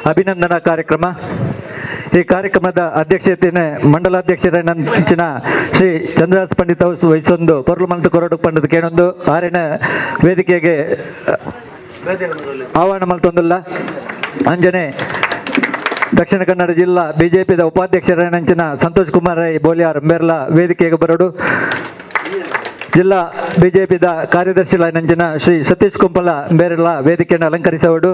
ಅಭಿನಂದನಾ ಕಾರ್ಯಕ್ರಮ ಈ ಕಾರ್ಯಕ್ರಮದ ಅಧ್ಯಕ್ಷತೆಯನ್ನು ಮಂಡಲಾಧ್ಯಕ್ಷರನ್ನ ಶ್ರೀ ಚಂದ್ರದಾಸ್ ಪಂಡಿತ್ ಅವರು ವಹಿಸೊಂದು ಕೊರಲು ಮಂತ ಕೊರಡು ಪಂಡದ ಕೇಳೊಂದು ಆರಿನ ವೇದಿಕೆಗೆ ಆಹ್ವಾನ ಮಲ್ತೊಂದುಲ್ಲ ಅಂಜನೆ ದಕ್ಷಿಣ ಕನ್ನಡ ಜಿಲ್ಲಾ ಬಿಜೆಪಿದ ಉಪಾಧ್ಯಕ್ಷರನಂಚಿನ ಸಂತೋಷ್ ಕುಮಾರ್ ರೈ ಬೋಲಿಯಾರ್ ಮೇರ್ಲ ವೇದಿಕೆಗೆ ಬರೋಡು ಜಿಲ್ಲಾ ಬಿಜೆಪಿದ ಕಾರ್ಯದರ್ಶಿ ನಂಚಿನ ಶ್ರೀ ಸತೀಶ್ ಕುಂಪಲ ಬೇರೆಲ್ಲ ವೇದಿಕೆಯನ್ನು ಅಲಂಕರಿಸುವಡು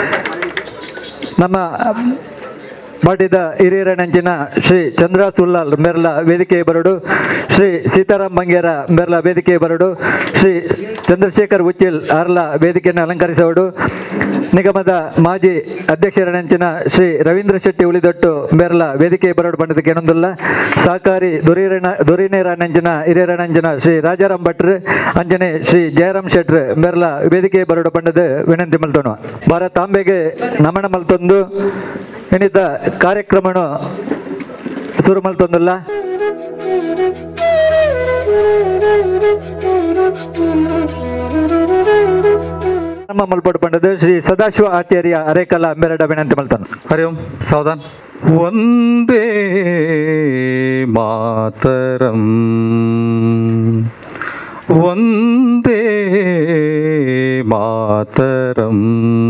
ನಮ್ಮ ಪಾರ್ಟಿದ ಹಿರಿಯರ ನಂಚಿನ ಶ್ರೀ ಚಂದ್ರಾಸ್ ಉಲ್ಲಾಲ್ ಮೆರ್ಲ ವೇದಿಕೆ ಬರಡು ಶ್ರೀ ಸೀತಾರಾಮ್ ಬಂಗೇರ ಮೆರ್ಲ ವೇದಿಕೆ ಬರಡು ಶ್ರೀ ಚಂದ್ರಶೇಖರ್ ಉಚ್ಚಿಲ್ ಅರ್ಲ ವೇದಿಕೆಯನ್ನು ಅಲಂಕರಿಸುವಡು ನಿಗಮದ ಮಾಜಿ ಅಧ್ಯಕ್ಷರ ನಂಚಿನ ಶ್ರೀ ರವೀಂದ್ರ ಶೆಟ್ಟಿ ಉಳಿದೊಟ್ಟು ಮೆರ್ಲ ವೇದಿಕೆ ಬರಡು ಬಂಡದಕ್ಕೆ ಏನೊಂದಿಲ್ಲ ಸಹಕಾರಿ ದುರಿರಣ ದುರಿನೇರ ನಂಚಿನ ಹಿರಿಯರ ನಂಚಿನ ಶ್ರೀ ರಾಜಾರಾಮ್ ಭಟ್ರ್ ಅಂಜನೆ ಶ್ರೀ ಜಯರಾಮ್ ಶೆಟ್ರ್ ಮೆರ್ಲ ವೇದಿಕೆ ಬರಡು ಬಂಡದ ವಿನಂತಿ ಮಲ್ತೋಣ ಭಾರತ ಅಂಬೆಗೆ ನಮನ ಮಲ್ತೊಂದು ಏನಿದ್ದ ಕಾರ್ಯಕ್ರಮನು ಶುರು ಮಲ್ತೊಂದಿಲ್ಲ ನಮ್ಮ ಮಲ್ಪಡು ಪಂಡದು ಶ್ರೀ ಸದಾಶಿವ ಆಚಾರ್ಯ ಅರೇಕಲ ಮೆರಡ ವಿನಂತಿ ಮಲ್ತಾನ ಹರಿ ಓಂ ಸಾವಧಾನ್ ವಂದೇ ಮಾತರಂ ವಂದೇ ಮಾತರಂ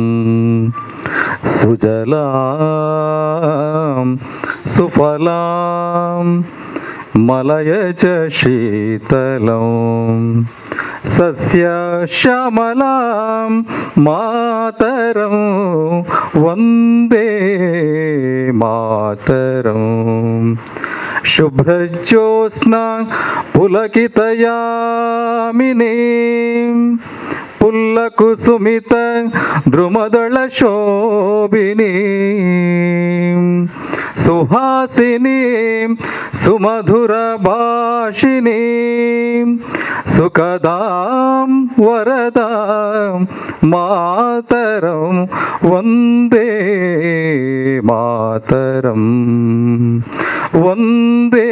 ಸುಜಲಾಂ ಸುಫಲಾಂ ಮಲಯಜ ಶೀತಲಂ ಸಸ್ಯ ಶ್ಯಾಮಲಾಂ ಮಾತರಂ ವಂದೇ ಮಾತರಂ ಶುಭ್ರಜ್ಯೋತ್ಸ್ನಾ ಪುಲಕಿತಯಾಮಿನೇ ಪುಲ್ಲಕುಸುಮಿತ ದ್ರುಮದಳ ಶೋಭಿನಿ ಸುಹಾಸಿನಿ ಸುಮಧುರ ಭಾಷಿಣಿ ಸುಖದಾಂ ವರದಾಂ ಮಾತರಂ ವಂದೇ ಮಾತರಂ ವಂದೇ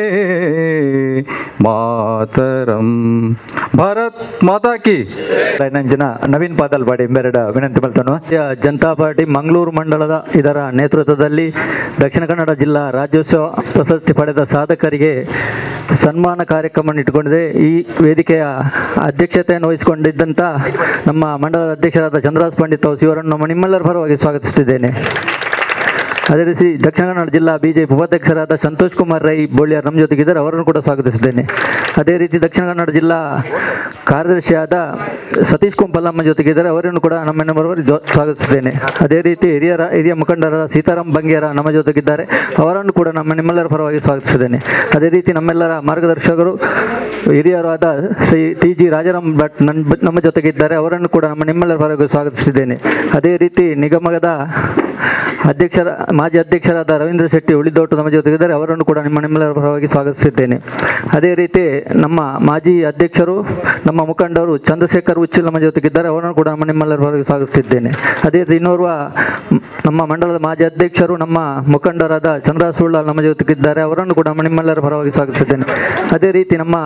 ಮಾತರಂ ಭಾರತ್ ಮಾತಾ ಕಿ ನಂಜಿನ ನವೀನ್ ಪಾದಲ್ ಬಾಡಿ ಮೆರಡ ವಿನಂತಿ ಮಲ್ತಾನು ಜನತಾ ಪಾರ್ಟಿ ಮಂಗಳೂರು ಮಂಡಲದ ಇದರ ನೇತೃತ್ವದಲ್ಲಿ ದಕ್ಷಿಣ ಕನ್ನಡ ಜಿಲ್ಲಾ ರಾಜ್ಯೋತ್ಸವ ಪ್ರಶಸ್ತಿ ಪಡೆದ ಸಾಧಕರಿಗೆ ಸನ್ಮಾನ ಕಾರ್ಯಕ್ರಮ ಇಟ್ಟುಕೊಂಡಿದೆ ಈ ವೇದಿಕೆಯ ಅಧ್ಯಕ್ಷತೆಯನ್ನು ವಹಿಸಿಕೊಂಡಿದ್ದಂಥ ನಮ್ಮ ಮಂಡಲದ ಅಧ್ಯಕ್ಷರಾದ ಚಂದ್ರದಾಸ್ ಪಂಡಿತ್ ಹೌಸ್ ಇವರನ್ನು ನಮ್ಮ ನಿಮ್ಮೆಲ್ಲರ ಪರವಾಗಿ ಸ್ವಾಗತಿಸುತ್ತಿದ್ದೇನೆ ಅದೇ ರೀತಿ ದಕ್ಷಿಣ ಕನ್ನಡ ಜಿಲ್ಲಾ ಬಿಜೆಪಿ ಉಪಾಧ್ಯಕ್ಷರಾದ ಸಂತೋಷ್ ಕುಮಾರ್ ರೈ ಬೋಳಿಯಾರ್ ನಮ್ಮ ಜೊತೆಗಿದ್ದಾರೆ ಅವರನ್ನು ಕೂಡ ಸ್ವಾಗತಿಸಿದ್ದೇನೆ ಅದೇ ರೀತಿ ದಕ್ಷಿಣ ಕನ್ನಡ ಜಿಲ್ಲಾ ಕಾರ್ಯದರ್ಶಿಯಾದ ಸತೀಶ್ ಕುಂಪಲ್ ನಮ್ಮ ಜೊತೆಗಿದ್ದಾರೆ ಅವರನ್ನು ಕೂಡ ನಮ್ಮ ಬರುವವರು ಸ್ವಾಗತಿಸಿದ್ದೇನೆ ಅದೇ ರೀತಿ ಹಿರಿಯರ ಹಿರಿಯ ಮುಖಂಡರಾದ ಸೀತಾರಾಮ್ ಬಂಗೇರ ನಮ್ಮ ಜೊತೆಗಿದ್ದಾರೆ ಅವರನ್ನು ಕೂಡ ನಮ್ಮ ನಿಮ್ಮೆಲ್ಲರ ಪರವಾಗಿ ಸ್ವಾಗತಿಸಿದ್ದೇನೆ ಅದೇ ರೀತಿ ನಮ್ಮೆಲ್ಲರ ಮಾರ್ಗದರ್ಶಕರು ಹಿರಿಯರಾದ ಶ್ರೀ ಟಿ ಜಿ ರಾಜಾರಾಮ್ ಭಟ್ ನನ್ನ ನಮ್ಮ ಜೊತೆಗಿದ್ದಾರೆ ಅವರನ್ನು ಕೂಡ ನಮ್ಮ ನಿಮ್ಮೆಲ್ಲರ ಪರವಾಗಿ ಸ್ವಾಗತಿಸಿದ್ದೇನೆ ಅದೇ ರೀತಿ ನಿಗಮದ ಅಧ್ಯಕ್ಷರ ಮಾಜಿ ಅಧ್ಯಕ್ಷರಾದ ರವೀಂದ್ರ ಶೆಟ್ಟಿ ಉಳಿದೋಟು ನಮ್ಮ ಜೊತೆಗಿದ್ದಾರೆ ಅವರನ್ನು ಕೂಡ ನಿಮ್ಮ ನಿಮ್ಮೆಲ್ಲರ ಪರವಾಗಿ ಸ್ವಾಗತಿಸಿದ್ದೇನೆ ಅದೇ ರೀತಿ ನಮ್ಮ ಮಾಜಿ ಅಧ್ಯಕ್ಷರು ನಮ್ಮ ಮುಖಂಡರು ಚಂದ್ರಶೇಖರ್ ಉಚ್ಚಿಲ್ ನಮ್ಮ ಜೊತೆಗಿದ್ದಾರೆ ಅವರನ್ನು ಕೂಡ ನಮ್ಮ ನಿಮ್ಮೆಲ್ಲರ ಪರವಾಗಿ ಸ್ವಾಗತಿಸಿದ್ದೇನೆ ಅದೇ ರೀತಿ ಇನ್ನೋರ್ವ ಮ್, ನಮ್ಮ ಮಂಡಲದ ಮಾಜಿ ಅಧ್ಯಕ್ಷರು ನಮ್ಮ ಮುಖಂಡರಾದ ಚಂದ್ರ ಸುಳ್ಳಾಲ್ ನಮ್ಮ ಜೊತೆಗಿದ್ದಾರೆ ಅವರನ್ನು ಕೂಡ ನಮ್ಮ ನಿಮ್ಮೆಲ್ಲರ ಪರವಾಗಿ ಸ್ವಾಗತಿಸಿದ್ದೇನೆ ಅದೇ ರೀತಿ ನಮ್ಮ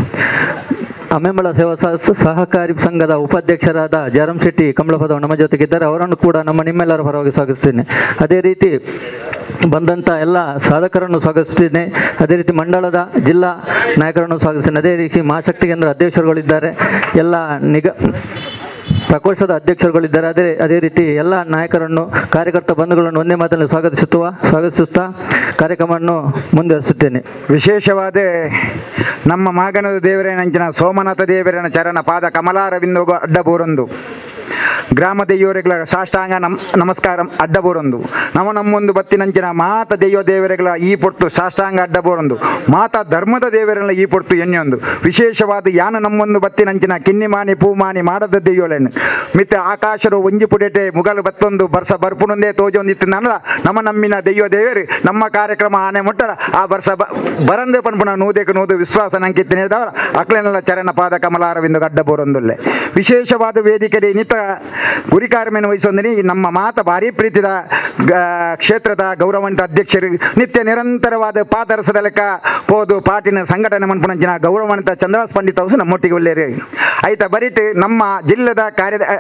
ಅಮೆಂಬಳ ಸೇವಾ ಸಹ- ಸಹಕಾರಿ ಸಂಘದ ಉಪಾಧ್ಯಕ್ಷರಾದ ಜಯರಾಮ್ ಶೆಟ್ಟಿ ಕಮಲಪದವ್ ನಮ್ಮ ಜೊತೆಗಿದ್ದಾರೆ ಅವರನ್ನು ಕೂಡ ನಮ್ಮ ನಿಮ್ಮೆಲ್ಲರ ಪರವಾಗಿ ಸ್ವಾಗತಿಸ್ತೇನೆ ಅದೇ ರೀತಿ ಬಂದಂಥ ಎಲ್ಲ ಸಾಧಕರನ್ನು ಸ್ವಾಗತಿಸ್ತೇನೆ ಅದೇ ರೀತಿ ಮಂಡಳದ ಜಿಲ್ಲಾ ನಾಯಕರನ್ನು ಸ್ವಾಗತಿಸ್ತೇನೆ ಅದೇ ರೀತಿ ಮಹಾಶಕ್ತಿ ಕೇಂದ್ರ ಅಧ್ಯಕ್ಷರುಗಳಿದ್ದಾರೆ ಎಲ್ಲ ನಿಗ ಪ್ರಕೋಷ್ಠದ ಅಧ್ಯಕ್ಷರುಗಳಿದ್ದಾರೆ ಅದೇ ಅದೇ ರೀತಿ ಎಲ್ಲ ನಾಯಕರನ್ನು ಕಾರ್ಯಕರ್ತ ಬಂಧುಗಳನ್ನು ಒಂದೇ ಮಾತಲ್ಲಿ ಸ್ವಾಗತಿಸುತ್ತಾ ಸ್ವಾಗತಿಸುತ್ತಾ ಕಾರ್ಯಕ್ರಮವನ್ನು ಮುಂದುವರಿಸುತ್ತೇನೆ ವಿಶೇಷವಾದ ನಮ್ಮ ಮಾಗನದ ದೇವರೇನಂಚಿನ ಸೋಮನಾಥ ದೇವರನ ಚರಣ ಪಾದ ಕಮಲಾರವಿಂದ ಅಡ್ಡಬೋರೊಂದು ಗ್ರಾಮ ದೆಯ್ಯೋರೆಗಳ ಸಾಷ್ಟಾಂಗ ನಮ್ ನಮಸ್ಕಾರ ಅಡ್ಡಬೋರೊಂದು ನವ ನಮ್ಮೊಂದು ಬತ್ತಿನಂಚಿನ ಮಾತ ದೆಯ್ಯೋ ದೇವರೆಗಳ ಈ ಪೊರ್ತು ಸಾಷ್ಟಾಂಗ ಅಡ್ಡಬೋರೊಂದು ಮಾತ ಧರ್ಮದ ದೇವರೆಲ್ಲ ಈ ಪೊರ್ತು ಎಣ್ಣೆಯೊಂದು ವಿಶೇಷವಾದ ಯಾನ ನಮ್ಮೊಂದು ಬತ್ತಿನಂಚಿನ ಕಿನ್ನಿಮಾನಿ ಪೂಮಾನಿ ಮಾಡದ ದೆಯ್ಯೋಲೆನ್ನು ಮಿತ್ತ ಆಕಾಶರು ಒಂಜಿ ಪುಡೆಟೆ ಮುಗಲು ಬತ್ತೊಂದು ಬರ್ಸ ಬರ್ಪುನೊಂದೇ ತೋಜೊಂದಿತ್ತು ನನ್ನಲ ನಮ್ಮ ನಮ್ಮಿನ ದೆಯ್ಯೋ ದೇವರು ನಮ್ಮ ಕಾರ್ಯಕ್ರಮ ಆನೆ ಮುಟ್ಟರ ಆ ವರ್ಷ ಬ ಬರಂದೆ ಪನ್ಪುನ ನೂದೇಕ ನೂದು ವಿಶ್ವಾಸ ನಂಕಿತ್ತು ಹೇಳಿದವರ ಅಕ್ಲೆನೆಲ್ಲ ಚರಣ ಪಾದ ಕಮಲಾರವಿಂದ ಗಡ್ಡ ಬೋರೊಂದುಲ್ಲೆ ವಿಶೇಷವಾದ ವೇದಿಕೆ ನಿತ್ತ ಗುರಿ ಕಾರ್ಯವನ್ನು ವಹಿಸೊಂದಿನಿ ನಮ್ಮ ಮಾತ ಭಾರಿ ಪ್ರೀತಿದ ಗ- ಕ್ಷೇತ್ರದ ಗೌರವಂತ ಅಧ್ಯಕ್ಷರು ನಿತ್ಯ ನಿರಂತರವಾದ ಪಾದರಸದ ಲೆಕ್ಕ ಹೋದು ಪಾಟಿನ ಸಂಘಟನೆ ಮನ್ಪುನಂಚಿನ ಗೌರವಾನ್ವಿತ ಚಂದ್ರದಾಸ್ ಪಂಡಿತ್ ಅವರು ನಮ್ಮೊಟ್ಟಿಗೆ ಒಳ್ಳೆಯರು ಆಯ್ತಾ ಬರೀಟ್ ನಮ್ಮ ಜಿಲ್ಲೆದ ಕಾರ್ಯದ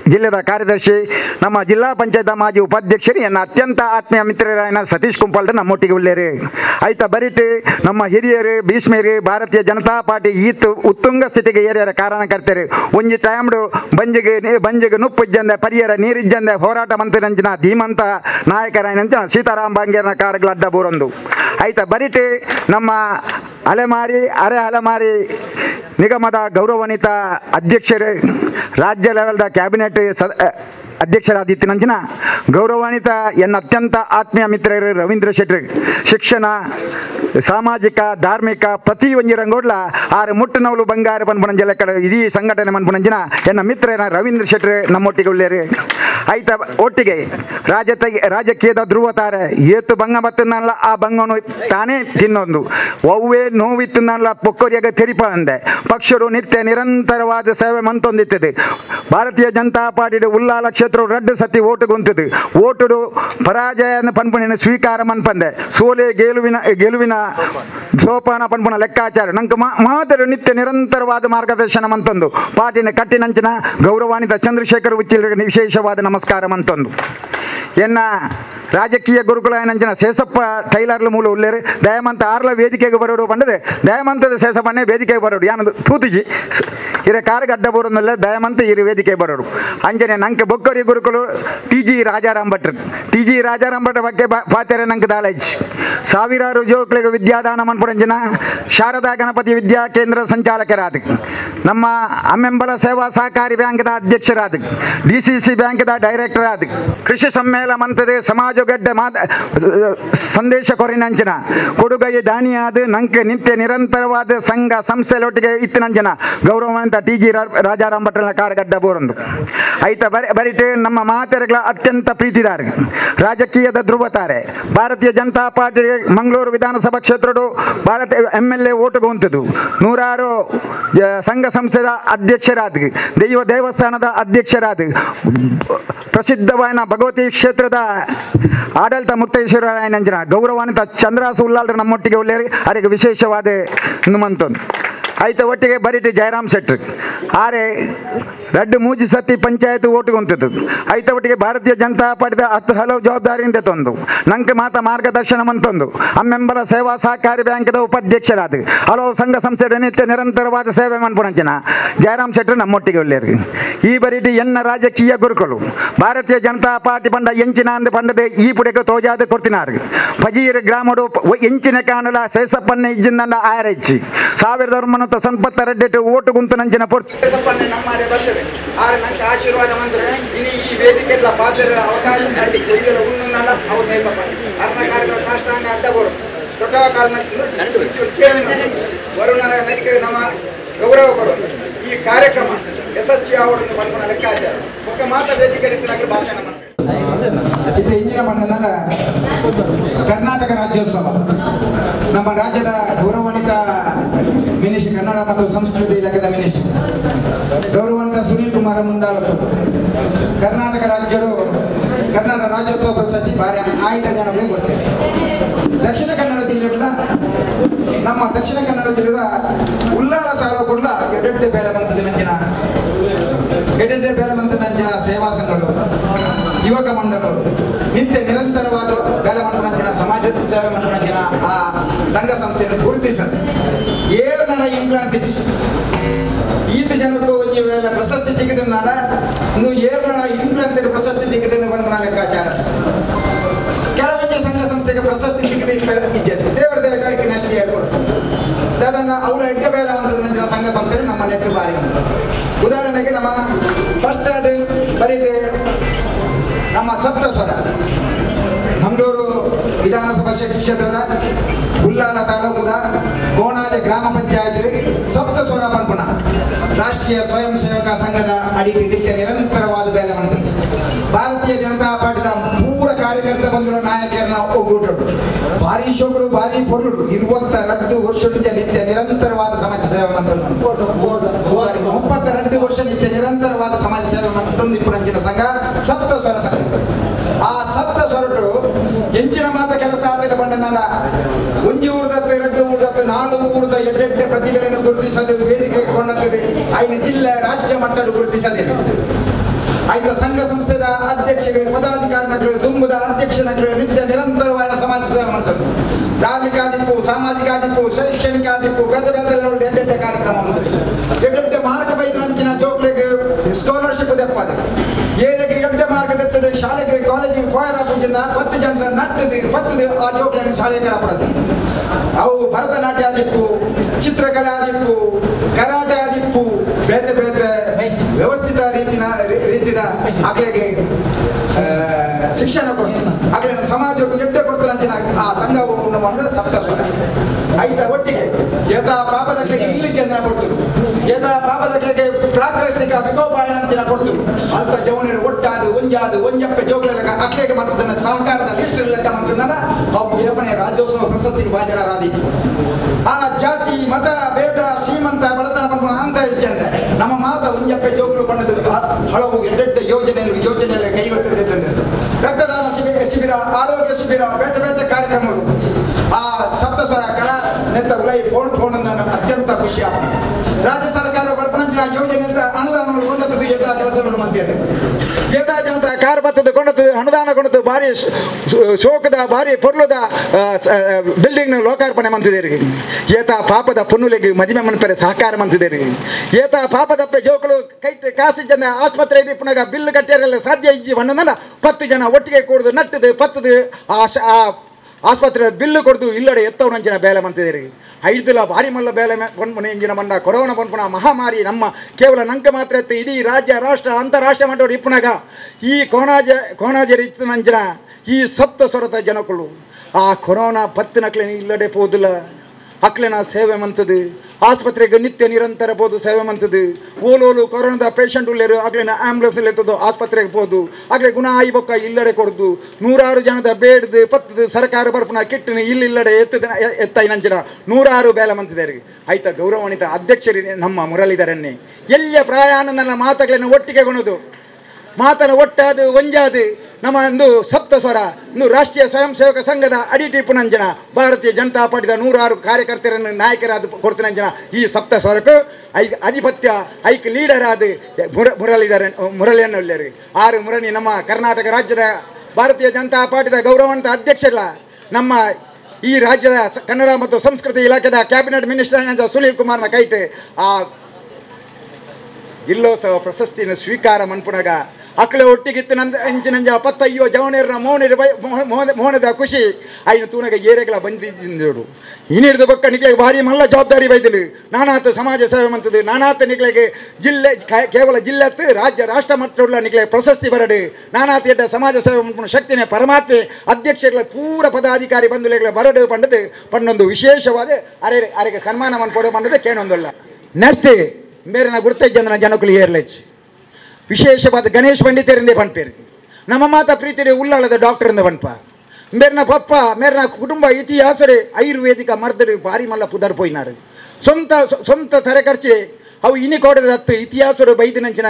ಜಿಲ್ಲೆದ ಕಾರ್ಯದರ್ಶಿ ನಮ್ಮ ಜಿಲ್ಲಾ ಪಂಚಾಯತ್ ಮಾಜಿ ಉಪಾಧ್ಯಕ್ಷರು ಎನ್ನ ಅತ್ಯಂತ ಆತ್ಮೀಯ ಮಿತ್ರರಾಯನ ಸತೀಶ್ ಕುಂಪಲ್ಡ ನಮ್ಮೊಟ್ಟಿಗೆ ಉಳ್ಳೇರಿ ಆಯ್ತಾ ಬರೀಟ್ ನಮ್ಮ ಹಿರಿಯರು ಭೀಷ್ಮರು ಭಾರತೀಯ ಜನತಾ ಪಾರ್ಟಿ ಈತ್ ಉತ್ತುಂಗ ಸ್ಥಿತಿಗೆ ಏರಿಯರ ಕಾರಣಕರ್ತರು ಒಂಜಿ ಟೈಮ್ಡು ಬಂಜಿಗೆ ನೀ- ಬಂಜಿಗೆ ನುಪ್ಪಿಜ್ಜಂದೆ ಪರಿಯರ ನೀರಿಜ್ಜಂದೆ ಹೋರಾಟ ಮಂತ್ರಿನಂಚಿನ ಧೀಮಂತ ನಾಯಕರಾಯನಂಚಿನ ಸೀತಾರಾಮ್ ಬಾಂಗೇರನ ಕಾರಗಳು ಅಡ್ಡ ಬೂರೊಂದು ಆಯ್ತಾ ಬರೀಟ್ ನಮ್ಮ ಅಲೆಮಾರಿ ಅರೆ ಅಲೆಮಾರಿ ನಿಗಮದ ಗೌರವಾನ್ವಿತ ಅಧ್ಯಕ್ಷರು ರಾಜ್ಯ ಲೆವೆಲ್ದ ಕ್ಯಾಬಿನೆಟ್ ಸ ಅಧ್ಯಕ್ಷರಾದಿತ್ತಿನಂಚಿನ ಗೌರವಾನ್ವಿತ ಎನ್ನ ಅತ್ಯಂತ ಆತ್ಮೀಯ ಮಿತ್ರರು ರವೀಂದ್ರ ಶೆಟ್ಟಿ ಶಿಕ್ಷಣ ಸಾಮಾಜಿಕ ಧಾರ್ಮಿಕ ಪ್ರತಿ ಒಂಜಿ ರಂಗೋಡ್ಲ ಆರು ಮುಟ್ಟನವಲು ಬಂಗಾರ ಪನ್ಪುಣಂಜಲ ಕಡೆ ಇಡೀ ಸಂಘಟನೆ ಮನ್ಪುಣಂಜಿನ ಎನ್ನ ಮಿತ್ರನ ರವೀಂದ್ರ ಶೆಟ್ಟಿ ನಮ್ಮೊಟ್ಟಿಗೆ ಉಳ್ಳೇರಿ ಆಯ್ತ ಒಟ್ಟಿಗೆ ರಾಜತ ರಾಜಕೀಯದ ಧ್ರುವ ತಾರೆ ಏತು ಬಂಗ ಬತ್ತನಲ್ಲ ಆ ಬಂಗನು ತಾನೇ ತಿನ್ನೊಂದು ಒವ್ವೇ ನೋವಿತ್ತನಲ್ಲ ಪೊಕ್ಕರಿಯಾಗ ತೆರಿಪ ಅಂದೆ ಪಕ್ಷರು ನಿತ್ಯ ನಿರಂತರವಾದ ಸೇವೆ ಮಂತೊಂದಿತ್ತದೆ ಭಾರತೀಯ ಜನತಾ ಪಾರ್ಟಿ ಉಲ್ಲಾಲ ಕ್ಷೇತ್ರ ರಡ್ಡು ಸತಿ ಓಟು ಗುಂತದು ಓಟುಡು ಪರಾಜಯ ಪನ್ಪುಣಿನ ಸ್ವೀಕಾರ ಮನ್ಪಂದೆ ಸೋಲೆ ಗೆಲುವಿನ ಗೆಲುವಿನ ಸೋಪಾನ ಪನ್ಪುಣ ಲೆಕ್ಕಾಚಾರ ನಂಗೆ ಮಾತರು ನಿತ್ಯ ನಿರಂತರವಾದ ಮಾರ್ಗದರ್ಶನ ಮಂತೊಂದು ಪಾರ್ಟಿನ ಕಟ್ಟಿನಂಚಿನ ಗೌರವಾನ್ವಿತ ಚಂದ್ರಶೇಖರ್ ಉಚ್ಚಿಲರಿಗೆ ವಿಶೇಷವಾದ ನಮಸ್ಕಾರ ಮಂತೊಂದು ಎನ್ನ ರಾಜಕೀಯ ಗುರುಕುಲ ಏನಂಚಿನ ಶೇಷಪ್ಪ ಟೈಲರ್ಲ ಮೂಲ ಉಳ್ಳೇರು ದಯಮಂತ ಆರ್ಲ ವೇದಿಕೆಗೆ ಬರೋಡು ಪಂಡದೆ ದಯಮಂತದ ಶೇಷಪ್ಪನ್ನೇ ವೇದಿಕೆಗೆ ಬರೋಡು ಯಾನದು ತೂತಿಜಿ ಇರ ಕಾರಿಗೆ ಅಡ್ಡ ಬರೋನಲ್ಲ ದಯಮಂತ ಇರು ವೇದಿಕೆ ಬರೋಡು ಅಂಜನೆ ನಂಗೆ ಬೊಕ್ಕರಿ ಗುರುಕುಲು ಟಿ ಜಿ ರಾಜಾರಾಮ್ ಭಟ್ರು ಟಿ ಜಿ ರಾಜಾರಾಮ್ ಭಟ್ರ ಬಗ್ಗೆ ಬಾ- ಪಾತೆರೆ ನಂಗೆ ದಾಳೈಜ್ ಸಾವಿರಾರು ಯುವಕರಿಗೆ ವಿದ್ಯಾದಾನ ಮನ್ಪುರಂಜನ ಶಾರದಾ ಗಣಪತಿ ವಿದ್ಯಾ ಕೇಂದ್ರ ಸಂಚಾಲಕರಾದ ನಮ್ಮ ಅಮ್ಮೆಂಬಲ ಸೇವಾ ಸಹಕಾರಿ ಬ್ಯಾಂಕ್ದ ಅಧ್ಯಕ್ಷರಾದ ಡಿ ಸಿ ಸಿ ಬ್ಯಾಂಕ್ದ ಡೈರೆಕ್ಟರ್ ಆದ ಕೃಷಿ ಸಮ್ಮೇಳ ಮಂತದೆ ಸಮಾಜಗಡ್ಡೆ ಮಾತ ಸಂದೇಶ ಕೊರಿನಂಚನ ಕೊಡುಗೈ ದಾನಿಯಾದ ನಂಗೆ ನಿತ್ಯ ನಿರಂತರವಾದ ಸಂಘ ಸಂಸ್ಥೆಲೊಟ್ಟಿಗೆ ಇತ್ತಿನಂಜನ ಗೌರವಾನ್ವಿತ ಟಿ ಜಿ ರಾಜಾರಾಮ್ ಭಟ್ರನ ಕಾರಗಡ್ಡ ಬೋರೊಂದು ಐತ ಬರಿ ಬರಿಟೆ ನಮ್ಮ ಮಾತೆರೆಗಳ ಅತ್ಯಂತ ಪ್ರೀತಿದಾರ ರಾಜಕೀಯದ ಧ್ರುವತಾರೆ ಭಾರತೀಯ ಜನತಾ ಪಾರ್ಟಿ ಮಂಗಳೂರು ವಿಧಾನಸಭಾ ಕ್ಷೇತ್ರಡು ಭಾರತ ಎಮ್ ಎಲ್ ಎ ಓಟುಗೆ ಹೊಂತದು ನೂರಾರು ಆ, ಸಂಘ ಸಂಸ್ಥೆದ ಅಧ್ಯಕ್ಷರಾದ ದೈವ ದೇವಸ್ಥಾನದ ಅಧ್ಯಕ್ಷರಾದ ಪ್ರಸಿದ್ಧವಾದ ಭಗವತಿ ಕ್ಷೇತ್ರದ ಆಡಳಿತ ಮುಕ್ತೇಶ್ವರಾಯನಂಜನ ಗೌರವಾನ್ವಿತ ಚಂದ್ರಾಸು ಉಲ್ಲಾಲ್ರ ನಮ್ಮೊಟ್ಟಿಗೆ ಉಳ್ಳೇರಿ ಅವರಿಗೆ ವಿಶೇಷವಾದ ಹನುಮಂತನ್ ಆಯ್ತು ಒಟ್ಟಿಗೆ ಬರೀಟಿ ಜಯರಾಮ್ ಶೆಟ್ರ್ ಆರೆ ರಡ್ಡು ಮೂಜಿ ಸತಿ ಪಂಚಾಯತ್ ಓಟಿಗೆ ಹೊಂತದ್ದು ಆಯ್ತ ಒಟ್ಟಿಗೆ ಭಾರತೀಯ ಜನತಾ ಪಾರ್ಟಿದ ಹತ್ತು ಹಲವು ಜವಾಬ್ದಾರಿಯಿಂದ ತಂದು ನಂಗೆ ಮಾತ ಮಾರ್ಗದರ್ಶನ ಮಂತೊಂದು ಅಮ್ಮೆಂಬರ ಸೇವಾ ಸಹಕಾರಿ ಬ್ಯಾಂಕ್ದ ಉಪಾಧ್ಯಕ್ಷರಾದ ಹಲವು ಸಂಘ ಸಂಸ್ಥೆ ನಿತ್ಯ ನಿರಂತರವಾದ ಸೇವೆ ಮನ್ಪುಣಂಚನ ಜಯರಾಮ್ ಶೆಟ್ರ್ ನಮ್ಮೊಟ್ಟಿಗೆ ಒಳ್ಳೆಯರು ಈ ಬರೀಟಿ ಎನ್ನ ರಾಜಕೀಯ ಗುರುಕುಲು ಭಾರತೀಯ ಜನತಾ ಪಾರ್ಟಿ ಪಂಡ ಎಂಚಿನ ಅಂದು ಪಂಡದೆ ಈ ಪುಡೆಗೆ ತೋಜಾದ ಕೊಡ್ತಿನಾರು ಫಜೀರ್ ಗ್ರಾಮಡು ಪ- ಎಂಚಿನ ಕಾಣಲ ಸೇಸಪ್ಪನ್ನ ಇಜ್ಜಿಂದ ಆಯರಚ್ಚಿ ಸಾವಿರದ ಒಂಬೈನೂರ ಸಂಪತ್ತೆರಡು ಓಟು ಗುಂತು ನಂಚಿನ ಪೊರ್ಚು ಸಂಪನ್ನೆ ನಮ್ಮನೆ ಬರ್ತದೆ ಆದ್ರೆ ನಂಗೆ ಆಶೀರ್ವಾದ ಮಂತ್ರಿ ಇനി ಈ ವೇದಿಕೆಲ್ಲ ಪಾತ್ರ ಅವಕಾಶ ಮಾಡಿ ಚೆವಿಗಳ ಉಣ್ಣಲ್ಲ ಅವಶೇಷಪ್ಪ ಅರ್ಣ ಕಾರ್ಯಕ್ರಮ ಸಾಷ್ಟಾಂಗ ಅಡ್ಡ ಬರು ದೊಡ್ಡ ಕಾರಣ ವರುಣರ ನಡಿಕೆ ನಮ್ಮ ಗೌರವ ಕೊಡೋದು ಈ ಕಾರ್ಯಕ್ರಮ ಯಶಸ್ವಿ ಅವರನ್ನು ಬಂದ್ಕೊಂಡ ಲೆಕ್ಕಾಚಾರ ಒಕ್ಕ ಮಾಸ ವೇದಿಕೆ ರೀತಿಯಾಗಿ ಭಾಷಣ ಮಾಡ್ತಾರೆ ಇದು ಇಂದಿನ ಮಣ್ಣನ ಕರ್ನಾಟಕ ರಾಜ್ಯೋತ್ಸವ ನಮ್ಮ ರಾಜ್ಯದ ಗೌರವಾನ್ವಿತ ಮಿನಿಸ್ಟರ್ ಕನ್ನಡ ಮತ್ತು ಸಂಸ್ಕೃತಿ ಇಲಾಖೆದ ಮಿನಿಸ್ಟರ್ ಗೌರವಾನ್ವಿತ ಸುನೀಲ್ ಕುಮಾರ ಮುಂದಾಲತ್ತು ಕರ್ನಾಟಕ ರಾಜ್ಯರು ಕನ್ನಡ ರಾಜ್ಯೋತ್ಸವ ಪ್ರಶಸ್ತಿ ಬಾರಿ ಆಯ್ದ ಜನಗಳಿಗೆ ಕೊಡ್ತೇವೆ ದಕ್ಷಿಣ ಕನ್ನಡ ಜಿಲ್ಲೆಗಳ ನಮ್ಮ ದಕ್ಷಿಣ ಕನ್ನಡ ಜಿಲ್ಲೆದ ಉಲ್ಲಾಳ ತಾಲೂಕುള്ള ಎಡೆಡ್ಡೆ ಬೇಲೆ ಬಂತದ ನಂಚಿನ ಎಡೆಡ್ಡೆ ಬೇಲೆ ಬಂತದ ನಂಚಿನ ಸೇವಾ ಸಂಘಗಳು ಯುವಕ ಮಂಡಲಗಳು ನಿತ್ಯ ನಿರಂತರವಾದ ಬೇಲೆ ಮಂಡಲಂಚಿನ ಸಮಾಜ ಸೇವೆ ಮಂಡಲಂಚಿನ ಆ ಸಂಘ ಸಂಸ್ಥೆಯನ್ನು ಗುರುತಿಸದು ಏಳು ನಡ ಇನ್ಫ್ಲುಯೆನ್ಸ್ ಈತ ಜನಕ್ಕೂ ಒಂಜಿ ವೇಳೆ ಪ್ರಶಸ್ತಿ ಸಿಗದ ನಡ ಇನ್ನು ಏಳು ನಡ ಇನ್ಫ್ಲುಯೆನ್ಸ್ ಪ್ರಶಸ್ತಿ ಸಿಗದ ಬಂದ ಲೆಕ್ಕಾಚಾರ ಕೆಲವೊಂದು ಸಂಘ ಸಂಸ್ಥೆಗೆ ಪ್ರಶಸ್ತಿ ಸಿಗದೆ ಇದ್ದೆ ದೇವರ ದೇವಕ್ಕೆ ನೆಕ್ಸ್ಟ್ ಇಯರ್ ದಾದಂಗ ಅವಳ ಎಡ್ಡೆ ಬೇಡ ಅಂತದ ನಂತರ ಸಂಘ ಸಂಸ್ಥೆ ನಮ್ಮ ನೆಟ್ಟು ಬಾರಿ ಉದಾಹರಣೆಗೆ ನಮ್ಮ ಫಸ್ಟ್ ಅದು ಬರೀಟೆ ನಮ್ಮ ಸಪ್ತಸ್ವರ ಮಂಗಳೂರು ವಿಧಾನಸಭಾ ಕ್ಷೇತ್ರದ ಉಲ್ಲಾಲ ತಾಲೂಕುದ ಕೋಣಾಲೆ ಗ್ರಾಮ ಪಂಚಾಯತ್ ಸಪ್ತಸ್ವರ ಪಂಪುಣ ರಾಷ್ಟ್ರೀಯ ಸ್ವಯಂ ಸೇವಕ ಸಂಘದ ಅಡಿ ನಿತ್ಯ ನಿರಂತರವಾದ ಬೇಲೆ ಮಂತ್ರಿ ಭಾರತೀಯ ಜನತಾ ಪಾರ್ಟಿದ ಪೂರ ಕಾರ್ಯಕರ್ತ ಬಂದರು ನಾಯಕರನ್ನ ಒಗ್ಗೂಟರು ಭಾರಿ ಶೋಕರು ಭಾರಿ ಪೊರುಳು ಇರುವತ್ತ ರದ್ದು ವರ್ಷದಿಂದ ನಿತ್ಯ ನಿರಂತರವಾದ ಸಮಾಜ ಸೇವೆ ಮಂತ್ರಿ ಮುಪ್ಪತ್ತ ಎರಡು ವರ್ಷ ನಿತ್ಯ ನಿರಂತರವಾದ ಸಮಾಜ ಸೇವೆ ಮಂತೊಂದು ಇಪ್ಪರಂಚಿನ ಸಂಘ ಸಪ್ತ ಸ್ವರ ಸಂಘ ಆ ಸಪ್ತ ಸ್ವರಟು ಎಂಚಿನ ಮಾತ ಕೆಲಸ ಆಗದ ಬಂಡನಲ್ಲ ಒಂಜಿ ಊರ್ದತ್ತು ಎರಡು ಊರ್ದತ್ತು ನಾಲ್ಕು ಊರ್ದ ಎಡ್ಡೆಡ್ಡೆ ಪ್ರತಿಭೆಯನ್ನು ಗುರುತಿಸಲು ವೇದಿಕೆ ಕೊಂಡಂತದೆ ಐದು ಜಿಲ್ಲೆ ರಾಜ್ಯ ಮಟ್ಟದ ಗುರುತಿಸಲಿದೆ ಆಯ್ತ ಸಂಘ ಸಂಸ್ಥೆದ ಅಧ್ಯಕ್ಷರಿಗೆ ಪದಾಧಿಕಾರಿಗಳು ದುಂಬುದ ಅಧ್ಯಕ್ಷನಗಳು ನಿತ್ಯ ನಿರಂತರವಾದ ಸಮಾಜ ಸೇವೆ ಮಾಡ್ತದ್ದು ಧಾರ್ಮಿಕ ಆದಿಪ್ಪು ಸಾಮಾಜಿಕ ಆದಿಪ್ಪು ಶೈಕ್ಷಣಿಕ ಆದಿಪ್ಪು ಬೇರೆ ಬೇರೆ ಎಡ್ಡೆ ಎಡ್ಡೆ ಕಾರ್ಯಕ್ರಮ ಮಾಡ್ತದೆ ಎಡ್ಡೆ ಎಡ್ಡೆ ಮಾರಕ ಬೈದಿನಂಚಿನ ಜೋಕ್ಲಿಗೆ ಸ್ಕಾಲರ್ಶಿಪ್ ದೆಪ್ಪದ ಏಳಿಗೆ ಎಡ್ಡೆ ಮಾರ್ಗದೆತ್ತದೆ ಶಾಲೆಗೆ ಕಾಲೇಜಿಗೆ ಪೋಯರ ಪೂಜೆಯಿಂದ ಹತ್ತು ಜನರ ನಟ್ಟದು ಪತ್ತದು ಆ ಜೋಕ್ಲಿಗೆ ಶಾಲೆಗೆ ಕಳಪಡದು ಅವು ಭರತನಾಟ್ಯ ಆದಿಪ್ಪು ಚಿತ್ರಕಲೆ ಆದಿಪ್ಪು ಕರಾಟೆ ಆದಿಪ್ಪು ಬೇತೆ ಬೇತೆ ವ್ಯವಸ್ಥಿತ ರೀತಿನ ರೀ- ರೀತಿದ ಆಕಳಿಗೆ ಆ, ಶಿಕ್ಷಣ ಕೊಡ್ತು ಆಕಳಿನ ಸಮಾಜಕ್ಕೆ ಎಡ್ಡೆ ಕೊಡ್ತಾರೆ ಅಂಚಿನ ಆ ಸಂಘವು ಅಂದ್ರೆ ಸಪ್ತಸ್ವರ ಐದ ಒಟ್ಟಿಗೆ ಯಥ ಪಾಪದಕ್ಲಿಗೆ ಇಲ್ಲಿ ಜನ ಕೊಡ್ತರು ಯಥ ಪಾಪದಕ್ಲಿಗೆ ಪ್ರಾಕೃತಿಕ ವಿಕೋಪಾಯನ ಅಂಚಿನ ಕೊಡ್ತರು ಅಲ್ಪ ಜವನರು ಒಟ್ಟಾದು ಒಂಜಾದು ಒಂಜಪ್ಪೆ ಜೋಗ್ಲೆಲ್ಲ ಅಕ್ಲೆಗೆ ಮಾಡ್ತದನ್ನ ಸಹಕಾರದಲ್ಲಿ ಎಷ್ಟು ಲೆಕ್ಕ ಮಾಡ್ತದನ್ನ ಅವು ಏಪನೆ ರಾಜ್ಯೋತ್ಸವ ಪ್ರಶಸ್ತಿಗೆ ಬಾಜರಾದಿ ಆ ಜಾತಿ ಮತ ಭೇದ ಶ್ರೀಮಂತ ಬಡತನ ಬಂದು ಅಂತ ಇದ್ದಂತ ನಮ್ಮ ಮಾತ ಒಂಜಪ್ಪೆ ಜೋಗುಲು ಬಣ್ಣದ ಹಲವು ಎಡ್ಡೆಡ್ಡ ಯೋಜನೆಗಳು ಯೋಜನೆಯಲ್ಲಿ ಕೈಗೊತ್ತಿದ್ದಂತೆ ರಕ್ತದಾನ ಶಿಬಿರ ಶಿಬಿರ ಆರೋಗ್ಯ ಶಿಬಿರ ಬೇತೆ ಬೇತೆ ಕಾರ್ಯಕ್ರಮಗಳು ಆ ಸಪ್ತಸ್ವರ ಕಲ ನೆತ್ತ ಉಲೈ ಫೋನ್ ಫೋನ್ ನನ್ನ ಅತ್ಯಂತ ಖುಷಿ ರಾಜ್ಯ ಸರ್ಕಾರ ಬರ್ಪಣಂಚಿನ ಯೋಜನೆಯಿಂದ ಅನುದಾನಗಳು ಕೊಂಡದ್ದು ಯಥಾ ಕೆಲಸಗಳು ಮಂತ್ರಿ ಯಥಾ ಜನತ ಕಾರ್ ಬತ್ತದ ಕೊಂಡದ್ದು ಅನುದಾನ ಕೊಂಡದ್ದು ಭಾರಿ ಶ್- ಶ್- ಶೋಕದ ಭಾರಿ ಪೊರ್ಲುದ ಬಿಲ್ಡಿಂಗ್ ಲೋಕಾರ್ಪಣೆ ಮಂತಿದ್ದೇರಿ ಏತ ಪಾಪದ ಪುನ್ನುಲೆಗೆ ಮದಿಮೆ ಮನ್ಪರೆ ಸಹಕಾರ ಮಂತಿದ್ದೇರಿ ಏತ ಪಾಪದಪ್ಪೆ ಜೋಕಲು ಕೈಟ್ ಕಾಸಿ ಜನ ಆಸ್ಪತ್ರೆ ಪುನಗ ಬಿಲ್ ಕಟ್ಟಿಯರೆಲ್ಲ ಸಾಧ್ಯ ಇಜ್ಜಿ ಬಣ್ಣನಲ್ಲ ಪತ್ತು ಜನ ಒಟ್ಟಿಗೆ ಕೂಡುದು ನಟ್ಟದು ಪತ್ತದು ಆ ಶ- ಆ ಆಸ್ಪತ್ರೆ ಬಿಲ್ಲು ಕೊಡ್ದು ಇಲ್ಲಡೆ ಎತ್ತವನಂಚಿನ ಬೇಲೆ ಮಂತಿದ್ದೇರಿ ಐದುಲ ಭಾರಿ ಮಲ್ಲ ಬೇಲೆ ಬಂದ್ಪುಣ ಇಂಜಿನ ಬಂದ ಕೊರೋನಾ ಬಂದ್ಪುಣ ಮಹಾಮಾರಿ ನಮ್ಮ ಕೇವಲ ನಂಕ ಮಾತ್ರ ಎತ್ತು ಇಡೀ ರಾಜ್ಯ ರಾಷ್ಟ್ರ ಅಂತಾರಾಷ್ಟ್ರ ಮಟ್ಟವರು ಇಪ್ಪುನಾಗ ಈ ಕೋಣಾಜ ಕೋಣಾಜರಿ ಇತ್ತು ನಂಚಿನ ಈ ಸಪ್ತ ಸ್ವರತ ಜನಗಳು ಆ ಕೊರೋನಾ ಪತ್ತಿನಕ್ಲೆ ಇಲ್ಲಡೆ ಪೋದಿಲ್ಲ ಅಕ್ಲೆನ ಸೇವೆ ಮಂತದು ಆಸ್ಪತ್ರೆಗೆ ನಿತ್ಯ ನಿರಂತರ ಬೋದು ಸೇವೆ ಮಂತದು ಓಲೋಲು ಕೊರೋನಾದ ಪೇಷಂಟ್ ಉಳ್ಳೇರು ಆಗ್ಲಿನ ಆಂಬುಲೆನ್ಸ್ ಎತ್ತದು ಆಸ್ಪತ್ರೆಗೆ ಹೋದು ಆಗ್ಲೇ ಗುಣ ಆಯಿ ಬೊಕ್ಕ ಇಲ್ಲಡೆ ಕೊಡ್ದು ನೂರಾರು ಜನದ ಬೇಡ್ದು ಪತ್ತದು ಸರ್ಕಾರ ಬರ್ಪುನ ಕಿಟ್ಟಿನ ಇಲ್ಲಿ ಇಲ್ಲಡೆ ಎತ್ತದ ಎತ್ತಾಯಿ ನಂಚಿನ ನೂರಾರು ಬೇಲೆ ಮಂತಿದ್ದಾರೆ ಆಯ್ತಾ ಗೌರವಾನ್ವಿತ ಅಧ್ಯಕ್ಷರಿ ನಮ್ಮ ಮುರಳಿಧರನ್ನೇ ಎಲ್ಲಿಯ ಪ್ರಯಾಣ ನನ್ನ ಮಾತುಗಳನ್ನು ಒಟ್ಟಿಗೆ ಕೊಣದು ಮಾತನ ಒಟ್ಟಾದು ಒಂಜಾದು ನಮ್ಮ ಒಂದು ಸಪ್ತ ಸ್ವರ ಒಂದು ರಾಷ್ಟ್ರೀಯ ಸ್ವಯಂ ಸೇವಕ ಸಂಘದ ಅಡಿಟಿ ಪುನಂಜನ ಭಾರತೀಯ ಜನತಾ ಪಾರ್ಟಿದ ನೂರಾರು ಕಾರ್ಯಕರ್ತರನ್ನು ನಾಯಕರಾದ ಕೊಡ್ತಿನಂಜನ ಈ ಸಪ್ತ ಸ್ವರಕ್ಕೂ ಐಕ್ ಅಧಿಪತ್ಯ ಐಕ್ ಲೀಡರ್ ಆದ ಮುರ ಮುರಳಿದಾರೆ ಮುರಳಿಯನ್ನು ಒಳ್ಳೆಯರು ಆರು ಮುರಳಿ ನಮ್ಮ ಕರ್ನಾಟಕ ರಾಜ್ಯದ ಭಾರತೀಯ ಜನತಾ ಪಾರ್ಟಿದ ಗೌರವಾನ್ವಿತ ಅಧ್ಯಕ್ಷರಲ್ಲ ನಮ್ಮ ಈ ರಾಜ್ಯದ ಸ- ಕನ್ನಡ ಮತ್ತು ಸಂಸ್ಕೃತಿ ಇಲಾಖೆದ ಕ್ಯಾಬಿನೆಟ್ ಮಿನಿಸ್ಟರ್ ಸುನೀಲ್ ಕುಮಾರ್ನ ಕೈಟ್ ಆ ಇಲ್ಲೋತ್ಸವ ಪ್ರಶಸ್ತಿನ ಸ್ವೀಕಾರ ಮನ್ಪುನಗ ಅಕ್ಕಳ ಒಟ್ಟಿಗಿತ್ತು ನಂದ ಅಂಚಿನಂಜ ಪತ್ತಯ್ಯೋ ಜವನೇರ್ನ ಮೋನಿರ ಬೈ ಮೋಹ- ಮೋಹನ- ಮೋಹನದ ಖುಷಿ ಐನು ತೂನಗ ಏರೆಗಳ ಬಂದಿದ್ದು ಇನ್ನಿಡ್ದು ಬೊಕ್ಕ ನಿಕ್ಲೆಗೆ ಭಾರಿ ಮಲ್ಲ ಜವಾಬ್ದಾರಿ ಬೈದಲು ನಾನಾತ ಸಮಾಜ ಸೇವೆ ಮಂತದು ನಾನಾತ ನಿಕ್ಲೆಗೆ ಜಿಲ್ಲೆ ಕ- ಕೇವಲ ಜಿಲ್ಲೆತ್ತು ರಾಜ್ಯ ರಾಷ್ಟ್ರ ಮಟ್ಟವುಳ್ಳ ನಿಕ್ಲೆ ಪ್ರಶಸ್ತಿ ಬರಡು ನಾನಾತ ಎಡ್ಡ ಸಮಾಜ ಸೇವೆ ಮನ್ಪುನ ಶಕ್ತಿನೇ ಪರಮಾತ್ಮೆ ಅಧ್ಯಕ್ಷಗಳ ಪೂರ ಪದಾಧಿಕಾರಿ ಬಂಧುಲೆಗಳ ಬರಡು ಪಂಡದು ಪಂಡೊಂದು ವಿಶೇಷವಾದ ಅರೆ ಅರೆಗೆ ಸನ್ಮಾನ ಮನ್ಪೊಡು ಪಂಡದು ಕೇಳೊಂದಲ್ಲ ನೆಕ್ಸ್ಟ್ ಮೇರಿನ ಗುರ್ತೈಜಂದನ ಜನಕುಲು ಏರ್ಲೆಚ್ ವಿಶೇಷವಾದ ಗಣೇಶ್ ಪಂಡಿತರಿಂದ ಪನ್ಪೇರು ನಮ್ಮ ಮಾತ ಪ್ರೀತಿಯ ಉಳ್ಳಾಳದ ಡಾಕ್ಟರ್ ಇಂದ ಪನ್ಪ ಮೇರ್ನ ಪಪ್ಪ ಮೇರ್ನ ಕುಟುಂಬ ಇತಿಹಾಸರೇ ಆಯುರ್ವೇದಿಕ ಮರ್ದರು ಭಾರಿ ಮಲ್ಲ ಪುದರ್ ಪೋಯ್ನಾರು ಸ್ವಂತ ಸ್ವಂತ ತರೆ ಖರ್ಚೆ ಅವು ಇನಿ ಕೋಡದ ಹತ್ತು ಇತಿಹಾಸರು ಬೈದಿನಂಚಿನ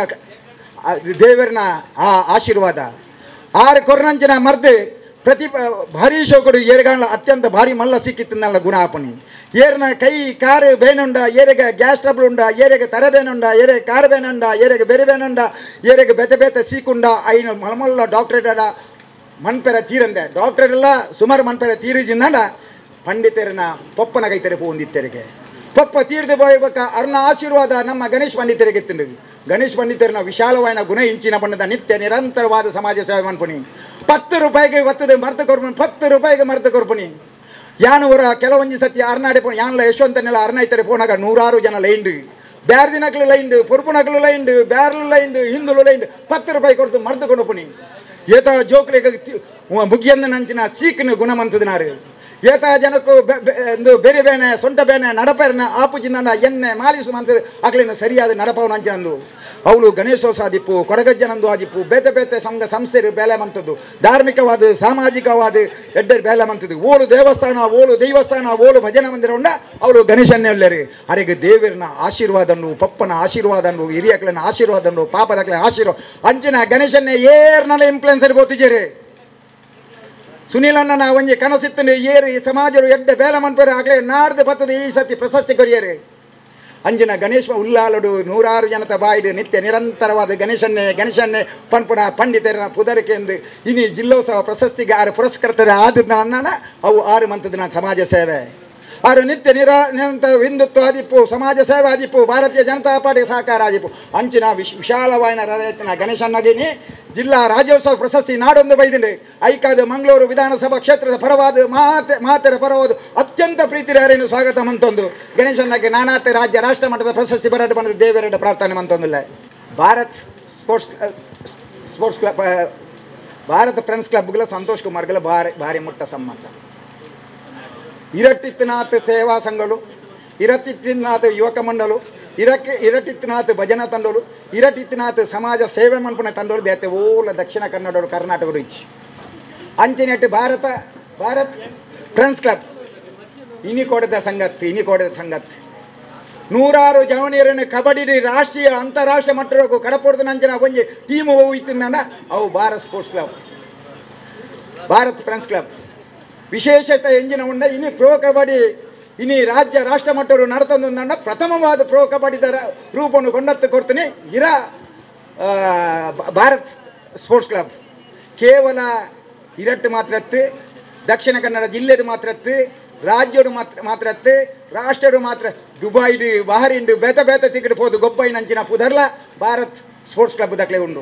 ಆ ದೇವರನ ಆ ಆಶೀರ್ವಾದ ಆರು ಕೊರನಂಚಿನ ಮರ್ದು ಪ್ರತಿ ಭಾರಿ ಶೋಕಡು ಏರ್ಗಾಳ ಅತ್ಯಂತ ಭಾರಿ ಮಲ್ಲ ಸಿಕ್ಕಿತ್ತು ನಲ್ಲ ಗುಣ ಆಪಣಿ ಏರ್ನ ಕೈ ಕಾರು ಬೇನುಂಡ ಏರೆಗೆ ಗ್ಯಾಸ್ ಟ್ರಬಲ್ ಉಂಡ ಏರೆಗೆ ತರೆ ಬೇನುಂಡ ಏರೆಗೆ ಕಾರು ಬೇನುಂಡ ಏರೆಗೆ ಬೇರೆ ಬೇನುಂಡ ಏರೆಗೆ ಬೆತೆ ಬೆತೆ ಸೀಕುಂಡ ಐನು ಮಲಮಲ್ಲ ಡಾಕ್ಟರೇಟ್ ಅಡ ಮನ್ಪೆರ ತೀರಂದೆ ಡಾಕ್ಟರ್ ಎಲ್ಲ ಸುಮಾರು ಮನ್ಪೆರ ತೀರಿಜಿಂದ ಪಂಡಿತರನ ಪೊಪ್ಪನ ಕೈತರೆ ಪೋಂದಿತ್ತರಿಗೆ ಪಪ್ಪ ತೀರ್ದು ಬೋಯ್ಬೇಕ ಅರ್ನ ಆಶೀರ್ವಾದ ನಮ್ಮ ಗಣೇಶ್ ಪಂಡಿತರಿಗೆ ತಿಂದು ಗಣೇಶ್ ಪಂಡಿತರನ ವಿಶಾಲವಾದ ಗುಣ ಇಂಚಿನ ಬಣ್ಣದ ನಿತ್ಯ ನಿರಂತರವಾದ ಸಮಾಜ ಸೇವೆ ಮನ್ಪುನಿ ಪತ್ತು ರೂಪಾಯಿಗೆ ಒತ್ತದ ಮರ್ತ ಕೊರ್ಪಣಿ ಪತ್ತು ರೂಪಾಯಿಗೆ ಮರ್ತ ಕೊರ್ಪಣಿ ಯಾನವರ ಕೆಲವೊಂದು ಸತಿ ಅರ್ನಾಡೆ ಪೋ ಯಾನ್ಲ ಯಶವಂತನೆಲ್ಲ ಅರ್ನಾಯ್ತಾರೆ ಪೋನಾಗ ನೂರಾರು ಜನ ಲೈಂಡ್ ಬ್ಯಾರ್ ದಿನಕ್ಲು ಲೈಂಡ್ ಪೊರ್ಪುನಕ್ಲು ಲೈಂಡ್ ಬ್ಯಾರ್ಲು ಲೈಂಡ್ ಹಿಂದುಲು ಲೈಂಡ್ ಪತ್ತು ರೂಪಾಯಿ ಕೊಡ್ತು ಮರ್ದು ಕೊಣಪುನಿ ಏತ ಜೋಕ್ಲಿಗೆ ಮುಗಿಯಂದ ನಂಚಿನ ಸೀಕ್ನ ಗುಣಮಂತದಿನಾರು ಏತ ಜನಕ್ಕೂ ಬೆ- ಬೆ- ಒಂದು ಬೇರೆ ಬೇನೆ ಸೊಂಟ ಬೇನೆ ನಡಪೆರನ ಆಪುಜಿನ ಎಣ್ಣೆ ಮಾಲಿಸು ಮಂತ ಆಗ್ಲಿನ ಸರಿಯಾದ ನಡಪವನ ಅಂಚಿನಂದು ಅವಳು ಗಣೇಶೋತ್ಸವ ಆದಿಪ್ಪು ಕೊರಗಜ್ಜನಂದು ಆದಿಪ್ಪು ಬೇತೆ ಬೇತೆ ಸಂಘ ಸಂಸ್ಥೆರು ಬೇಲೆ ಮಂತದ್ದು ಧಾರ್ಮಿಕವಾದ ಸಾಮಾಜಿಕವಾದ ಎಡ್ಡ ಬೇಲೆ ಮಂತದ್ದು ಓಳು ದೇವಸ್ಥಾನ ಓಳು ದೈವಸ್ಥಾನ ಓಳು ಭಜನ ಮಂದಿರ ಉಂಡ ಅವಳು ಗಣೇಶನ್ನೇ ಒಳ್ಳೆರು ಅರೆಗೆ ದೇವರನ ಆಶೀರ್ವಾದನ್ನು ಪಪ್ಪನ ಆಶೀರ್ವಾದನ್ನು ಹಿರಿಯಕ್ಲನ ಆಶೀರ್ವಾದನ್ನು ಪಾಪದಕ್ಲ ಆಶೀರ್ವಾದ ಅಂಚಿನ ಗಣೇಶನ್ನೇ ಏರ್ನಲ್ಲ ಇನ್ಫ್ಲುಯೆನ್ಸರ್ ಬೋತಿಜೇರಿ ಸುನೀಲ್ ಅಣ್ಣನ ಒಂಜಿ ಕನಸಿತ್ತನೆ ಏರು ಈ ಸಮಾಜರು ಎಡ್ಡೆ ಬೇಲ ಮನ್ಪೇರು ಆಗ್ಲೇ ನಾಡ್ದು ಬತ್ತದ ಈ ಸತಿ ಪ್ರಶಸ್ತಿ ಕೊರಿಯರು ಅಂಜಿನ ಗಣೇಶ ಉಲ್ಲಾಲಡು ನೂರಾರು ಜನತ ಬಾಯಿಡು ನಿತ್ಯ ನಿರಂತರವಾದ ಗಣೇಶನ್ನೇ ಗಣೇಶನ್ನೇ ಪನ್ಪುನ ಪಂಡಿತರ ಪುದರಿಕೆ ಎಂದು ಇನಿ ಜಿಲ್ಲೋತ್ಸವ ಪ್ರಶಸ್ತಿಗೆ ಆರು ಪುರಸ್ಕೃತರ ಆದ ನನ್ನ ಅವು ಆರು ಮಂತದ ಸಮಾಜ ಸೇವೆ ಆರು ನಿತ್ಯ ನಿರಾ ನಿರಂತರ ಹಿಂದುತ್ವ ಆದಿಪ್ಪು ಸಮಾಜ ಸೇವೆ ಆದಿಪ್ಪು ಭಾರತೀಯ ಜನತಾ ಪಾರ್ಟಿ ಸಹಕಾರ ಆದಿಪ್ಪು ಅಂಚಿನ ವಿಶ್ ವಿಶಾಲವಾಯಿನ ರಥನ ಗಣೇಶನ್ನಗಿನಿ ಜಿಲ್ಲಾ ರಾಜ್ಯೋತ್ಸವ ಪ್ರಶಸ್ತಿ ನಾಡೊಂದು ಬೈದಿಂಡು ಐಕಾದ ಮಂಗಳೂರು ವಿಧಾನಸಭಾ ಕ್ಷೇತ್ರದ ಪರವಾದ ಮಾತೆ ಮಾತೆರ ಪರವಾದ ಅತ್ಯಂತ ಪ್ರೀತಿ ಯಾರೇನು ಸ್ವಾಗತ ಮಂತೊಂದು ಗಣೇಶನ್ನಗೆ ನಾನಾತೆ ರಾಜ್ಯ ರಾಷ್ಟ್ರ ಮಟ್ಟದ ಪ್ರಶಸ್ತಿ ಬರಡು ಬಂದ ದೇವರೆಡ್ಡ ಪ್ರಾರ್ಥನೆ ಮಂತೊಂದಿಲ್ಲ Bharat sports sports club Bharata friends ಕ್ಲಬ್ಗಳ ಸಂತೋಷ್ ಕುಮಾರ್ಗಳ ಭಾರಿ ಭಾರಿ ಮುಟ್ಟ ಸಂಬಂಧ ಇರಟಿತ್ನಾಥ್ ಸೇವಾ ಸಂಘಗಳು ಇರಟಿತ್ನಾಥ್ ಯುವಕ ಮಂಡಲು ಇರಕ್ಕೆ ಇರಟಿತ್ನಾಥ್ ಭಜನಾ ತಂಡಗಳು ಇರಟಿತ್ನಾಥ್ ಸಮಾಜ ಸೇವೆ ಮನ್ಪುನ ತಂಡಗಳು ಬೇತೆ ಓಲ ದಕ್ಷಿಣ ಕನ್ನಡರು ಕರ್ನಾಟಕ ರಿಚ್ ಅಂಚಿನೆಟ್ಟು ಭಾರತ ಭಾರತ್ ಫ್ರೆಂಡ್ಸ್ ಕ್ಲಬ್ ಇನಿ ಕೊಡದ ಸಂಗತಿ ಇನಿ ಕೊಡದ ಸಂಗತಿ ನೂರಾರು ಜವನಿಯರನ್ನು ಕಬಡ್ಡಿ ರಾಷ್ಟ್ರೀಯ ಅಂತಾರಾಷ್ಟ್ರೀಯ ಮಟ್ಟದವರೆಗೂ ಕಡಪುರದ ನಂಜನ ಒಂಜಿ ಟೀಮ್ ಹೋಗಿತ್ತಿಂದ ಅವು Bharat sports club Bharat friends club ವಿಶೇಷತೆ ಎಂಜಿನ ಉಂಡ ಇನಿ ಪ್ರೋ ಕಬಡ್ಡಿ ಇನಿ ರಾಜ್ಯ ರಾಷ್ಟ್ರ ಮಟ್ಟರು ನಡತಂದ ಪ್ರಥಮವಾದ ಪ್ರೋ ಕಬಡ್ಡಿದ ರ- ರೂಪವನ್ನು ಕೊಂಡತ್ತು ಕೊಡ್ತೀನಿ ಇರ ಆ, ಬ- ಭಾರತ್ ಸ್ಪೋರ್ಟ್ಸ್ ಕ್ಲಬ್ ಕೇವಲ ಇರಟ್ಟು ಮಾತ್ರತ್ತು ದಕ್ಷಿಣ ಕನ್ನಡ ಜಿಲ್ಲೆಡು ಮಾತ್ರತ್ತು ರಾಜ್ಯಡು ಮಾತ್ರ ಮಾತ್ರತ್ತು ರಾಷ್ಟ್ರಡು ಮಾತ್ರ ದುಬೈಡು ಬಹರಿಂಡು ಬೇತ ಬೇತ ತಿಕ್ಕಡು ಪೋದು ಗೊಬ್ಬೈನಂಚಿನ ಪುದರ್ಲ ಭಾರತ್ ಸ್ಪೋರ್ಟ್ಸ್ ಕ್ಲಬ್ ದಕ್ಲೆ ಉಂಡು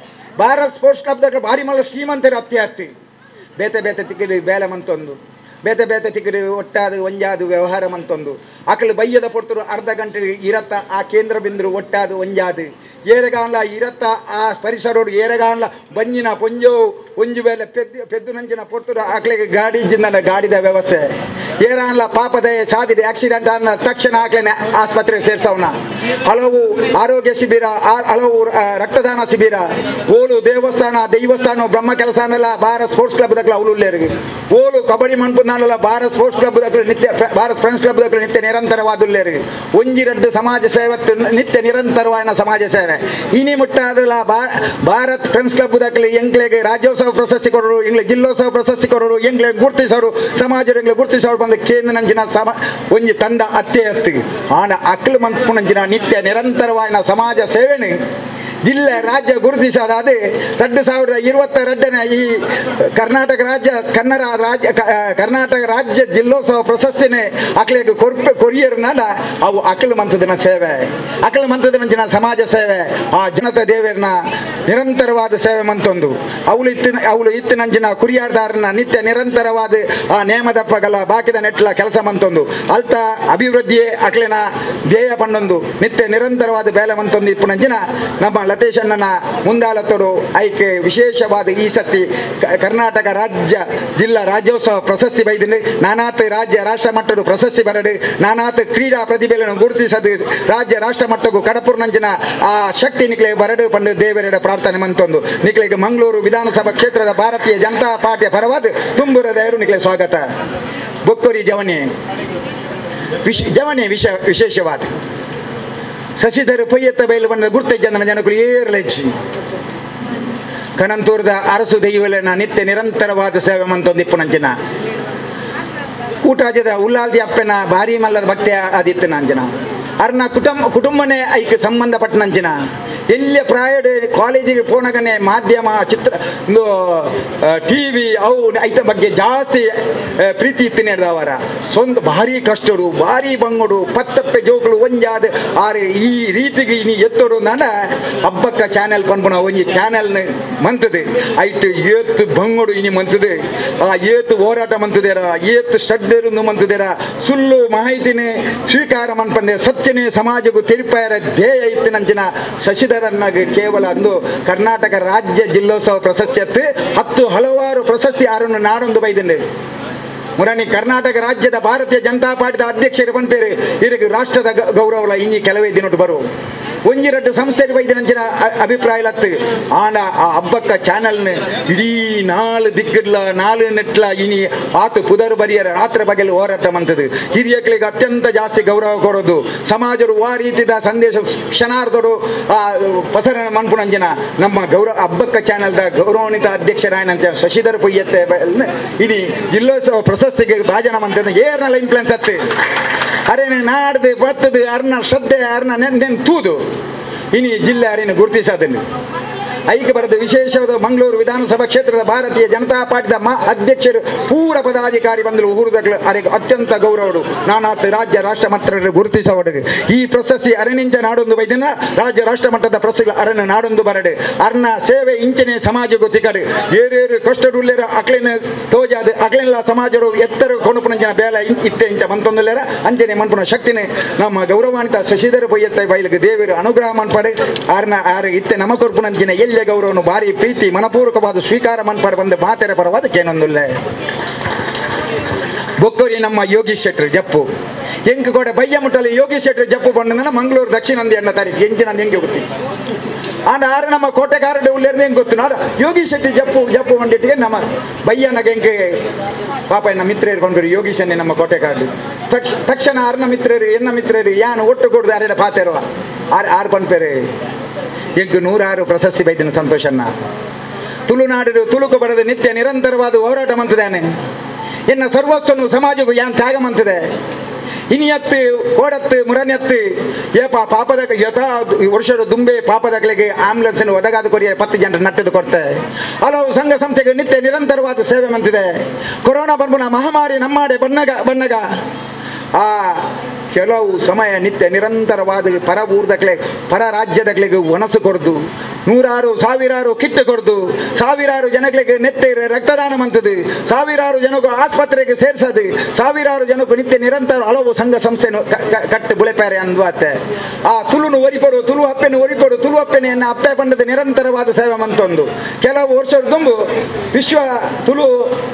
ಭಾರತ್ ಸ್ಪೋರ್ಟ್ಸ್ ಕ್ಲಬ್ ದಕ್ಲೆ ಭಾರಿ ಮಲ್ಲ ಶ್ರೀಮಂತರು ಅತ್ತಿ ಹತ್ತಿ ಬೇತೆ ಬೇತೆ ತಿಕ್ಕಡು ಬೇಲೆ ಮಂತೊಂದು ಬೇತೆ ಬೇತೆ ತಿಕ್ಕಡು ಒಟ್ಟಾದು ಒಂಜಾದು ವ್ಯವಹಾರ ಮಂತೊಂದು ಅಕಲು ಬಯ್ಯದ ಪೊರ್ತರು ಅರ್ಧ ಗಂಟೆ ಇರತ್ತ ಆ ಕೇಂದ್ರ ಬಿಂದರು ಒಟ್ಟಾದು ಒಂಜಾದು ಏರಗಾನ್ಲ ಇರತ್ತ ಆ ಪರಿಸರೋಡು ಏರಗಾನ್ಲ ಬಂಜಿನ ಪೊಂಜೋ ಒಂಜು ಬೇಲೆ ಪೆದ್ದು ಪೆದ್ದು ನಂಜಿನ ಪೊರ್ತರು ಆಕ್ಲಿಗೆ ಗಾಡಿ ಜಿಂದ ಗಾಡಿದ ವ್ಯವಸ್ಥೆ ಏರಾನ್ಲ ಪಾಪದ ಸಾದಿದೆ ಆಕ್ಸಿಡೆಂಟ್ ಅನ್ನ ತಕ್ಷಣ ಆಕ್ಲೇನೆ ಆಸ್ಪತ್ರೆ ಸೇರ್ಸವನ ಹಲವು ಆರೋಗ್ಯ ಶಿಬಿರ ಆ- ಹಲವು ಆ, ರಕ್ತದಾನ ಶಿಬಿರ ಓಲು ದೇವಸ್ಥಾನ ದೈವಸ್ಥಾನ ಬ್ರಹ್ಮ ಕೆಲಸ ಅನ್ನಲ್ಲ ಭಾರತ್ ಸ್ಪೋರ್ಟ್ಸ್ ಕ್ಲಬ್ ದಕ್ಲ ಅವಲುಲ್ಲೇರಿಗೆ ಓಲು ಕಬಡ್ಡಿ ಮನ್ಪುನಾನಲ್ಲ ಭಾರತ್ ಸ್ಪೋರ್ಟ್ಸ್ ಕ್ಲಬ್ ದಕ್ಲ ನಿತ್ಯ ಭಾರತ್ ಫ್ರೆಂಡ್ಸ್ ಕ್ಲಬ್ ದಕ್ಲ ನಿತ್ಯ ನಿರಂತರವಾದುಲ್ಲೇರಿಗೆ ಒಂಜಿ ರಡ್ಡು ಸಮಾಜ ಸೇವತ್ತು ನಿತ್ಯ ನಿರಂತರವಾದ ಸಮಾಜ ಸೇವೆ ಇನಿ ಮುಟ್ಟಾದಲ್ಲ ಬಾ- ಭಾರತ್ ಫ್ರೆಂಡ್ಸ್ ಕ್ಲಬ್ ದಕ್ಲೆ ಎಂಗ್ಲೆಗೆ ರಾಜ್ಯೋತ್ಸವ ಪ್ರಶಸ್ತಿ ಕೊಡೋರು ಎಂಗ್ಲೆ ಜಿಲ್ಲೋತ್ಸವ ಪ್ರಶಸ್ತಿ ಕೊಡೋರು ಎಂಗ್ಲೆ ಗುರುತಿಸೋರು ಸಮಾಜ ಎಂಗ್ಲೆ ಗುರುತಿಸೋರು ಬಂದು ಕೇಂದ್ರ ನಂಜಿನ ಸಮ ಒಂಜಿ ತಂಡ ಅತ್ತೆ ಹತ್ತು ಆನ ಅಕ್ಲು ಮಂತ್ಪುನಂಜಿನ ನಿತ್ಯ ನಿರಂತರವಾದ ಸಮಾಜ ಸೇವೆನು ಜಿಲ್ಲೆ ರಾಜ್ಯ ಗುರುತಿಸೋದಾದ ಎರಡು ಸಾವಿರದ ಇರುವತ್ತ ಎರಡನೇ ಈ ಕರ್ನಾಟಕ ರಾಜ್ಯ ಕನ್ನಡ ರಾಜ್ಯ ಕ- ಆ, ಕರ್ನಾಟಕ ರಾಜ್ಯ ಜಿಲ್ಲೋತ್ಸವ ಪ್ರಶಸ್ತಿನೇ ಅಕ್ಲಿಗೆ ಕೊರ್ಪೆ ಕೊರಿಯರ್ನಲ್ಲ ಅವು ಅಕಲು ಮಂತದಿನ ಸೇವೆ ಅಕಲು ಮಂತದಿನ ಸಮಾಜ ಸೇವೆ ಆ ಜನತಾ ದೇವರನ್ನ ನಿರಂತರವಾದ ಸೇವೆ ಮಂತೊಂದು ಅವಳು ಇತ್ತಿನ ಅವಳು ಇತ್ತಿನಂಜಿನ ಕುರಿಯಾರ್ದಾರನ ನಿತ್ಯ ನಿರಂತರವಾದ ಆ ನೇಮದಪ್ಪಗಲ ಬಾಕಿದ ನೆಟ್ಲ ಕೆಲಸ ಮಂತೊಂದು ಅಲ್ತ ಅಭಿವೃದ್ಧಿಯೇ ಅಕ್ಲಿನ ಧ್ಯೇಯ ಪಣ್ಣೊಂದು ನಿತ್ಯ ನಿರಂತರವಾದ ಬೇಲೆ ಮಂತೊಂದು ಇಪ್ಪುನಂಜಿನ ನಮ್ಮ ಲತೇಶ್ ಅಣ್ಣನ ಮುಂದಾಲತ್ತರು ಐಕೆ ವಿಶೇಷವಾದ ಈ ಸತಿ ಕ- ಕರ್ನಾಟಕ ರಾಜ್ಯ ಜಿಲ್ಲಾ ರಾಜ್ಯೋತ್ಸವ ಪ್ರಶಸ್ತಿ ಬೈದಿನಿ ನಾನಾತ್ ರಾಜ್ಯ ರಾಷ್ಟ್ರ ಮಟ್ಟದ ಪ್ರಶಸ್ತಿ ಬರಡು ನಾನಾತ್ ಕ್ರೀಡಾ ಪ್ರತಿಭೆಗಳನ್ನು ಗುರುತಿಸದು ರಾಜ್ಯ ರಾಷ್ಟ್ರ ಮಟ್ಟಕ್ಕೂ ಕಡಪುರ್ ನಂಜಿನ ಆ ಶಕ್ತಿ ನಿಕ್ಲೆ ಬರಡು ಪಂಡು ದೇವರೆಡ ಪ್ರಾರ್ಥನೆ ಮಂತೊಂದು ನಿಕ್ಲೆಗೆ ಮಂಗಳೂರು ವಿಧಾನಸಭಾ ಕ್ಷೇತ್ರದ ಭಾರತೀಯ ಜನತಾ ಪಾರ್ಟಿಯ ಪರವಾದ ತುಂಬುರದ ಎರಡು ನಿಕ್ಲೆ ಸ್ವಾಗತ ಬೊಕ್ಕುರಿ ಜವನಿ ವಿಶ್ ಜವನಿ ವಿಶ ವಿಶೇಷವಾದ ಶಶಿಧರ್ ಪೊಯ್ಯತ್ತ ಬಯಲು ಬಂದ ಗುರ್ತಜ್ಜನ ಜನಕರು ಏರ್ಲೆಚ್ಚಿ ಕನಂತೂರದ ಅರಸು ದೈವಲನ ನಿತ್ಯ ನಿರಂತರವಾದ ಸೇವೆ ಮಂತೊಂದಿಪ್ಪು ನಂಚಿನ ಊಟಾಜದ ಉಲ್ಲಾಲ್ದಿ ಅಪ್ಪನ ಭಾರಿ ಮಲ್ಲದ ಭಕ್ತಿ ಆದಿತ್ತು ನಂಜನ ಅರ್ನ ಕುಟುಂಬ ಕುಟುಂಬನೇ ಐಕ್ ಸಂಬಂಧಪಟ್ಟ ನಂಚಿನ ಎಲ್ಲಿ ಪ್ರಾಯಡ್ ಕಾಲೇಜಿಗೆ ಪೋನಗನೆ ಮಾಧ್ಯಮ ಚಿತ್ರ ಒಂದು ಟಿ ವಿ ಅವು ಐತ ಬಗ್ಗೆ ಜಾಸ್ತಿ ಆ, ಪ್ರೀತಿ ಇತ್ತಿನ ಅವರ ಸ್ವಂತ ಭಾರಿ ಕಷ್ಟಡು ಭಾರಿ ಬಂಗುಡು ಪತ್ತಪ್ಪೆ ಜೋಕುಳು ಒಂಜಾದ ಆರೆ ಈ ರೀತಿಗೆ ಇನಿ ಎತ್ತೋಡು ನಡ ಹಬ್ಬಕ್ಕ ಚಾನೆಲ್ ಪನ್ಪುನ ಒಂಜಿ ಚಾನೆಲ್ ಮಂತದೆ ಐಟ್ ಏತ್ ಬಂಗುಡು ಇನಿ ಮಂತದೆ ಆ ಏತ್ ಹೋರಾಟ ಮಂತದೇರ ಏತ್ ಶ್ರದ್ಧೆರು ಮಂತದೇರ ಸುಳ್ಳು ಮಾಹಿತಿನೇ ಸ್ವೀಕಾರ ಮನ್ಪಂದೆ ಸತ್ಯನೇ ಸಮಾಜಕ್ಕೂ ತಿರುಪಾಯರ ಧ್ಯೇಯ ಇತ್ತಿನಂಚಿನ ಶಶಿಧರನ್ನಾಗ ಕೇವಲ ಅಂದು ಕರ್ನಾಟಕ ರಾಜ್ಯ ಜಿಲ್ಲೋತ್ಸವ ಪ್ರಶಸ್ತಿ ಹತ್ತು ಹಲವಾರು ಪ್ರಶಸ್ತಿ ಆರನ್ನು ನಾಡೊಂದು ಬೈದಂಡೆ ಮುರಾನಿ ಕರ್ನಾಟಕ ರಾಜ್ಯದ ಭಾರತೀಯ ಜನತಾ ಪಾರ್ಟಿದ ಅಧ್ಯಕ್ಷರು ಪನ್ಪೇರು ಇದಕ್ಕೆ ರಾಷ್ಟ್ರದ ಗ- ಗೌರವಲ ಇನ್ನಿ ಕೆಲವೇ ದಿನಟ್ಟು ಬರು ಒಂಜಿ ರಡ್ಡು ಸಂಸ್ಥೆ ಬೈದಿನಂಚಿನ ಅ- ಅಭಿಪ್ರಾಯ ಲತ್ತು ಆಂಡ ಆ ಹಬ್ಬಕ್ಕ ಚಾನಲ್ನ ಇಡೀ ನಾಲ್ ದಿಕ್ಕಡ್ಲ ನಾಲು ನೆಟ್ಲ ಇನಿ ಆತು ಪುದರ್ ಬರಿಯರ ರಾತ್ರಿ ಬಗೆಲ್ ಹೋರಾಟ ಮಂತದು ಹಿರಿಯಕ್ಲಿಗೆ ಅತ್ಯಂತ ಜಾಸ್ತಿ ಗೌರವ ಕೊಡೋದು ಸಮಾಜರು ಆ ರೀತಿದ ಸಂದೇಶ ಕ್ಷಣಾರ್ಧರು ಆ ಪಸರ ಮನ್ಪುಣಂಜಿನ ನಮ್ಮ ಗೌರವ ಹಬ್ಬಕ್ಕ ಚಾನಲ್ದ ಗೌರವಾನ್ವಿತ ಅಧ್ಯಕ್ಷರಾಯನಂತ ಶಶಿಧರ್ ಪೊಯ್ಯತ್ತೆ ಬ- ಇಡೀ ಜಿಲ್ಲೋತ್ಸವ ಪ್ರಶಸ್ತಿಗೆ ಭಾಜನ ಮಂತ್ರಿ ಏರ್ನಲ್ಲ ಇನ್ಫ್ಲುಯೆನ್ಸ್ ಅತ್ತೆ ಅರೆನ ನಾಡ್ದು ಬತ್ತದು ಅರ್ನ ಶ್ರದ್ಧೆ ಅರ್ನ ನೆನ್ ನೆನ್ ತೂದು ಇನಿ ಜಿಲ್ಲೆ ಅರಿನ ಗುರುತಿಸೋದನ್ನು ಐಕ್ಯ ಬರೆದ ವಿಶೇಷವಾದ ಮಂಗಳೂರು ವಿಧಾನಸಭಾ ಕ್ಷೇತ್ರದ ಭಾರತೀಯ ಜನತಾ ಪಾರ್ಟಿದ ಮಾ ಅಧ್ಯಕ್ಷರು ಪೂರ ಪದಾಧಿಕಾರಿ ಬಂದರು ಊರುದಗಳು ಅರೆಗೆ ಅತ್ಯಂತ ಗೌರವಡು ನಾನಾತ್ ರಾಜ್ಯ ರಾಷ್ಟ್ರ ಮಟ್ಟದಲ್ಲಿ ಗುರುತಿಸವಡುಗೆ ಈ ಪ್ರಶಸ್ತಿ ಅರಣಿಂಚ ನಾಡೊಂದು ಬೈದಿನ ರಾಜ್ಯ ರಾಷ್ಟ್ರ ಮಟ್ಟದ ಪ್ರಶಸ್ತಿ ಅರಣ ನಾಡೊಂದು ಬರಡು ಅರ್ನ ಸೇವೆ ಇಂಚನೆ ಸಮಾಜ ಗೊತ್ತಿಕಡು ಏರೇರು ಕಷ್ಟಡುಲ್ಲೇರ ಅಕ್ಲಿನ ತೋಜಾದ ಅಕ್ಲಿನ ಸಮಾಜರು ಎತ್ತರ ಕೊಣುಪುನಂಜನ ಬೇಲ ಇನ್- ಇತ್ತೆ ಇಂಚ ಮಂತೊಂದುಲ್ಲೇರ ಅಂಚನೆ ಮನ್ಪುನ ಶಕ್ತಿನೇ ನಮ್ಮ ಗೌರವಾನ್ವಿತ ಶಶಿಧರ ಬೊಯ್ಯತ್ತ ಬೈಲಿಗೆ ದೇವರು ಅನುಗ್ರಹ ಮನ್ಪಡೆ ಆರ್ನ ಆರು ಇತ್ತೆ ನಮ ಕೊರ್ಪುನಂಚಿನ ಎಲ್ಯ ಗೌರವನು ಭಾರಿ ಪ್ರೀತಿ ಮನಪೂರ್ವಕವಾದ ಸ್ವೀಕಾರ ಮನ್ಪಡ ಬಂದು ಮಾತೆರ ಪರವಾದ ಕೇನೊಂದುಲ್ಲೆ ಬೊಕ್ಕರಿ ನಮ್ಮ ಯೋಗೀಶ್ ಶೆಟ್ರು ಜಪ್ಪು ಎಂಕ್ ಕೂಡ ಬಯ್ಯ ಮುಟ್ಟಲ್ಲಿ ಯೋಗೀಶ್ ಶೆಟ್ರು ಜಪ್ಪು ಬಂದ ಮಂಗಳೂರು ದಕ್ಷಿಣಂದಿ ಅನ್ನ ತಾರೀಕು ಎಂಚಿನಂದು ಹೆಂಗೆ ಗೊತ್ತಿತ್ತು ಆಂಡ ಆರು ನಮ್ಮ ಕೋಟೆಗಾರಡೆ ಉಳ್ಳೇರ್ದು ಹೆಂಗೆ ಗೊತ್ತು ನಾಡ ಯೋಗೀಶ್ ಶೆಟ್ಟಿ ಜಪ್ಪು ಜಪ್ಪು ಬಂದಿಟ್ಟಿಗೆ ನಮ್ಮ ಬಯ್ಯನಗೆ ಹೆಂಗೆ ಪಾಪ ಎನ್ನ ಮಿತ್ರರು ಬಂದರು ಯೋಗೀಶನ್ನೇ ನಮ್ಮ ಕೋಟೆಗಾರಡು ತಕ್ಷ ತಕ್ಷಣ ಆರ್ನ ಮಿತ್ರರು ಎನ್ನ ಮಿತ್ರರು ಯಾನು ಒಟ್ಟು ಕೊಡ್ದು ಅರೆಡ ಪಾತೆರುವ ಆರು ಆರು ಪನ್ಪೇರು ಎಂಕು ನೂರಾರು ಪ್ರಶಸ್ತಿ ಬೈದಿನ ಸಂತೋಷನ್ನ ತುಳುನಾಡು ತುಳುಕು ಬಡದ ನಿತ್ಯ ನಿರಂತರವಾದ ಹೋರಾಟ ಮಂತದಾನೆ ಎನ್ನ ಸರ್ವಸ್ವನು ಸಮಾಜಕ್ಕೂ ಯಾನ್ ತ್ಯಾಗ ಮಂತದೆ ಇನಿಯತ್ತು ಕೋಡತ್ತು ಮುರನೆತ್ತು ಏಪ ಪಾಪದ ಯಥ ವರ್ಷದ ದುಂಬೆ ಪಾಪದಗಳಿಗೆ ಆಂಬುಲೆನ್ಸ್ ಒದಗಾದ ಕೊರಿಯ ಪತ್ತು ಜನರು ನಟ್ಟದು ಕೊಡ್ತೆ ಹಲವು ಸಂಘ ಸಂಸ್ಥೆಗೆ ನಿತ್ಯ ನಿರಂತರವಾದ ಸೇವೆ ಮಂತಿದೆ ಕೊರೋನಾ ಬಂದ್ಬಿನ ಮಹಾಮಾರಿ ನಮ್ಮಾಡೆ ಬಣ್ಣಗ ಬಣ್ಣಗ ಆ ಕೆಲವು ಸಮಯ ನಿತ್ಯ ನಿರಂತರವಾದ ಪರ ಊರ್ದಕ್ಲೆ ಪರ ರಾಜ್ಯದಕ್ಲೆಗೆ ಒನಸು ಕೊಡ್ದು ನೂರಾರು ಸಾವಿರಾರು ಕಿಟ್ಟು ಕೊಡ್ದು ಸಾವಿರಾರು ಜನಗಳಿಗೆ ನೆತ್ತೆ ರಕ್ತದಾನ ಮಂತದು ಸಾವಿರಾರು ಜನಗೂ ಆಸ್ಪತ್ರೆಗೆ ಸೇರ್ಸದು ಸಾವಿರಾರು ಜನಕ್ಕೂ ನಿತ್ಯ ನಿರಂತರ ಹಲವು ಸಂಘ ಸಂಸ್ಥೆನು ಕ- ಕ- ಕಟ್ಟು ಬುಳೆಪ್ಯಾರೆ ಅಂದ್ವಾತೆ ಆ ತುಳುನು ಒರಿಪಡು ತುಳು ಅಪ್ಪೆನು ಒರಿಪಡು ತುಳು ಅಪ್ಪೆನೆಯನ್ನು ಅಪ್ಪೆ ಬಂಡದ ನಿರಂತರವಾದ ಸೇವೆ ಮಂತೊಂದು ಕೆಲವು ವರ್ಷದ ತುಂಬು ವಿಶ್ವ ತುಳು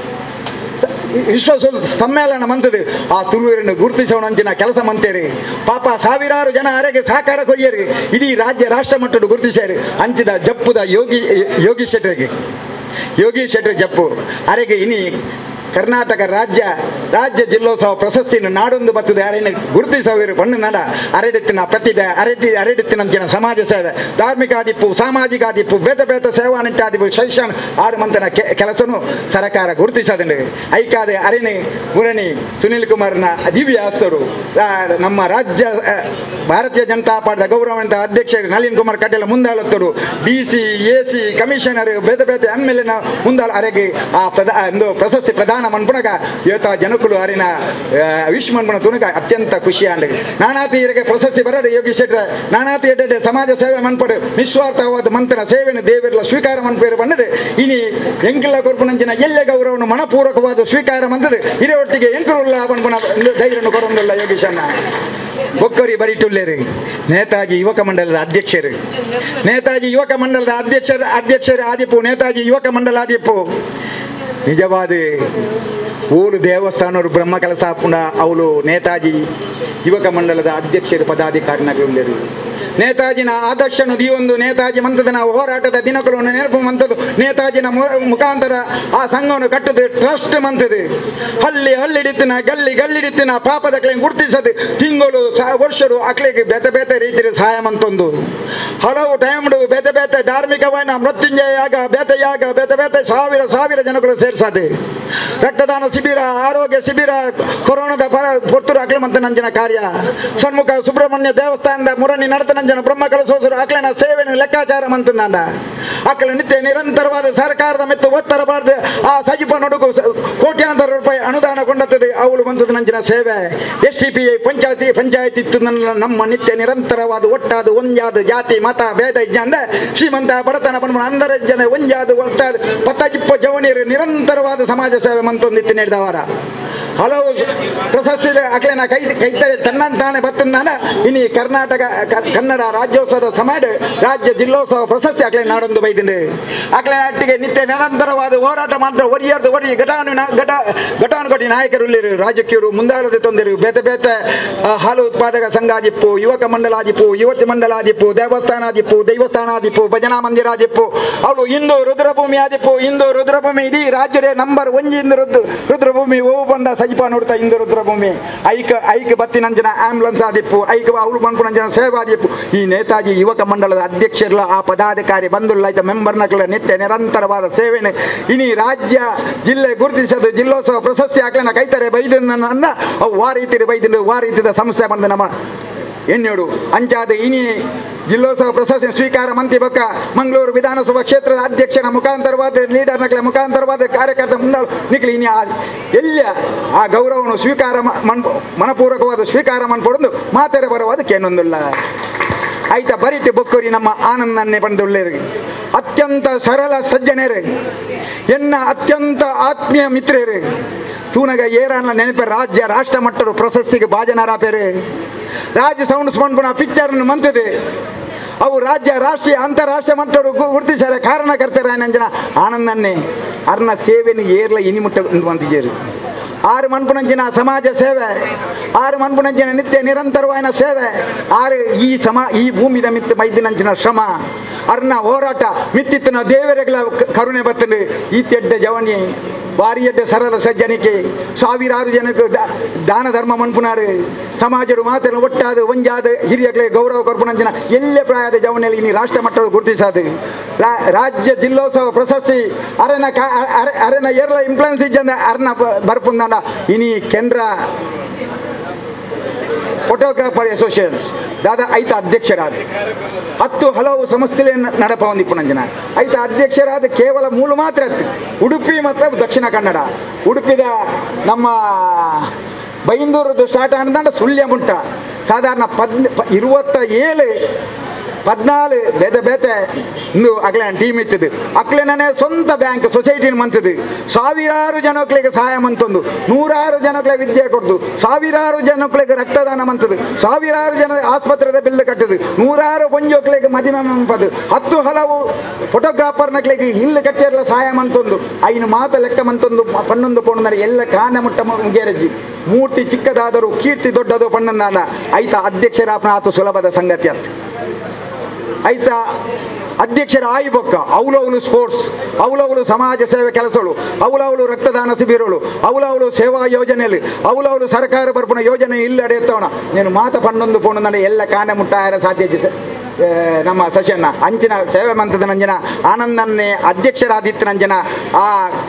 ವಿಶ್ವ ಸುಲ್- ಸಮ್ಮೇಳನ ಮಂತದು ಆ ತುಳುವರನ್ನು ಗುರುತಿಸೋಣಂಚಿನ ಕೆಲಸ ಮಂತೇರಿ ಪಾಪ ಸಾವಿರಾರು ಜನ ಅರೆಗೆ ಸಹಕಾರ ಕೊರಿಯರಿ ಇಡೀ ರಾಜ್ಯ ರಾಷ್ಟ್ರ ಮಟ್ಟದ ಗುರುತಿಸ್ಯಾರಿ ಹಂಚಿದ ಜಪ್ಪುದ ಯೋಗಿ ಯೋಗಿ ಶೆಟ್ಟರಿಗೆ ಯೋಗಿ ಶೆಟ್ಟರ್ ಜಪ್ಪು ಅರೆಗೆ ಇನಿ ಕರ್ನಾಟಕ ರಾಜ್ಯ ರಾಜ್ಯ ಜಿಲ್ಲೋತ್ಸವ ಪ್ರಶಸ್ತಿಯನ್ನು ನಾಡೊಂದು ಬರ್ತದೆ ಅರೆಯನ್ನು ಗುರುತಿಸುವವರು ಪಣ್ಣು ನಡ ಅರೆಡಿತ್ತಿನ ಪ್ರತಿಭೆ ಅರೆಡಿ ಅರೆಡಿತ್ತಿನಂಚಿನ ಸಮಾಜ ಸೇವೆ ಧಾರ್ಮಿಕ ಆದಿಪ್ಪು ಸಾಮಾಜಿಕ ಆದಿಪ್ಪು ಬೇತ ಬೇತ ಸೇವಾ ನಿಟ್ಟಾದಿಪ್ಪು ಶೈಕ್ಷಣ ಆರು ಮಂತನ ಕೆ- ಕೆಲಸನು ಸರ್ಕಾರ ಗುರುತಿಸದಂಡು ಐಕಾದೆ ಅರಿಣಿ ಮುರಣಿ ಸುನಿಲ್ ಕುಮಾರ್ನ ದಿವ್ಯ ಹಸ್ತರು ಆ, ನಮ್ಮ ರಾಜ್ಯ ಆ, ಭಾರತೀಯ ಜನತಾ ಪಾರ್ಟಿಯ ಗೌರವಾನ್ವಿತ ಅಧ್ಯಕ್ಷ ನಳಿನ್ ಕುಮಾರ್ ಕಟೀಲ್ ಮುಂದಾಳತ್ತರು D C A C commissioner ಬೇತೆ ಬೇತೆ ಎಮ್ ಎಲ್ ಎನ ಮುಂದಾಳ ಅರೆಗೆ ಆ ಪ್ರಧಾ ಒಂದು ಪ್ರಶಸ್ತಿ ಪ್ರದಾನ ಮನ್ಪುನಗ ಏತ ಜನಕುಲು ಅರಿನ ಆ, ವಿಶ್ ಮನ್ಪುನ ತುನಗ ಅತ್ಯಂತ ಖುಷಿ ಆಂಡ್ ನಾನಾತಿ ಇರಗೆ ಪ್ರಶಸ್ತಿ ಬರಡು ಯೋಗಿ ಶೆಟ್ರ ನಾನಾತಿ ಎಡ್ಡೆ ಸಮಾಜ ಸೇವೆ ಮನ್ಪಡು ನಿಸ್ವಾರ್ಥವಾದ ಮಂತ್ರ ಸೇವೆನ ದೇವರೆಲ್ಲ ಸ್ವೀಕಾರ ಮನ್ಪೇರು ಬಣ್ಣದು ಇನಿ ಎಂಕಿಲ್ಲ ಕೊರ್ಪುನಂಚಿನ ಎಲ್ಲೆ ಗೌರವನು ಮನಪೂರ್ವಕವಾದ ಸ್ವೀಕಾರ ಮಂತದು ಇರೊಟ್ಟಿಗೆ ಎಂಕುಲ್ಲ ಮನ್ಪುನ ಧೈರ್ಯನು ಕೊರೊಂದುಲ್ಲ ಯೋಗೀಶನ್ನ ಬೊಕ್ಕರಿ ಬರಿಟುಲ್ಲೇರು ನೇತಾಜಿ ಯುವಕ ಮಂಡಲದ ಅಧ್ಯಕ್ಷರು ನೇತಾಜಿ ಯುವಕ ಮಂಡಲದ ಅಧ್ಯಕ್ಷರ ಅಧ್ಯಕ್ಷರು ಆದಿಪ್ಪು ನೇತಾಜಿ ಯುವಕ ಮಂಡಲ ಆದಿಪ್ಪು ನಿಜವಾದ ಊರು ದೇವಸ್ಥಾನರು ಬ್ರಹ್ಮ ಕೆಲಸ ಪುಣ ಅವಳು ನೇತಾಜಿ ಯುವಕ ಮಂಡಲದ ಅಧ್ಯಕ್ಷರು ಪದಾಧಿಕಾರಿನಾಗಿ ಉಳ್ಳರು ನೇತಾಜಿನ ಆದರ್ಶನು ದಿಯೊಂದು ನೇತಾಜಿ ಮಂತದನ ಹೋರಾಟದ ದಿನಗಳನ್ನು ನೆನಪು ಮಂತದ್ದು ನೇತಾಜಿನ ಮು- ಮುಖಾಂತರ ಆ ಸಂಘವನ್ನು ಕಟ್ಟದು ಟ್ರಸ್ಟ್ ಮಂತದು ಹಳ್ಳಿ ಹಳ್ಳಿಡಿತ್ತಿನ ಗಲ್ಲಿ ಗಲ್ಲಿಡಿತ್ತಿನ ಪಾಪದ ಕಲೆ ಗುರುತಿಸದು ತಿಂಗಳು ಸ- ವರ್ಷರು ಅಕ್ಲಿಗೆ ಬೇತೆ ಬೇತೆ ರೀತಿಯ ಸಹಾಯ ಮಂತೊಂದು ಹಲವು ಟೈಮ್ಡು ಬೇತೆ ಬೇತೆ ಧಾರ್ಮಿಕವಾದ ಮೃತ್ಯುಂಜಯ ಯಾಗ ಬೇತೆ ಯಾಗ ಬೇತೆ ಬೇತೆ ಸಾವಿರ ಸಾವಿರ ಜನಗಳು ಸೇರ್ಸದೆ ರಕ್ತದಾನ ಶಿಬಿರ ಆರೋಗ್ಯ ಶಿಬಿರ ಕೊರೋನಾದ ಪರ ಪೊರ್ತುರು ಅಕ್ಲೆ ಮಂತ ನಂಜನ ಕಾರ್ಯ ಸನ್ಮುಖ ಸುಬ್ರಹ್ಮಣ್ಯ ದೇವಸ್ಥಾನದ ಮುರಣಿ ನಡತ ನಂಜನ ಬ್ರಹ್ಮ ಕಲಸೋಸರು ಅಕ್ಲೆನ ಸೇವೆನ ಲೆಕ್ಕಾಚಾರ ಮಂತಂದ ಅಕ್ಲ ನಿತ್ಯ ನಿರಂತರವಾದ ಸರ್ಕಾರದ ಮೆತ್ತು ಒತ್ತರ ಬಾರ್ದು ಆ ಸಜಿಪ ನಡುಗು ಸ- ಕೋಟ್ಯಾಂತರ ರೂಪಾಯಿ ಅನುದಾನ ಕೊಂಡತ್ತದೆ ಅವಳು ಬಂದದ ನಂಜಿನ ಸೇವೆ ಎಸ್ ಟಿ ಪಿ ಐ ಪಂಚಾಯತಿ ಪಂಚಾಯತಿ ಇತ್ತು ನನ್ನ ನಮ್ಮ ನಿತ್ಯ ನಿರಂತರವಾದ ಒಟ್ಟಾದ ಒಂಜಾದ ಜಾತಿ ಮತ ಭೇದ ಇಜ್ಜ ಅಂದ್ರೆ ಶ್ರೀಮಂತ ಬಡತನ ಬಣ್ಣ ಅಂದರ ಜನ ಒಂಜಾದ ಒಟ್ಟಾದ ಪತ್ತಾಜಿಪ್ಪ ಜವಣಿಯರು ನಿರಂತರವಾದ ಸಮಾಜ ಸೇವೆ ಮಂತೊಂದಿತ್ತು ನಡೆದವರ ಹಲವು ಪ್ರಶಸ್ತಿ ಅಕ್ಲೆನ ಕೈ ಕೈತಡೆ ತನ್ನಂತಾನೆ ಬತ್ತಂದಾನ ಇನಿ ಕರ್ನಾಟಕ ಕ- ಕನ್ನಡ ರಾಜ್ಯೋತ್ಸವದ ಸಮಯ ರಾಜ್ಯ ಜಿಲ್ಲೋತ್ಸವ ಪ್ರಶಸ್ತಿ ಅಕ್ಲೆ ನಾಡೊಂದು ಬೈದಿಂಡು ಅಕ್ಲೆ ನಾಟಿಗೆ ನಿತ್ಯ ನಿರಂತರವಾದ ಹೋರಾಟ ಮಾಡಿದ ಒರಿಯರ್ದು ಒರಿ ಘಟಾನು ಘಟ ಘಟಾನುಘಟಿ ನಾಯಕರು ಇಲ್ಲಿರು ರಾಜಕೀಯರು ಮುಂದಾಳದೆ ತೊಂದಿರು ಬೇತೆ ಬೇತೆ ಆ, ಹಾಲು ಉತ್ಪಾದಕ ಸಂಘ ಆದಿಪ್ಪು ಯುವಕ ಮಂಡಲ ಆದಿಪ್ಪು ಯುವತಿ ಮಂಡಲ ಆದಿಪ್ಪು ದೇವಸ್ಥಾನ ಆದಿಪ್ಪು ದೈವಸ್ಥಾನ ಆದಿಪ್ಪು ಭಜನಾ ಮಂದಿರ ಆದಿಪ್ಪು ಅವಳು ಹಿಂದೂ ರುದ್ರಭೂಮಿ ಆದಿಪ್ಪು ಹಿಂದೂ ರುದ್ರಭೂಮಿ ಇಡೀ ರಾಜ್ಯದ ನಂಬರ್ ಒಂಜಿ ಇಂದು ರುದ್ರ ರುದ್ರಭೂಮಿ ಓವು ಬಂದ ಸಜಿಪ ನೋಡ್ತಾ ಇಂದು ರುದ್ರಭೂಮಿ ಐಕ ಐಕ ಬತ್ತಿನಂಜನ ಆಂಬುಲೆನ್ಸ್ ಆದಿಪ್ಪು ಐಕ ಅವಳು ಬಂಪುನಂಜನ ಸೇವಾ ಆದಿಪ್ಪು ಈ ನೇತಾಜಿ ಯುವಕ ಮಂಡಲದ ಅಧ್ಯಕ್ಷರಲ್ಲ ಆ ಪದಾಧಿಕಾರಿ ಬಂಧುಳ್ಳಾಯ್ತ ಮೆಂಬರ್ನಗಳ ನಿತ್ಯ ನಿರಂತರವಾದ ಸೇವೆನೆ ಇನಿ ರಾಜ್ಯ ಜಿಲ್ಲೆ ಗುರುತಿಸದ ಜಿಲ್ಲೋತ್ಸವ ಪ್ರಶಸ್ತಿ ಹಾಕ್ಲನ ಕೈತಾರೆ ಬೈದನ್ನ ಅವು ವಾ ರೀತಿ ಬೈದಿದ್ದು ವಾ ರೀತಿಯ ಸಂಸ್ಥೆ ಬಂದು ನಮ್ಮ ಎಣ್ಣೆಡು ಅಂಚಾದ ಇನಿ ಜಿಲ್ಲೋತ್ಸವ ಪ್ರಶಸ್ತಿ ಸ್ವೀಕಾರ ಮಂತಿ ಬಕ್ಕ ಮಂಗಳೂರು ವಿಧಾನಸಭಾ ಕ್ಷೇತ್ರದ ಅಧ್ಯಕ್ಷನ ಮುಖಾಂತರವಾದ ಲೀಡರ್ ನಕಲ ಮುಖಾಂತರವಾದ ಕಾರ್ಯಕರ್ತ ಮುಂದಾಳು ನಿಕ್ಲಿ ಇನಿ ಆ ಎಲ್ಲ ಆ ಗೌರವವನ್ನು ಸ್ವೀಕಾರ ಮ- ಮನ್ ಮನಪೂರ್ವಕವಾದ ಸ್ವೀಕಾರ ಮನ್ಪೊಡದು ಮಾತೆರೆ ಬರುವುದು ಕೇನೊಂದಿಲ್ಲ ಆಯ್ತಾ ಬರೀತಿ ಬೊಕ್ಕೂರಿ ನಮ್ಮ ಆನಂದನ್ನೇ ಬಂದುಳ್ಳೇರು ಅತ್ಯಂತ ಸರಳ ಸಜ್ಜನೇರು ಎನ್ನ ಅತ್ಯಂತ ಆತ್ಮೀಯ ಮಿತ್ರರು ತೂನಗ ಏರನ್ನ ನೆನಪೆ ರಾಜ್ಯ ರಾಷ್ಟ್ರ ಮಟ್ಟದ ಪ್ರಶಸ್ತಿಗೆ ಭಾಜನರಾಪೇರು ರಾಜ್ಯ ಸೌಂಡ್ ಸ್ಪಂಡ್ಪುಣ ಪಿಕ್ಚರ್ ಮಂತದೆ ಅವು ರಾಜ್ಯ ರಾಷ್ಟ್ರೀಯ ಅಂತಾರಾಷ್ಟ್ರೀಯ ಮಟ್ಟದ ಗುರುತಿಸಾರ ಕಾರಣಕರ್ತರ ನಂಜನ ಆನಂದನ್ನೇ ಅರ್ನ ಸೇವೆನ ಏರ್ಲ ಇನಿಮುಟ್ಟ ಬಂದಿದ್ದೇರು ಆರು ಮನ್ಪುಣಂಚಿನ ಸಮಾಜ ಸೇವೆ ಆರು ಮನ್ಪುಣಂಚಿನ ನಿತ್ಯ ನಿರಂತರವಾದ ಸೇವೆ ಆರು ಈ ಸಮ ಈ ಭೂಮಿದ ಮಿತ್ತ ಮೈದಿನಂಚಿನ ಶ್ರಮ ಅರ್ನ ಹೋರಾಟ ಮಿತ್ತಿತ್ತಿನ ದೇವರುಗಳ ಕ- ಕರುಣೆ ಬತ್ತಲು ಈ ತೆಡ್ಡ ಜವನಿ ಭಾರಿ ಎಡ್ಡ ಸರಳ ಸಜ್ಜನಿಕೆ ಸಾವಿರಾರು ಜನಕ್ಕೆ ದಾ- ದಾನ ಧರ್ಮ ಮನ್ಪುನಾರು ಸಮಾಜರು ಮಾತನ್ನು ಒಟ್ಟಾದ ಒಂಜಾದ ಹಿರಿಯಗಳಿಗೆ ಗೌರವ ಕೊರ್ಪುನಂಚಿನ ಎಲ್ಲೇ ಪ್ರಾಯದ ಜವನಿಯಲ್ಲಿ ಇನಿ ರಾಷ್ಟ್ರ ಮಟ್ಟದ ಗುರುತಿಸಾದು ರಾ- ರಾಜ್ಯ ಜಿಲ್ಲೋತ್ಸವ ಪ್ರಶಸ್ತಿ ಅರೆನ ಕಾ- ಅರೆ- ಅರೆನ ಏರ್ಲ ಇನ್ಫ್ಲುಯೆನ್ಸ್ ಇಜ್ಜಂದ ಅರ್ನ ಬರ್ಪುಂದಾಂಡ ಇನಿ ಕೇಂದ್ರ ಫೋಟೋಗ್ರಾಫರ್ ಅಸೋಸಿಯೇಷನ್ ದಾದ ಐತ ಅಧ್ಯಕ್ಷರಾದ ಹತ್ತು ಹಲವು ಸಂಸ್ಥೆಲೆ ನಡಪ ಹೊಂದಿಪ್ಪುನಂಜನ ಐತ ಅಧ್ಯಕ್ಷರಾದ ಕೇವಲ ಮೂಲ ಮಾತ್ರ ಅತ್ತು ಉಡುಪಿ ಮತ್ತು ದಕ್ಷಿಣ ಕನ್ನಡ ಉಡುಪಿದ ನಮ್ಮ ಬೈಂದೂರದ್ದು ಸ್ಟಾರ್ಟ್ ಆನಂದ ಸುಳ್ಯ ಮುಂಟ ಸಾಧಾರಣ ಪದ್ ಪ- ಇರುವತ್ತ ಏಳು ಪದ್ನಾಲು ಬೇತೆ ಬೇತೆ ಇಂದು ಅಕ್ಲೆ ಟೀಮ್ ಇತ್ತದು ಅಕ್ಲೆನೇ ಸ್ವಂತ ಬ್ಯಾಂಕ್ ಸೊಸೈಟಿನ ಮಂತದು ಸಾವಿರಾರು ಜನಕ್ಳಿಗೆ ಸಹಾಯ ಮಂತೊಂದು ನೂರಾರು ಜನಕ್ಲೆ ವಿದ್ಯೆ ಕೊಡ್ದು ಸಾವಿರಾರು ಜನಕ್ಳಿಗೆ ರಕ್ತದಾನ ಮಂತದು ಸಾವಿರಾರು ಜನ ಆಸ್ಪತ್ರೆದ ಬಿಲ್ ಕಟ್ಟದು ನೂರಾರು ಪೊಂಜೋಕ್ಳಿಗೆ ಮದುವೆ ಮಂಪದು ಹತ್ತು ಹಲವು ಫೋಟೋಗ್ರಾಫರ್ನಕ್ಳಿಗೆ ಇಲ್ಲಿ ಕಟ್ಟಿರಲ್ಲ ಸಹಾಯ ಮಂತೊಂದು ಐನು ಮಾತ ಲೆಕ್ಕ ಮಂತೊಂದು ಪನ್ನೊಂದು ಪೊಣ್ಣಂದರೆ ಎಲ್ಲ ಕಾಣ ಮುಟ್ಟ ಮುಗೇರಜ್ಜಿ ಮೂರ್ತಿ ಚಿಕ್ಕದಾದರೂ ಕೀರ್ತಿ ದೊಡ್ಡದು ಪಣ್ಣಂದಾನ ಐತ ಅಧ್ಯಕ್ಷರಾಪನ ಆತು ಸುಲಭದ ಸಂಗತಿ ಅಂತ ಆಯ್ತಾ ಅಧ್ಯಕ್ಷರ ಆಯ್ಬೊಕ್ಕ ಅವಲವಲು ಸ್ಪೋರ್ಟ್ಸ್ ಅವಲವಲು ಸಮಾಜ ಸೇವೆ ಕೆಲಸಗಳು ಅವಲವಲು ರಕ್ತದಾನ ಶಿಬಿರಗಳು ಅವಲವಲು ಸೇವಾ ಯೋಜನೆಯಲ್ಲಿ ಅವಲವಲು ಸರ್ಕಾರ ಬರ್ಪುನ ಯೋಜನೆ ಇಲ್ಲ ಅಡೆಯತ್ತವನ ನೀನು ಮಾತ ಪಣ್ಣೊಂದು ಪೋಣ ನನ್ನ ಎಲ್ಲ ಕಾಣೆ ಮುಟ್ಟಾಯರ ಸಾಧ್ಯತೆ ಸ- ಆ, ನಮ್ಮ ಸಶನ್ನ ಅಂಚಿನ ಸೇವೆ ಮಂತದ ನಂಜನ ಆನಂದನ್ನೇ ಅಧ್ಯಕ್ಷರಾದಿತ್ಯ ನಂಜನ ಆ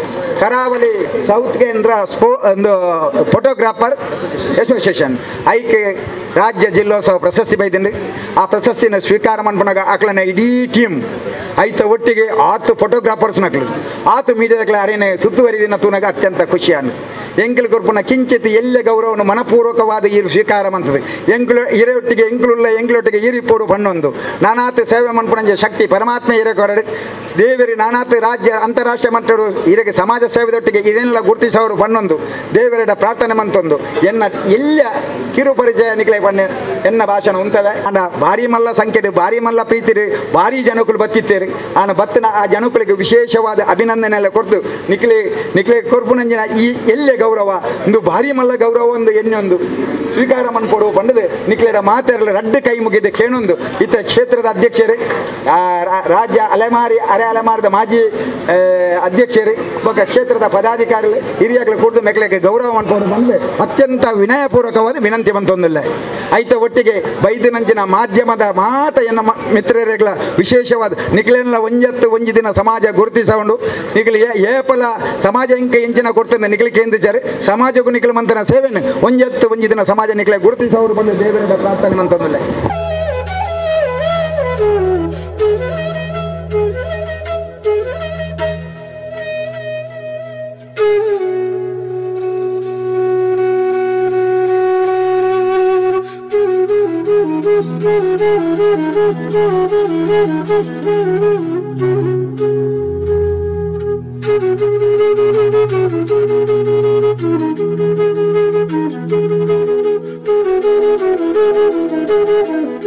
ಕರಾವಳಿ ಸೌತ್ ಕೇಂದ್ರ ಸ್ಪೋ ಒಂದು ಫೋಟೋಗ್ರಾಫರ್ ಅಸೋಸಿಯೇಷನ್ ಐಕೆ ರಾಜ್ಯ ಜಿಲ್ಲೋತ್ಸವ ಪ್ರಶಸ್ತಿ ಬೈದಿಂದ ಆ ಪ್ರಶಸ್ತಿನ ಸ್ವೀಕಾರ ಮಾಡ್ಕೊಂಡಾಗ ಆಕಳನ ಇಡೀ ಟೀಮ್ ಐತ ಒಟ್ಟಿಗೆ ಆತು ಫೋಟೋಗ್ರಾಫರ್ಸ್ ನಕ್ಲು ಆತು ಮೀಡಿಯಾದ ಅರೇನೆ ಸುತ್ತುವರಿದಿನ ತೂನಗ ಅತ್ಯಂತ ಖುಷಿಯಾನು ಎಂಕಲ್ ಕೊರ್ಪುನ ಕಿಂಚಿತ್ ಎಲ್ಲ ಗೌರವವನ್ನು ಮನಪೂರ್ವಕವಾದ ಈ ಸ್ವೀಕಾರ ಮಂತದೆ ಎಂಕ್ಲು ಇರೆಯೊಟ್ಟಿಗೆ ಎಂಕ್ಲುಲ್ಲ ಎಂಕ್ಲೊಟ್ಟಿಗೆ ಈರಿಪೋಡು ಪಣ್ಣೊಂದು ನಾನಾತ್ ಸೇವೆ ಮನ್ಪುಣಂಜ ಶಕ್ತಿ ಪರಮಾತ್ಮ ಇರೆ ಕೊರಡು ದೇವರಿ ನಾನಾತ್ ರಾಜ್ಯ ಅಂತಾರಾಷ್ಟ್ರೀಯ ಮಟ್ಟರು ಇರಗೆ ಸಮಾಜ ಸೇವೆದೊಟ್ಟಿಗೆ ಇದನ್ನೆಲ್ಲ ಗುರುತಿಸೋರು ಪಣ್ಣೊಂದು ದೇವರಿಡ ಪ್ರಾರ್ಥನೆ ಮಂತೊಂದು ಎನ್ನ ಎಲ್ಲ ಕಿರು ಪರಿಚಯ ನಿಕ್ಲೆ ಪಣ್ಣೆ ಎನ್ನ ಭಾಷಣ ಉಂತವೆ ಆಂಡ ಭಾರಿ ಮಲ್ಲ ಸಂಖ್ಯೆ ಭಾರಿ ಮಲ್ಲ ಪ್ರೀತಿರು ಭಾರಿ ಜನಕುಲು ಬತ್ತಿತ್ತೇರು ಆನ ಬತ್ತನ ಆ ಜನಕುಲಿಗೆ ವಿಶೇಷವಾದ ಅಭಿನಂದನೆ ಎಲ್ಲ ಕೊಡ್ತು ನಿಕ್ಲೆ ನಿಕ್ಲೆ ಕೊರ್ಪುನಂಜಿನ ಈ ಎಲ್ಲೆ ಗೌರವ ಒಂದು ಭಾರಿ ಮಲ್ಲ ಗೌರವ ಒಂದು ಎಣ್ಣೊಂದು ಸ್ವೀಕಾರ ಮನ್ಕೊಡುವ ಪಂಡದು ನಿಕ್ಲೆರ ಮಾತೆರಲು ರಡ್ಡು ಕೈ ಮುಗಿದ ಕೇಣೊಂದು ಇತ ಕ್ಷೇತ್ರದ ಅಧ್ಯಕ್ಷರು ಆ, ರಾ- ರಾಜ್ಯ ಅಲೆಮಾರಿ ಅರೆ ಅಲೆಮಾರಿದ ಮಾಜಿ ಆ, ಅಧ್ಯಕ್ಷರು ಬೊಕ್ಕ ಕ್ಷೇತ್ರದ ಪದಾಧಿಕಾರಿಗಳು ಹಿರಿಯಗಳು ಕುಡಿದು ಮೆಕ್ಲೆಗೆ ಗೌರವ ಮಾಡ್ಕೊಂಡು ಬಂದು ಅತ್ಯಂತ ವಿನಯಪೂರ್ವಕವಾದ ವಿನಂತಿ ಬಂತೊಂದಿಲ್ಲ ಐತ ಒಟ್ಟಿಗೆ ಬೈದಿನಂಚಿನ ಮಾಧ್ಯಮದ ಮಾತ ಎನ್ನ ಮ- ಮಿತ್ರರೆಗಳ ವಿಶೇಷವಾದ ನಿಖಿಲೆಲ್ಲ ಒಂಜತ್ತು ಒಂಜಿ ದಿನ ಸಮಾಜ ಗುರುತಿಸಕೊಂಡು ನಿಖಿಲ್ ಏ- ಏಪಲ ಸಮಾಜ ಇಂಕ ಎಂಚಿನ ಕೊಡ್ತಂದ ನಿಖಿಲ್ ಕೇಂದ್ರಿಚಾರೆ ಸಮಾಜಕ್ಕೂ ನಿಖಿಲ್ ಮಂತನ ಸೇವೆಯನ್ನು ಒಂಜತ್ತು ಒಂಜಿ ದಿನ ಸಮಾಜ ನಿಖಿಲೆ ಗುರುತಿಸವರು ಬಂದು ದೇವರ ಪ್ರಾರ್ಥನೆ ಮಂತೊಂದಿಲ್ಲ Thank you.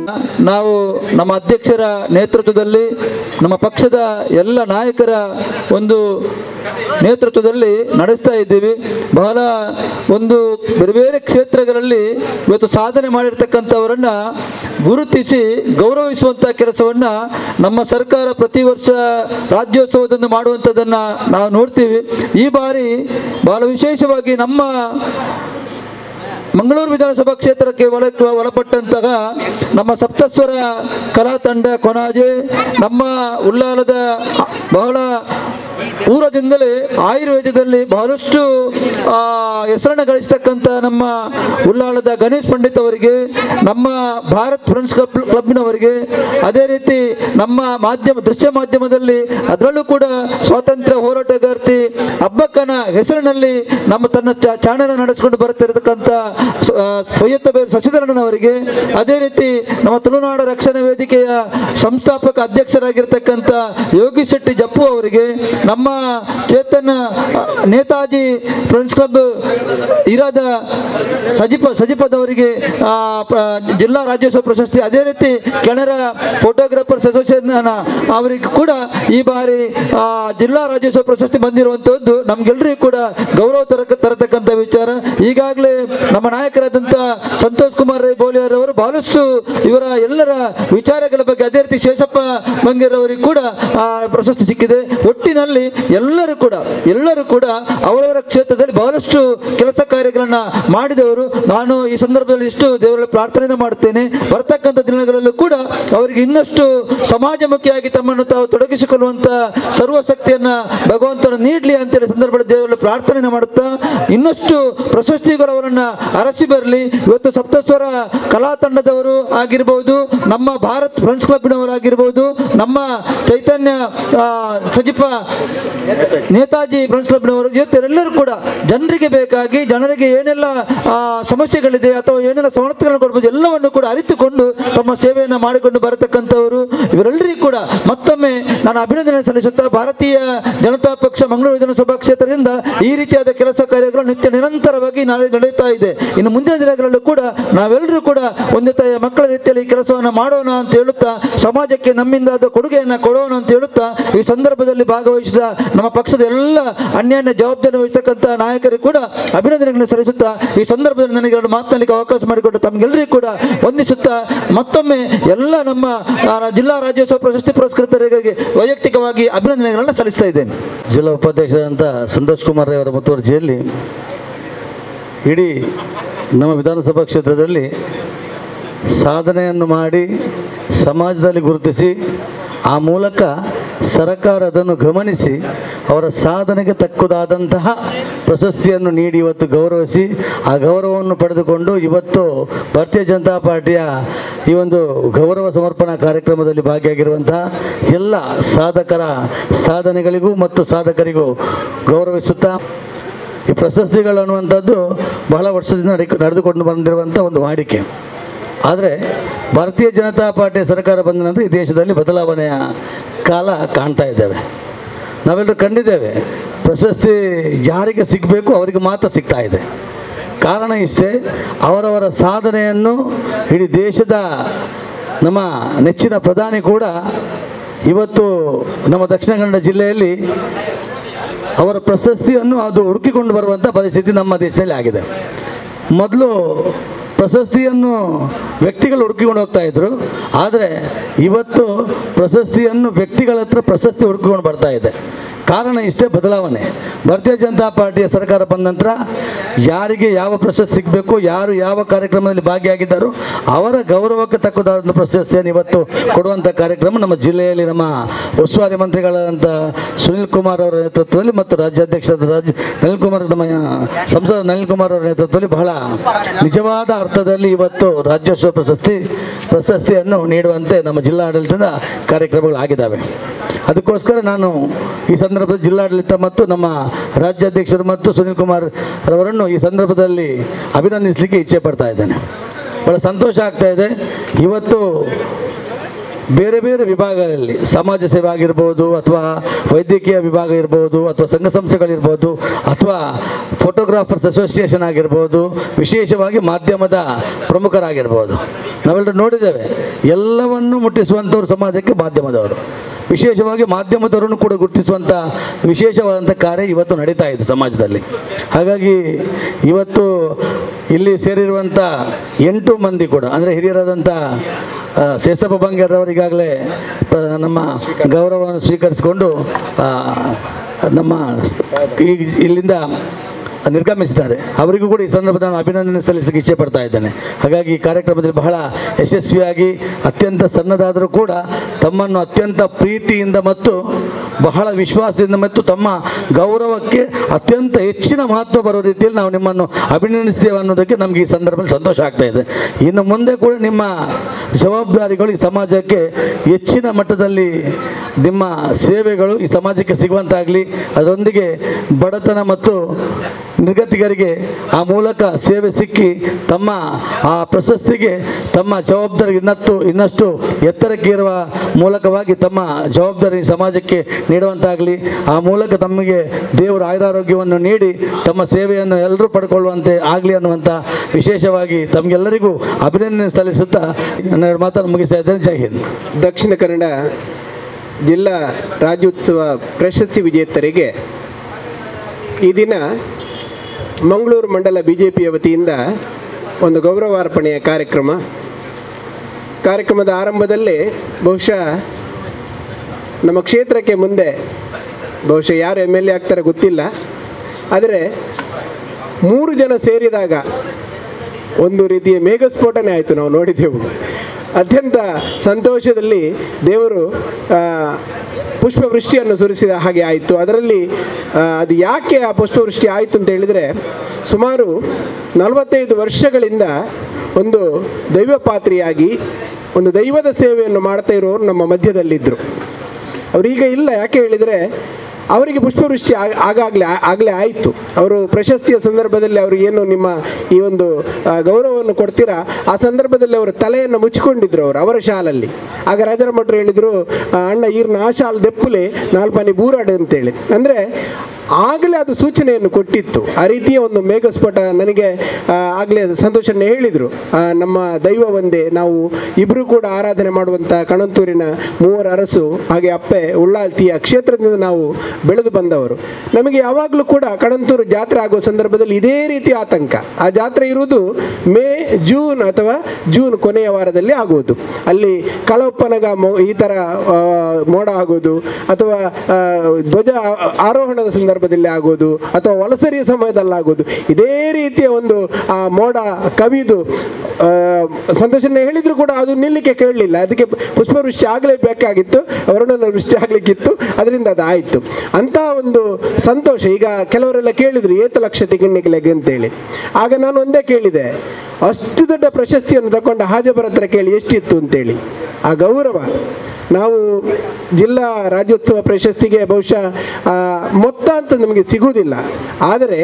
ನಾವು ನಮ್ಮ ಅಧ್ಯಕ್ಷರ ನೇತೃತ್ವದಲ್ಲಿ ನಮ್ಮ ಪಕ್ಷದ ಎಲ್ಲ ನಾಯಕರ ಒಂದು ನೇತೃತ್ವದಲ್ಲಿ ನಡೆಸ್ತಾ ಇದ್ದೀವಿ ಬಹಳ ಒಂದು ಬೇರೆ ಬೇರೆ ಕ್ಷೇತ್ರಗಳಲ್ಲಿ ಇವತ್ತು ಸಾಧನೆ ಮಾಡಿರ್ತಕ್ಕಂಥವರನ್ನ ಗುರುತಿಸಿ ಗೌರವಿಸುವಂಥ ಕೆಲಸವನ್ನ ನಮ್ಮ ಸರ್ಕಾರ ಪ್ರತಿ ವರ್ಷ ರಾಜ್ಯೋತ್ಸವದಂದು ಮಾಡುವಂಥದ್ದನ್ನು ನಾವು ನೋಡ್ತೀವಿ ಈ ಬಾರಿ ಬಹಳ ವಿಶೇಷವಾಗಿ ನಮ್ಮ ಮಂಗಳೂರು ವಿಧಾನಸಭಾ ಕ್ಷೇತ್ರಕ್ಕೆ ಒಳ ಒಳಪಟ್ಟಂತಹ ನಮ್ಮ ಸಪ್ತಸ್ವರ ಕಲಾ ತಂಡ ಕೊನಾಜೆ ನಮ್ಮ ಉಳ್ಳಾಲದ ಬಹಳ ಪೂರ್ವದಿಂದಲೇ ಆಯುರ್ವೇದದಲ್ಲಿ ಬಹಳಷ್ಟು ಆ, ಹೆಸರನ್ನು ಗಳಿಸ್ತಕ್ಕಂಥ ನಮ್ಮ ಉಳ್ಳಾಳದ ಗಣೇಶ್ ಪಂಡಿತ್ ಅವರಿಗೆ ನಮ್ಮ ಭಾರತ್ ಫ್ರೆಂಡ್ಸ್ ಕ್ಲಬ್ ಕ್ಲಬ್ನವರಿಗೆ ಅದೇ ರೀತಿ ನಮ್ಮ ಮಾಧ್ಯಮ ದೃಶ್ಯ ಮಾಧ್ಯಮದಲ್ಲಿ ಅದರಲ್ಲೂ ಕೂಡ ಸ್ವಾತಂತ್ರ್ಯ ಹೋರಾಟಗಾರ್ತಿ ಹಬ್ಬಕ್ಕನ ಹೆಸರಿನಲ್ಲಿ ನಮ್ಮ ತನ್ನ ಚ- ಚಾಣನ ನಡೆಸಿಕೊಂಡು ಬರುತ್ತಿರತಕ್ಕಂಥ ಸೊಯ್ಯತ್ತ ಬೇರು ಶಶಿಧರಣ್ಣನವರಿಗೆ ಅದೇ ರೀತಿ ನಮ್ಮ ತುಳುನಾಡು ರಕ್ಷಣಾ ವೇದಿಕೆಯ ಸಂಸ್ಥಾಪಕ ಅಧ್ಯಕ್ಷರಾಗಿರ್ತಕ್ಕಂಥ ಯೋಗಿ ಶೆಟ್ಟಿ ಜಪ್ಪು ಅವರಿಗೆ ನಮ್ಮ ಚೇತನ್ ಅ, ನೇತಾಜಿ ಫ್ರೆಂಡ್ಸ್ ಕ್ಲಬ್ ಇರಾದ ಸಜಿಪ ಸಜಿಪದವರಿಗೆ ಆ, ಪ್ರ- ಜಿಲ್ಲಾ ರಾಜ್ಯೋತ್ಸವ ಪ್ರಶಸ್ತಿ ಅದೇ ರೀತಿ ಕೆನರ ಫೋಟೋಗ್ರಾಫರ್ಸ್ ಅಸೋಸಿಯೇಷನ್ ಅವರಿಗೆ ಕೂಡ ಈ ಬಾರಿ ಆ, ಜಿಲ್ಲಾ ರಾಜ್ಯೋತ್ಸವ ಪ್ರಶಸ್ತಿ ಬಂದಿರುವಂತದ್ದು ನಮ್ಗೆಲ್ಲರಿಗೂ ಕೂಡ ಗೌರವ ತರ ತರತಕ್ಕಂಥ ವಿಚಾರ ಈಗಾಗಲೇ ನಮ್ಮ ನಾಯಕರಾದಂಥ ಸಂತೋಷ್ ಕುಮಾರ್ ರೈ ಬೋಲಿಯರ್ ಅವರು ಬಹಳಷ್ಟು ಇವರ ಎಲ್ಲರ ವಿಚಾರಗಳ ಬಗ್ಗೆ ಅದೇ ರೀತಿ ಶೇಷಪ್ಪ ಬಂಗೇರ್ ಅವರಿಗೆ ಕೂಡ ಆ, ಪ್ರಶಸ್ತಿ ಸಿಕ್ಕಿದೆ ಒಟ್ಟಿನಲ್ಲಿ ಎಲ್ಲರೂ ಕೂಡ ಎಲ್ಲರೂ ಕೂಡ ಅವರವರ ಕ್ಷೇತ್ರದಲ್ಲಿ ಬಹಳಷ್ಟು ಕೆಲಸ ಕಾರ್ಯಗಳನ್ನ ಮಾಡಿದವರು ನಾನು ಈ ಸಂದರ್ಭದಲ್ಲಿ ಇಷ್ಟು ದೇವರಲ್ಲಿ ಪ್ರಾರ್ಥನೆ ಮಾಡುತ್ತೇನೆ ಬರ್ತಕ್ಕಂಥ ದಿನಗಳಲ್ಲೂ ಕೂಡ ಅವರಿಗೆ ಇನ್ನಷ್ಟು ಸಮಾಜಮುಖಿಯಾಗಿ ತಮ್ಮನ್ನು ತಾವು ತೊಡಗಿಸಿಕೊಳ್ಳುವಂತ ಸರ್ವಶಕ್ತಿಯನ್ನ ಭಗವಂತನು ನೀಡಲಿ ಅಂತೇಳಿ ಸಂದರ್ಭದಲ್ಲಿ ದೇವರಲ್ಲಿ ಪ್ರಾರ್ಥನೆ ಮಾಡುತ್ತಾ ಇನ್ನಷ್ಟು ಪ್ರಶಸ್ತಿಗಳು ಅವರನ್ನ ಅರಸಿ ಬರಲಿ ಇವತ್ತು ಸಪ್ತಸ್ವರ ಕಲಾ ತಂಡದವರು ಆಗಿರ್ಬೋದು ನಮ್ಮ ಭಾರತ್ ಫ್ರೆಂಡ್ಸ್ ಕ್ಲಬ್ನವರಾಗಿರ್ಬೋದು ನಮ್ಮ ಚೈತನ್ಯ ಆ, ಸಜಿಪ ನೇತಾಜಿ ಫ್ರೆಂಡ್ಸ್ ಕ್ಲಬ್ನವರು ಇವತ್ತೆಲ್ಲರೂ ಕೂಡ ಜನರಿಗೆ ಬೇಕಾಗಿ ಜನರಿಗೆ ಏನೆಲ್ಲ ಆ, ಸಮಸ್ಯೆಗಳಿದೆ ಅಥವಾ ಏನೆಲ್ಲ ಸವಲತ್ತುಗಳನ್ನು ಕೊಡ್ಬೋದು ಎಲ್ಲವನ್ನು ಕೂಡ ಅರಿತುಕೊಂಡು ತಮ್ಮ ಸೇವೆಯನ್ನು ಮಾಡಿಕೊಂಡು ಬರತಕ್ಕಂಥವರು ಇವರೆಲ್ಲರಿಗೂ ಕೂಡ ಮತ್ತೊಮ್ಮೆ ನಾನು ಅಭಿನಂದನೆ ಸಲ್ಲಿಸುತ್ತಾ ಭಾರತೀಯ ಜನತಾ ಪಕ್ಷ ಮಂಗಳೂರು ವಿಧಾನಸಭಾ ಕ್ಷೇತ್ರದಿಂದ ಈ ರೀತಿಯಾದ ಕೆಲಸ ಕಾರ್ಯಗಳು ನಿತ್ಯ ನಿರಂತರವಾಗಿ ನಾಳೆ ನಡೆಯುತ್ತಾ ಇದೆ ಇನ್ನು ಮುಂದಿನ ದಿನಗಳಲ್ಲೂ ಕೂಡ ನಾವೆಲ್ಲರೂ ಕೂಡ ಒಂದು ತಾಯಿಯ ಮಕ್ಕಳ ರೀತಿಯಲ್ಲಿ ಈ ಕೆಲಸವನ್ನು ಮಾಡೋಣ ಅಂತ ಹೇಳುತ್ತಾ ಸಮಾಜಕ್ಕೆ ನಮ್ಮಿಂದಾದ ಕೊಡುಗೆಯನ್ನು ಕೊಡೋಣ ಅಂತ ಹೇಳುತ್ತಾ ಈ ಸಂದರ್ಭದಲ್ಲಿ ಭಾಗವಹಿಸಿದ ನಮ್ಮ ಪಕ್ಷದ ಎಲ್ಲ ಅನ್ಯಾನ್ಯ ಜವಾಬ್ದಾರಿ ವಹಿಸತಕ್ಕಂಥ ನಾಯಕರಿಗೆ ಕೂಡ ಅಭಿನಂದನೆಗಳನ್ನು ಸಲ್ಲಿಸುತ್ತಾ ಈ ಸಂದರ್ಭದಲ್ಲಿ ನನಗೆ ಎರಡು ಮಾತನಾಡಲಿಕ್ಕೆ ಅವಕಾಶ ಮಾಡಿಕೊಟ್ಟು ತಮಗೆಲ್ಲರಿಗೂ ಕೂಡ ವಂದಿಸುತ್ತಾ ಮತ್ತೊಮ್ಮೆ ಎಲ್ಲ ನಮ್ಮ ಆ, ಜಿಲ್ಲಾ ರಾಜ್ಯೋತ್ಸವ ಪ್ರಶಸ್ತಿ ಪುರಸ್ಕೃತರಿಗೆ ವೈಯಕ್ತಿಕವಾಗಿ ಅಭಿನಂದನೆಗಳನ್ನು ಸಲ್ಲಿಸ್ತಾ ಇದ್ದೇನೆ ಜಿಲ್ಲಾ ಉಪಾಧ್ಯಕ್ಷರಾದಂಥ ಸಂತೋಷ್ ಕುಮಾರ್ ಅವರ ಮುತುವರ್ಜಿಯಲ್ಲಿ ಇಡೀ ನಮ್ಮ ವಿಧಾನಸಭಾ ಕ್ಷೇತ್ರದಲ್ಲಿ ಸಾಧನೆಯನ್ನು ಮಾಡಿ ಸಮಾಜದಲ್ಲಿ ಗುರುತಿಸಿ ಆ ಮೂಲಕ ಸರ್ಕಾರ ಅದನ್ನು ಗಮನಿಸಿ ಅವರ ಸಾಧನೆಗೆ ತಕ್ಕುದಾದಂತಹ ಪ್ರಶಸ್ತಿಯನ್ನು ನೀಡಿ ಇವತ್ತು ಗೌರವಿಸಿ ಆ ಗೌರವವನ್ನು ಪಡೆದುಕೊಂಡು ಇವತ್ತು ಭಾರತೀಯ ಜನತಾ ಪಾರ್ಟಿಯ ಈ ಒಂದು ಗೌರವ ಸಮರ್ಪಣಾ ಕಾರ್ಯಕ್ರಮದಲ್ಲಿ ಭಾಗಿಯಾಗಿರುವಂತಹ ಎಲ್ಲ ಸಾಧಕರ ಸಾಧನೆಗಳಿಗೂ ಮತ್ತು ಸಾಧಕರಿಗೂ ಗೌರವಿಸುತ್ತಾ ಈ ಪ್ರಶಸ್ತಿಗಳು ಅನ್ನುವಂಥದ್ದು ಬಹಳ ವರ್ಷದಿಂದ ನಡೆ- ನಡೆದುಕೊಂಡು ಬಂದಿರುವಂಥ ಒಂದು ವಾಡಿಕೆ ಆದರೆ ಭಾರತೀಯ ಜನತಾ ಪಾರ್ಟಿಯ ಸರ್ಕಾರ ಬಂದ ನಂತರ ಈ ದೇಶದಲ್ಲಿ ಬದಲಾವಣೆಯ ಕಾಲ ಕಾಣ್ತಾ ಇದ್ದೇವೆ ನಾವೆಲ್ಲರೂ ಕಂಡಿದ್ದೇವೆ ಪ್ರಶಸ್ತಿ ಯಾರಿಗೆ ಸಿಗಬೇಕು ಅವರಿಗೆ ಮಾತ್ರ ಸಿಗ್ತಾ ಇದೆ ಕಾರಣ ಇಷ್ಟೇ ಅವರವರ ಸಾಧನೆಯನ್ನು ಇಡೀ ದೇಶದ ನಮ್ಮ ನೆಚ್ಚಿನ ಪ್ರಧಾನಿ ಕೂಡ ಇವತ್ತು ನಮ್ಮ ದಕ್ಷಿಣ ಕನ್ನಡ ಜಿಲ್ಲೆಯಲ್ಲಿ ಅವರ ಪ್ರಶಸ್ತಿಯನ್ನು ಅದು ಹುಡುಕಿಕೊಂಡು ಬರುವಂಥ ಪರಿಸ್ಥಿತಿ ನಮ್ಮ ದೇಶದಲ್ಲಿ ಆಗಿದೆ ಮೊದಲು ಪ್ರಶಸ್ತಿಯನ್ನು ವ್ಯಕ್ತಿಗಳು ಹುಡುಕಿಕೊಂಡು ಹೋಗ್ತಾ ಇದ್ರು ಆದರೆ ಇವತ್ತು ಪ್ರಶಸ್ತಿಯನ್ನು ವ್ಯಕ್ತಿಗಳ ಹತ್ರ ಪ್ರಶಸ್ತಿ ಹುಡುಕಿಕೊಂಡು ಬರ್ತಾ ಇದೆ ಕಾರಣ ಇಷ್ಟೇ ಬದಲಾವಣೆ ಭಾರತೀಯ ಜನತಾ ಪಾರ್ಟಿಯ ಸರ್ಕಾರ ಬಂದ ನಂತರ ಯಾರಿಗೆ ಯಾವ ಪ್ರಶಸ್ತಿ ಸಿಗಬೇಕು ಯಾರು ಯಾವ ಕಾರ್ಯಕ್ರಮದಲ್ಲಿ ಭಾಗಿಯಾಗಿದ್ದಾರೋ ಅವರ ಗೌರವಕ್ಕೆ ತಕ್ಕದಾದಂಥ ಪ್ರಶಸ್ತಿಯನ್ನು ಇವತ್ತು ಕೊಡುವಂಥ ಕಾರ್ಯಕ್ರಮ ನಮ್ಮ ಜಿಲ್ಲೆಯಲ್ಲಿ ನಮ್ಮ ಉಸ್ತುವಾರಿ ಮಂತ್ರಿಗಳಾದಂಥ ಸುನಿಲ್ ಕುಮಾರ್ ಅವರ ನೇತೃತ್ವದಲ್ಲಿ ಮತ್ತು ರಾಜ್ಯಾಧ್ಯಕ್ಷರಾದ ರಾಜ್ ನಳಿನ್ ಕುಮಾರ್ ನಮ್ಮ ಸಂಸದ ನಳಿನ್ ಕುಮಾರ್ ಅವರ ನೇತೃತ್ವದಲ್ಲಿ ಬಹಳ ನಿಜವಾದ ಅರ್ಥದಲ್ಲಿ ಇವತ್ತು ರಾಜ್ಯೋತ್ಸವ ಪ್ರಶಸ್ತಿ ಪ್ರಶಸ್ತಿಯನ್ನು ನೀಡುವಂತೆ ನಮ್ಮ ಜಿಲ್ಲಾಡಳಿತದ ಕಾರ್ಯಕ್ರಮಗಳು ಆಗಿದ್ದಾವೆ ಅದಕ್ಕೋಸ್ಕರ ನಾನು ಈ ಸಂದರ್ಭದಲ್ಲಿ ಜಿಲ್ಲಾಡಳಿತ ಮತ್ತು ನಮ್ಮ ರಾಜ್ಯಾಧ್ಯಕ್ಷರು ಮತ್ತು ಸುನಿಲ್ ಕುಮಾರ್ ರವರನ್ನು ಈ ಸಂದರ್ಭದಲ್ಲಿ ಅಭಿನಂದಿಸಲಿಕ್ಕೆ ಇಚ್ಛೆ ಪಡ್ತಾ ಇದ್ದೇನೆ ಬಹಳ ಸಂತೋಷ ಆಗ್ತಾ ಇದೆ ಇವತ್ತು ಬೇರೆ ಬೇರೆ ವಿಭಾಗಗಳಲ್ಲಿ ಸಮಾಜ ಸೇವೆ ಆಗಿರ್ಬೋದು ಅಥವಾ ವೈದ್ಯಕೀಯ ವಿಭಾಗ ಇರ್ಬೋದು ಅಥವಾ ಸಂಘ ಸಂಸ್ಥೆಗಳಿರ್ಬೋದು ಅಥವಾ ಫೋಟೋಗ್ರಾಫರ್ಸ್ ಅಸೋಸಿಯೇಷನ್ ಆಗಿರ್ಬೋದು ವಿಶೇಷವಾಗಿ ಮಾಧ್ಯಮದ ಪ್ರಮುಖರಾಗಿರ್ಬೋದು ನಾವೆಲ್ಲರೂ ನೋಡಿದ್ದೇವೆ ಎಲ್ಲವನ್ನು ಮುಟ್ಟಿಸುವಂಥವ್ರು ಸಮಾಜಕ್ಕೆ ಮಾಧ್ಯಮದವರು ವಿಶೇಷವಾಗಿ ಮಾಧ್ಯಮದವರನ್ನು ಕೂಡ ಗುರುತಿಸುವಂಥ ವಿಶೇಷವಾದಂಥ ಕಾರ್ಯ ಇವತ್ತು ನಡೀತಾ ಇದೆ ಸಮಾಜದಲ್ಲಿ ಹಾಗಾಗಿ ಇವತ್ತು ಇಲ್ಲಿ ಸೇರಿರುವಂಥ ಎಂಟು ಮಂದಿ ಕೂಡ ಅಂದರೆ ಹಿರಿಯರಾದಂಥ ಆ, ಶೇಷಪ್ಪ ಬಂಗೇರವರಿಗಾಗಲೇ ನಮ್ಮ ಗೌರವವನ್ನು ಸ್ವೀಕರಿಸಿಕೊಂಡು ಆ, ನಮ್ಮ ಈ ಇಲ್ಲಿಂದ ನಿರ್ಗಮಿಸಿದ್ದಾರೆ ಅವರಿಗೂ ಕೂಡ ಈ ಸಂದರ್ಭದಲ್ಲಿ ನಾನು ಅಭಿನಂದನೆ ಸಲ್ಲಿಸಲಿಕ್ಕೆ ಇಚ್ಛೆ ಪಡ್ತಾ ಇದ್ದೇನೆ ಹಾಗಾಗಿ ಈ ಕಾರ್ಯಕ್ರಮದಲ್ಲಿ ಬಹಳ ಯಶಸ್ವಿಯಾಗಿ ಅತ್ಯಂತ ಸಣ್ಣದಾದರೂ ಕೂಡ ತಮ್ಮನ್ನು ಅತ್ಯಂತ ಪ್ರೀತಿಯಿಂದ ಮತ್ತು ಬಹಳ ವಿಶ್ವಾಸದಿಂದ ಮತ್ತು ತಮ್ಮ ಗೌರವಕ್ಕೆ ಅತ್ಯಂತ ಹೆಚ್ಚಿನ ಮಹತ್ವ ಬರೋ ರೀತಿಯಲ್ಲಿ ನಾವು ನಿಮ್ಮನ್ನು ಅಭಿನಂದಿಸ್ತೇವೆ ಅನ್ನೋದಕ್ಕೆ ನಮಗೆ ಈ ಸಂದರ್ಭದಲ್ಲಿ ಸಂತೋಷ ಆಗ್ತಾ ಇದೆ ಇನ್ನು ಮುಂದೆ ಕೂಡ ನಿಮ್ಮ ಜವಾಬ್ದಾರಿಗಳು ಈ ಸಮಾಜಕ್ಕೆ ಹೆಚ್ಚಿನ ಮಟ್ಟದಲ್ಲಿ ನಿಮ್ಮ ಸೇವೆಗಳು ಈ ಸಮಾಜಕ್ಕೆ ಸಿಗುವಂತಾಗಲಿ ಅದರೊಂದಿಗೆ ಬಡತನ ಮತ್ತು ನಿರ್ಗತಿಗರಿಗೆ ಆ ಮೂಲಕ ಸೇವೆ ಸಿಕ್ಕಿ ತಮ್ಮ ಆ ಪ್ರಶಸ್ತಿಗೆ ತಮ್ಮ ಜವಾಬ್ದಾರಿ ಇನ್ನತ್ತು ಇನ್ನಷ್ಟು ಎತ್ತರಕ್ಕೆ ಇರುವ ಮೂಲಕವಾಗಿ ತಮ್ಮ ಜವಾಬ್ದಾರಿ ಸಮಾಜಕ್ಕೆ ನೀಡುವಂತಾಗಲಿ ಆ ಮೂಲಕ ತಮಗೆ ದೇವರ ಆಯುರಾರೋಗ್ಯವನ್ನು ನೀಡಿ ತಮ್ಮ ಸೇವೆಯನ್ನು ಎಲ್ಲರೂ ಪಡ್ಕೊಳ್ಳುವಂತೆ ಆಗಲಿ ಅನ್ನುವಂಥ ವಿಶೇಷವಾಗಿ ತಮಗೆಲ್ಲರಿಗೂ ಅಭಿನಂದನೆ ಸಲ್ಲಿಸುತ್ತಾ ನನ್ನ ಎರಡು ಮಾತನ್ನು ಮುಗಿಸ್ತಾ ಇದ್ದೇನೆ ಜೈ ಹಿಂದ್ ದಕ್ಷಿಣ ಕನ್ನಡ ಜಿಲ್ಲಾ ರಾಜ್ಯೋತ್ಸವ ಪ್ರಶಸ್ತಿ ವಿಜೇತರಿಗೆ ಈ ದಿನ ಮಂಗಳೂರು ಮಂಡಲ ಬಿ ಜೆ ಪಿಯ ವತಿಯಿಂದ ಒಂದು ಗೌರವಾರ್ಪಣೆಯ ಕಾರ್ಯಕ್ರಮ ಕಾರ್ಯಕ್ರಮದ ಆರಂಭದಲ್ಲೇ ಬಹುಶಃ ನಮ್ಮ ಕ್ಷೇತ್ರಕ್ಕೆ ಮುಂದೆ ಬಹುಶಃ ಯಾರು ಎಮ್ ಎಲ್ ಎ ಆಗ್ತಾರೆ ಗೊತ್ತಿಲ್ಲ ಆದರೆ ಮೂರು ಜನ ಸೇರಿದಾಗ ಒಂದು ರೀತಿಯ ಮೇಘಸ್ಫೋಟನೆ ಆಯಿತು ನಾವು ನೋಡಿದೆವು ಅತ್ಯಂತ ಸಂತೋಷದಲ್ಲಿ ದೇವರು ಆ, ಪುಷ್ಪವೃಷ್ಟಿಯನ್ನು ಸುರಿಸಿದ ಹಾಗೆ ಆಯಿತು ಅದರಲ್ಲಿ ಆ, ಅದು ಯಾಕೆ ಆ ಪುಷ್ಪವೃಷ್ಟಿ ಆಯಿತು ಅಂತ ಹೇಳಿದರೆ ಸುಮಾರು ನಲವತ್ತೈದು ವರ್ಷಗಳಿಂದ ಒಂದು ದೈವಪಾತ್ರಿಯಾಗಿ ಒಂದು ದೈವದ ಸೇವೆಯನ್ನು ಮಾಡ್ತಾ ಇರೋರು ನಮ್ಮ ಮಧ್ಯದಲ್ಲಿದ್ದರು ಅವರೀಗ ಇಲ್ಲ ಯಾಕೆ ಹೇಳಿದರೆ ಅವರಿಗೆ ಪುಷ್ಪವೃಷ್ಟಿ ಆಗ- ಆಗಾಗಲೇ ಆಗಲೇ ಆಯಿತು ಅವರು ಪ್ರಶಸ್ತಿಯ ಸಂದರ್ಭದಲ್ಲಿ ಅವರು ಏನು ನಿಮ್ಮ ಈ ಒಂದು ಆ, ಗೌರವವನ್ನು ಕೊಡ್ತೀರಾ ಆ ಸಂದರ್ಭದಲ್ಲಿ ಅವರು ತಲೆಯನ್ನು ಮುಚ್ಚಿಕೊಂಡಿದ್ರು ಅವರು ಅವರ ಶಾಲಲ್ಲಿ ಆಗ ರಾಜರ ಭಟ್ರು ಹೇಳಿದರು ಆ, ಅಣ್ಣ ಈರ್ನ ಆ ಶಾಲ್ ದೆಪ್ಪಲೆ ನಾಲ್ಪನಿ ಬೂರಾಡು ಅಂತೇಳಿ ಅಂದರೆ ಆಗಲೇ ಅದು ಸೂಚನೆಯನ್ನು ಕೊಟ್ಟಿತ್ತು ಆ ರೀತಿಯ ಒಂದು ಮೇಘಸ್ಫೋಟ ನನಗೆ ಆ, ಆಗಲೇ ಸಂತೋಷನ ಹೇಳಿದರು ನಮ್ಮ ದೈವ ಒಂದೇ ನಾವು ಇಬ್ಬರು ಕೂಡ ಆರಾಧನೆ ಮಾಡುವಂಥ ಕಣಂತೂರಿನ ಮೂವರ ಅರಸು ಹಾಗೆ ಅಪ್ಪೆ ಉಳ್ಳಾಲ್ತಿಯ ಕ್ಷೇತ್ರದಿಂದ ನಾವು ಬೆಳೆದು ಬಂದವರು ನಮಗೆ ಯಾವಾಗಲೂ ಕೂಡ ಕಣಂತೂರು ಜಾತ್ರೆ ಆಗುವ ಸಂದರ್ಭದಲ್ಲಿ ಇದೇ ರೀತಿ ಆತಂಕ ಆ ಜಾತ್ರೆ ಇರುವುದು ಮೇ ಜೂನ್ ಅಥವಾ ಜೂನ್ ಕೊನೆಯ ವಾರದಲ್ಲಿ ಆಗುವುದು ಅಲ್ಲಿ ಕಳಪ್ಪನಗ ಮೊ ಈ ಥರ ಆ, ಮೋಡ ಆಗೋದು ಅಥವಾ ಆ, ಧ್ವಜ ಆರೋಹಣದ ಸಂದರ್ಭದಲ್ಲಿ ಆಗೋದು ಅಥವಾ ವಲಸರಿಯ ಸಮಯದಲ್ಲಿ ಆಗೋದು ಇದೇ ರೀತಿಯ ಒಂದು ಆ ಮೋಡ ಕವಿದು ಆ, ಸಂತೋಷನ ಹೇಳಿದ್ರು ಕೂಡ ಅದು ನಿಲ್ಲಿಕ್ಕೆ ಕೇಳಲಿಲ್ಲ ಅದಕ್ಕೆ ಪುಷ್ಪವೃಷ್ಟಿ ಆಗಲೇಬೇಕಾಗಿತ್ತು ವರುಣನ ವೃಷ್ಟಿ ಆಗಲಿಕ್ಕಿತ್ತು ಅದರಿಂದ ಅದು ಆಯಿತು ಅಂತ ಒಂದು ಸಂತೋಷ ಈಗ ಕೆಲವರೆಲ್ಲ ಕೇಳಿದ್ರು ಏತ ಲಕ್ಷ ತಿಗಣ್ಣಿಗೆ ಅಂತೇಳಿ ಆಗ ನಾನು ಒಂದೇ ಕೇಳಿದೆ ಅಷ್ಟು ದೊಡ್ಡ ಪ್ರಶಸ್ತಿಯನ್ನು ತಗೊಂಡ ಹಾಜಬರ ಹತ್ರ ಕೇಳಿ ಎಷ್ಟಿತ್ತು ಅಂತೇಳಿ ಆ ಗೌರವ ನಾವು ಜಿಲ್ಲಾ ರಾಜ್ಯೋತ್ಸವ ಪ್ರಶಸ್ತಿಗೆ ಬಹುಶಃ ಆ, ಮೊತ್ತ ಅಂತ ನಮಗೆ ಸಿಗುವುದಿಲ್ಲ ಆದರೆ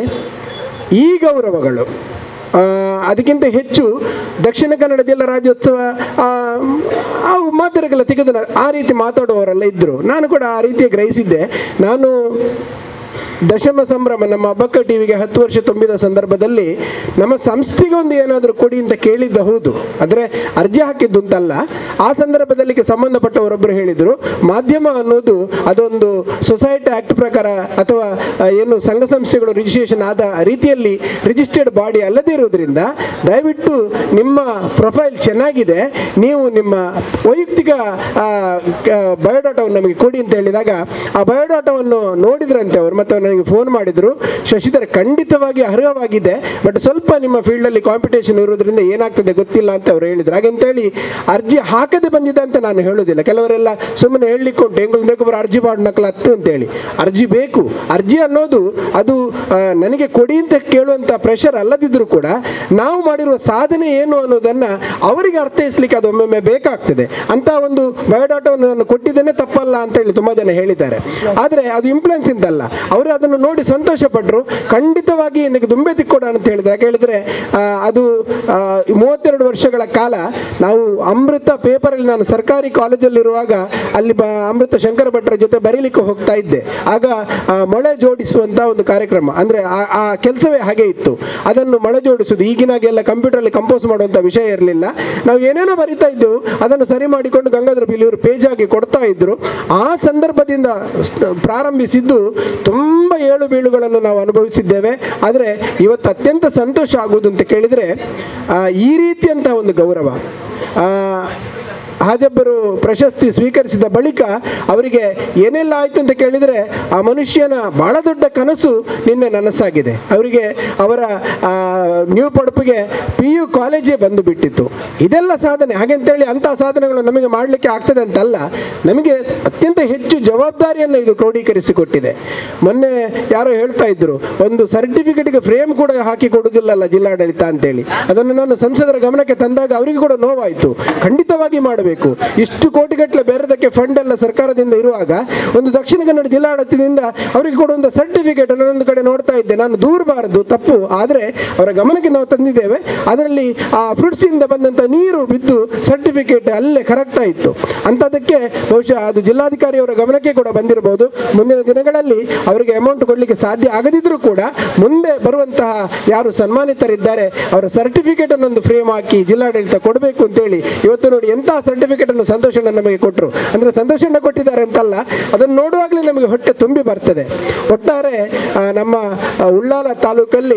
ಈ ಗೌರವಗಳು ಆ, ಅದಕ್ಕಿಂತ ಹೆಚ್ಚು ದಕ್ಷಿಣ ಕನ್ನಡ ಜಿಲ್ಲಾ ರಾಜ್ಯೋತ್ಸವ ಆ, ಅವು ಮಾತುರೆಲ್ಲ ತೆಗೆದು ನಾ- ಆ ರೀತಿ ಮಾತಾಡುವವರೆಲ್ಲ ಇದ್ದರು ನಾನು ಕೂಡ ಆ ರೀತಿ ಗ್ರಹಿಸಿದ್ದೆ ನಾನು ದಶಮ ಸಂಭ್ರಮ ನಮ್ಮ ಅಬ್ಬಕ್ಕ ಟಿವಿಗೆ ಹತ್ತು ವರ್ಷ ತುಂಬಿದ ಸಂದರ್ಭದಲ್ಲಿ ನಮ್ಮ ಸಂಸ್ಥೆಗೆ ಒಂದು ಏನಾದರೂ ಕೊಡಿ ಅಂತ ಕೇಳಿದ್ದ ಹೌದು ಆದರೆ ಅರ್ಜಿ ಹಾಕಿದ್ದು ಅಂತಲ್ಲ ಆ ಸಂದರ್ಭದಲ್ಲಿ ಸಂಬಂಧಪಟ್ಟವರೊಬ್ಬರು ಹೇಳಿದರು ಮಾಧ್ಯಮ ಅನ್ನೋದು ಅದೊಂದು ಸೊಸೈಟಿ ಆಕ್ಟ್ ಪ್ರಕಾರ ಅಥವಾ ಆ, ಏನು ಸಂಘ ಸಂಸ್ಥೆಗಳು ರಿಜಿಸ್ಟ್ರೇಷನ್ ಆದ ರೀತಿಯಲ್ಲಿ ರಿಜಿಸ್ಟರ್ಡ್ ಬಾಡಿ ಅಲ್ಲದೇ ಇರೋದ್ರಿಂದ ದಯವಿಟ್ಟು ನಿಮ್ಮ ಪ್ರೊಫೈಲ್ ಚೆನ್ನಾಗಿದೆ ನೀವು ನಿಮ್ಮ ವೈಯಕ್ತಿಕ ಬಯೋಡಾಟಾವನ್ನು ನಮಗೆ ಕೊಡಿ ಅಂತ ಹೇಳಿದಾಗ ಆ ಬಯೋಡಾಟಾವನ್ನು ನೋಡಿದ್ರಂತೆ ಅವರು ಮತ್ತು ಅವ್ರು ನನಗೆ ಫೋನ್ ಮಾಡಿದರು ಶಶಿಧರ್ ಖಂಡಿತವಾಗಿ ಅರ್ಹವಾಗಿದೆ ಬಟ್ ಸ್ವಲ್ಪ ನಿಮ್ಮ ಫೀಲ್ಡಲ್ಲಿ ಕಾಂಪಿಟೇಷನ್ ಇರೋದ್ರಿಂದ ಏನಾಗ್ತದೆ ಗೊತ್ತಿಲ್ಲ ಅಂತ ಅವ್ರು ಹೇಳಿದ್ರು ಹಾಗಂತೇಳಿ ಅರ್ಜಿ ಹಾಕದೆ ಬಂದಿದೆ ಅಂತ ನಾನು ಹೇಳೋದಿಲ್ಲ ಕೆಲವರೆಲ್ಲ ಸುಮ್ಮನೆ ಹೇಳಲಿಕ್ಕೆ ಉಂಟು ಹೆಂಗೊಬ್ಬರು ಅರ್ಜಿ ಮಾಡ್ನಕ್ಲ ಹತ್ತು ಅಂತೇಳಿ ಅರ್ಜಿ ಬೇಕು ಅರ್ಜಿ ಅನ್ನೋದು ಅದು ಆ, ನನಗೆ ಕೊಡಿ ಅಂತ ಕೇಳುವಂಥ ಪ್ರೆಷರ್ ಅಲ್ಲದಿದ್ದರೂ ಕೂಡ ನಾವು ಮಾಡಿರುವ ಸಾಧನೆ ಏನು ಅನ್ನೋದನ್ನು ಅವರಿಗೆ ಅರ್ಥೈಸ್ಲಿಕ್ಕೆ ಅದು ಒಮ್ಮೊಮ್ಮೆ ಬೇಕಾಗ್ತದೆ ಅಂತ ಒಂದು ಬಯೋಡಾಟಾವನ್ನು ನಾನು ಕೊಟ್ಟಿದ್ದೇನೆ ತಪ್ಪಲ್ಲ ಅಂತ ಹೇಳಿ ತುಂಬ ಜನ ಹೇಳಿದ್ದಾರೆ ಆದರೆ ಅದು ಇಂಪ್ಲುಯೆನ್ಸ್ ಇಂದಲ್ಲ ಅವರು ಅದನ್ನು ನೋಡಿ ಸಂತೋಷ ಪಟ್ಟರು ಖಂಡಿತವಾಗಿ ನನಗೆ ದುಂಬೆ ತಿಕ್ಕೊಡ ಅಂತ ಹೇಳಿದ್ರೆ ಯಾಕೆ ಹೇಳಿದ್ರೆ ಆ, ಅದು ಆ, ಮೂವತ್ತೆರಡು ವರ್ಷಗಳ ಕಾಲ ನಾವು ಅಮೃತ ಪೇಪರಲ್ಲಿ ನಾನು ಸರ್ಕಾರಿ ಕಾಲೇಜಲ್ಲಿರುವಾಗ ಅಲ್ಲಿ ಬ ಅಮೃತ ಶಂಕರ ಭಟ್ರ ಜೊತೆ ಬರೀಲಿಕ್ಕೆ ಹೋಗ್ತಾ ಇದ್ದೆ ಆಗ ಆ, ಮೊಳೆ ಜೋಡಿಸುವಂತ ಒಂದು ಕಾರ್ಯಕ್ರಮ ಅಂದ್ರೆ ಆ- ಆ ಕೆಲಸವೇ ಹಾಗೆ ಇತ್ತು ಅದನ್ನು ಮೊಳೆ ಜೋಡಿಸುದು ಈಗಿನಾಗೆಲ್ಲ ಕಂಪ್ಯೂಟರಲ್ಲಿ ಕಂಪೋಸ್ ಮಾಡುವಂತ ವಿಷಯ ಇರಲಿಲ್ಲ ನಾವು ಏನೇನೋ ಬರಿತಾ ಇದ್ದೆವು ಅದನ್ನು ಸರಿ ಮಾಡಿಕೊಂಡು ಗಂಗಾಧರ ಬಿಲಿಯವರು ಪೇಜ್ ಆಗಿ ಕೊಡ್ತಾ ಇದ್ರು ಆ ಸಂದರ್ಭದಿಂದ ಸ್- ಪ್ರಾರಂಭಿಸಿದ್ದು ತುಂಬ ಏಳು ಬೀಳುಗಳನ್ನು ನಾವು ಅನುಭವಿಸಿದ್ದೇವೆ ಆದರೆ ಇವತ್ತು ಅತ್ಯಂತ ಸಂತೋಷ ಆಗುವುದು ಅಂತ ಕೇಳಿದರೆ ಆ, ಈ ರೀತಿಯಂತಹ ಒಂದು ಗೌರವ ಆ, ಹಾಜಬ್ಬರು ಪ್ರಶಸ್ತಿ ಸ್ವೀಕರಿಸಿದ ಬಳಿಕ ಅವರಿಗೆ ಏನೆಲ್ಲ ಆಯಿತು ಅಂತ ಕೇಳಿದರೆ ಆ ಮನುಷ್ಯನ ಬಹಳ ದೊಡ್ಡ ಕನಸು ನಿನ್ನೆ ನನಸಾಗಿದೆ ಅವರಿಗೆ ಅವರ ಆ, ನ್ಯೂ ಪಡುಪಿಗೆ ಪಿ ಯು ಕಾಲೇಜೇ ಬಂದು ಬಿಟ್ಟಿತ್ತು ಇದೆಲ್ಲ ಸಾಧನೆ ಹಾಗೆಂತೇಳಿ ಅಂಥ ಸಾಧನೆಗಳು ನಮಗೆ ಮಾಡಲಿಕ್ಕೆ ಆಗ್ತದೆ ಅಂತಲ್ಲ ನಮಗೆ ಅತ್ಯಂತ ಹೆಚ್ಚು ಜವಾಬ್ದಾರಿಯನ್ನು ಇದು ಕ್ರೋಢೀಕರಿಸಿಕೊಟ್ಟಿದೆ ಮೊನ್ನೆ ಯಾರೋ ಹೇಳ್ತಾ ಇದ್ರು ಒಂದು ಸರ್ಟಿಫಿಕೇಟ್ಗೆ ಫ್ರೇಮ್ ಕೂಡ ಹಾಕಿ ಕೊಡುವುದಿಲ್ಲಲ್ಲ ಜಿಲ್ಲಾಡಳಿತ ಅಂತೇಳಿ ಅದನ್ನು ನಾನು ಸಂಸದರ ಗಮನಕ್ಕೆ ತಂದಾಗ ಅವರಿಗೆ ಕೂಡ ನೋವಾಯಿತು ಖಂಡಿತವಾಗಿ ಮಾಡಬೇಕು ಇಷ್ಟು ಕೋಟಿಗಟ್ಟಲೆ ಬೇರೆದಕ್ಕೆ ಫಂಡ್ ಎಲ್ಲ ಸರ್ಕಾರದಿಂದ ಇರುವಾಗ ಒಂದು ದಕ್ಷಿಣ ಕನ್ನಡ ಜಿಲ್ಲಾಡಳಿತದಿಂದ ಅವರಿಗೆ ಕೊಡುವಂಥ ಸರ್ಟಿಫಿಕೇಟ್ ನಾನೊಂದು ಕಡೆ ನೋಡ್ತಾ ಇದ್ದೆ ನಾನು ದೂರಬಾರದು ತಪ್ಪು ಆದರೆ ಅವರ ಗಮನಕ್ಕೆ ನಾವು ತಂದಿದ್ದೇವೆ ಅದರಲ್ಲಿ ಆ ಫ್ರೂಟ್ಸ್ ಇಂದ ಬಂದಂತ ನೀರು ಬಿದ್ದು ಸರ್ಟಿಫಿಕೇಟ್ ಅಲ್ಲೇ ಕರಗ್ತಾ ಇತ್ತು ಅಂಥದ್ದಕ್ಕೆ ಬಹುಶಃ ಅದು ಜಿಲ್ಲಾಧಿಕಾರಿಯವರ ಗಮನಕ್ಕೆ ಕೂಡ ಬಂದಿರಬಹುದು ಮುಂದಿನ ದಿನಗಳಲ್ಲಿ ಅವರಿಗೆ ಅಮೌಂಟ್ ಕೊಡಲಿಕ್ಕೆ ಸಾಧ್ಯ ಆಗದಿದ್ರೂ ಕೂಡ ಮುಂದೆ ಬರುವಂತಹ ಯಾರು ಸನ್ಮಾನಿತರಿದ್ದಾರೆ ಅವರ ಸರ್ಟಿಫಿಕೇಟ್ ಅನ್ನೊಂದು ಫ್ರೇಮ್ ಹಾಕಿ ಜಿಲ್ಲಾಡಳಿತ ಕೊಡಬೇಕು ಅಂತೇಳಿ ಇವತ್ತು ನೋಡಿ ಎಂತಹ ಸರ್ಟಿಫಿಕೇಟ್ ಅನ್ನು ಸಂತೋಷಣ್ಣ ನಮಗೆ ಕೊಟ್ಟರು ಅಂದ್ರೆ ಸಂತೋಷಣ್ಣ ಕೊಟ್ಟಿದ್ದಾರೆ ಅಂತಲ್ಲ ಅದನ್ನು ನೋಡುವಾಗಲೇ ನಮಗೆ ಹೊಟ್ಟೆ ತುಂಬಿ ಬರ್ತದೆ ಒಟ್ಟಾರೆ ಆ, ನಮ್ಮ ಆ, ಉಳ್ಳಾಲ ತಾಲೂಕಲ್ಲಿ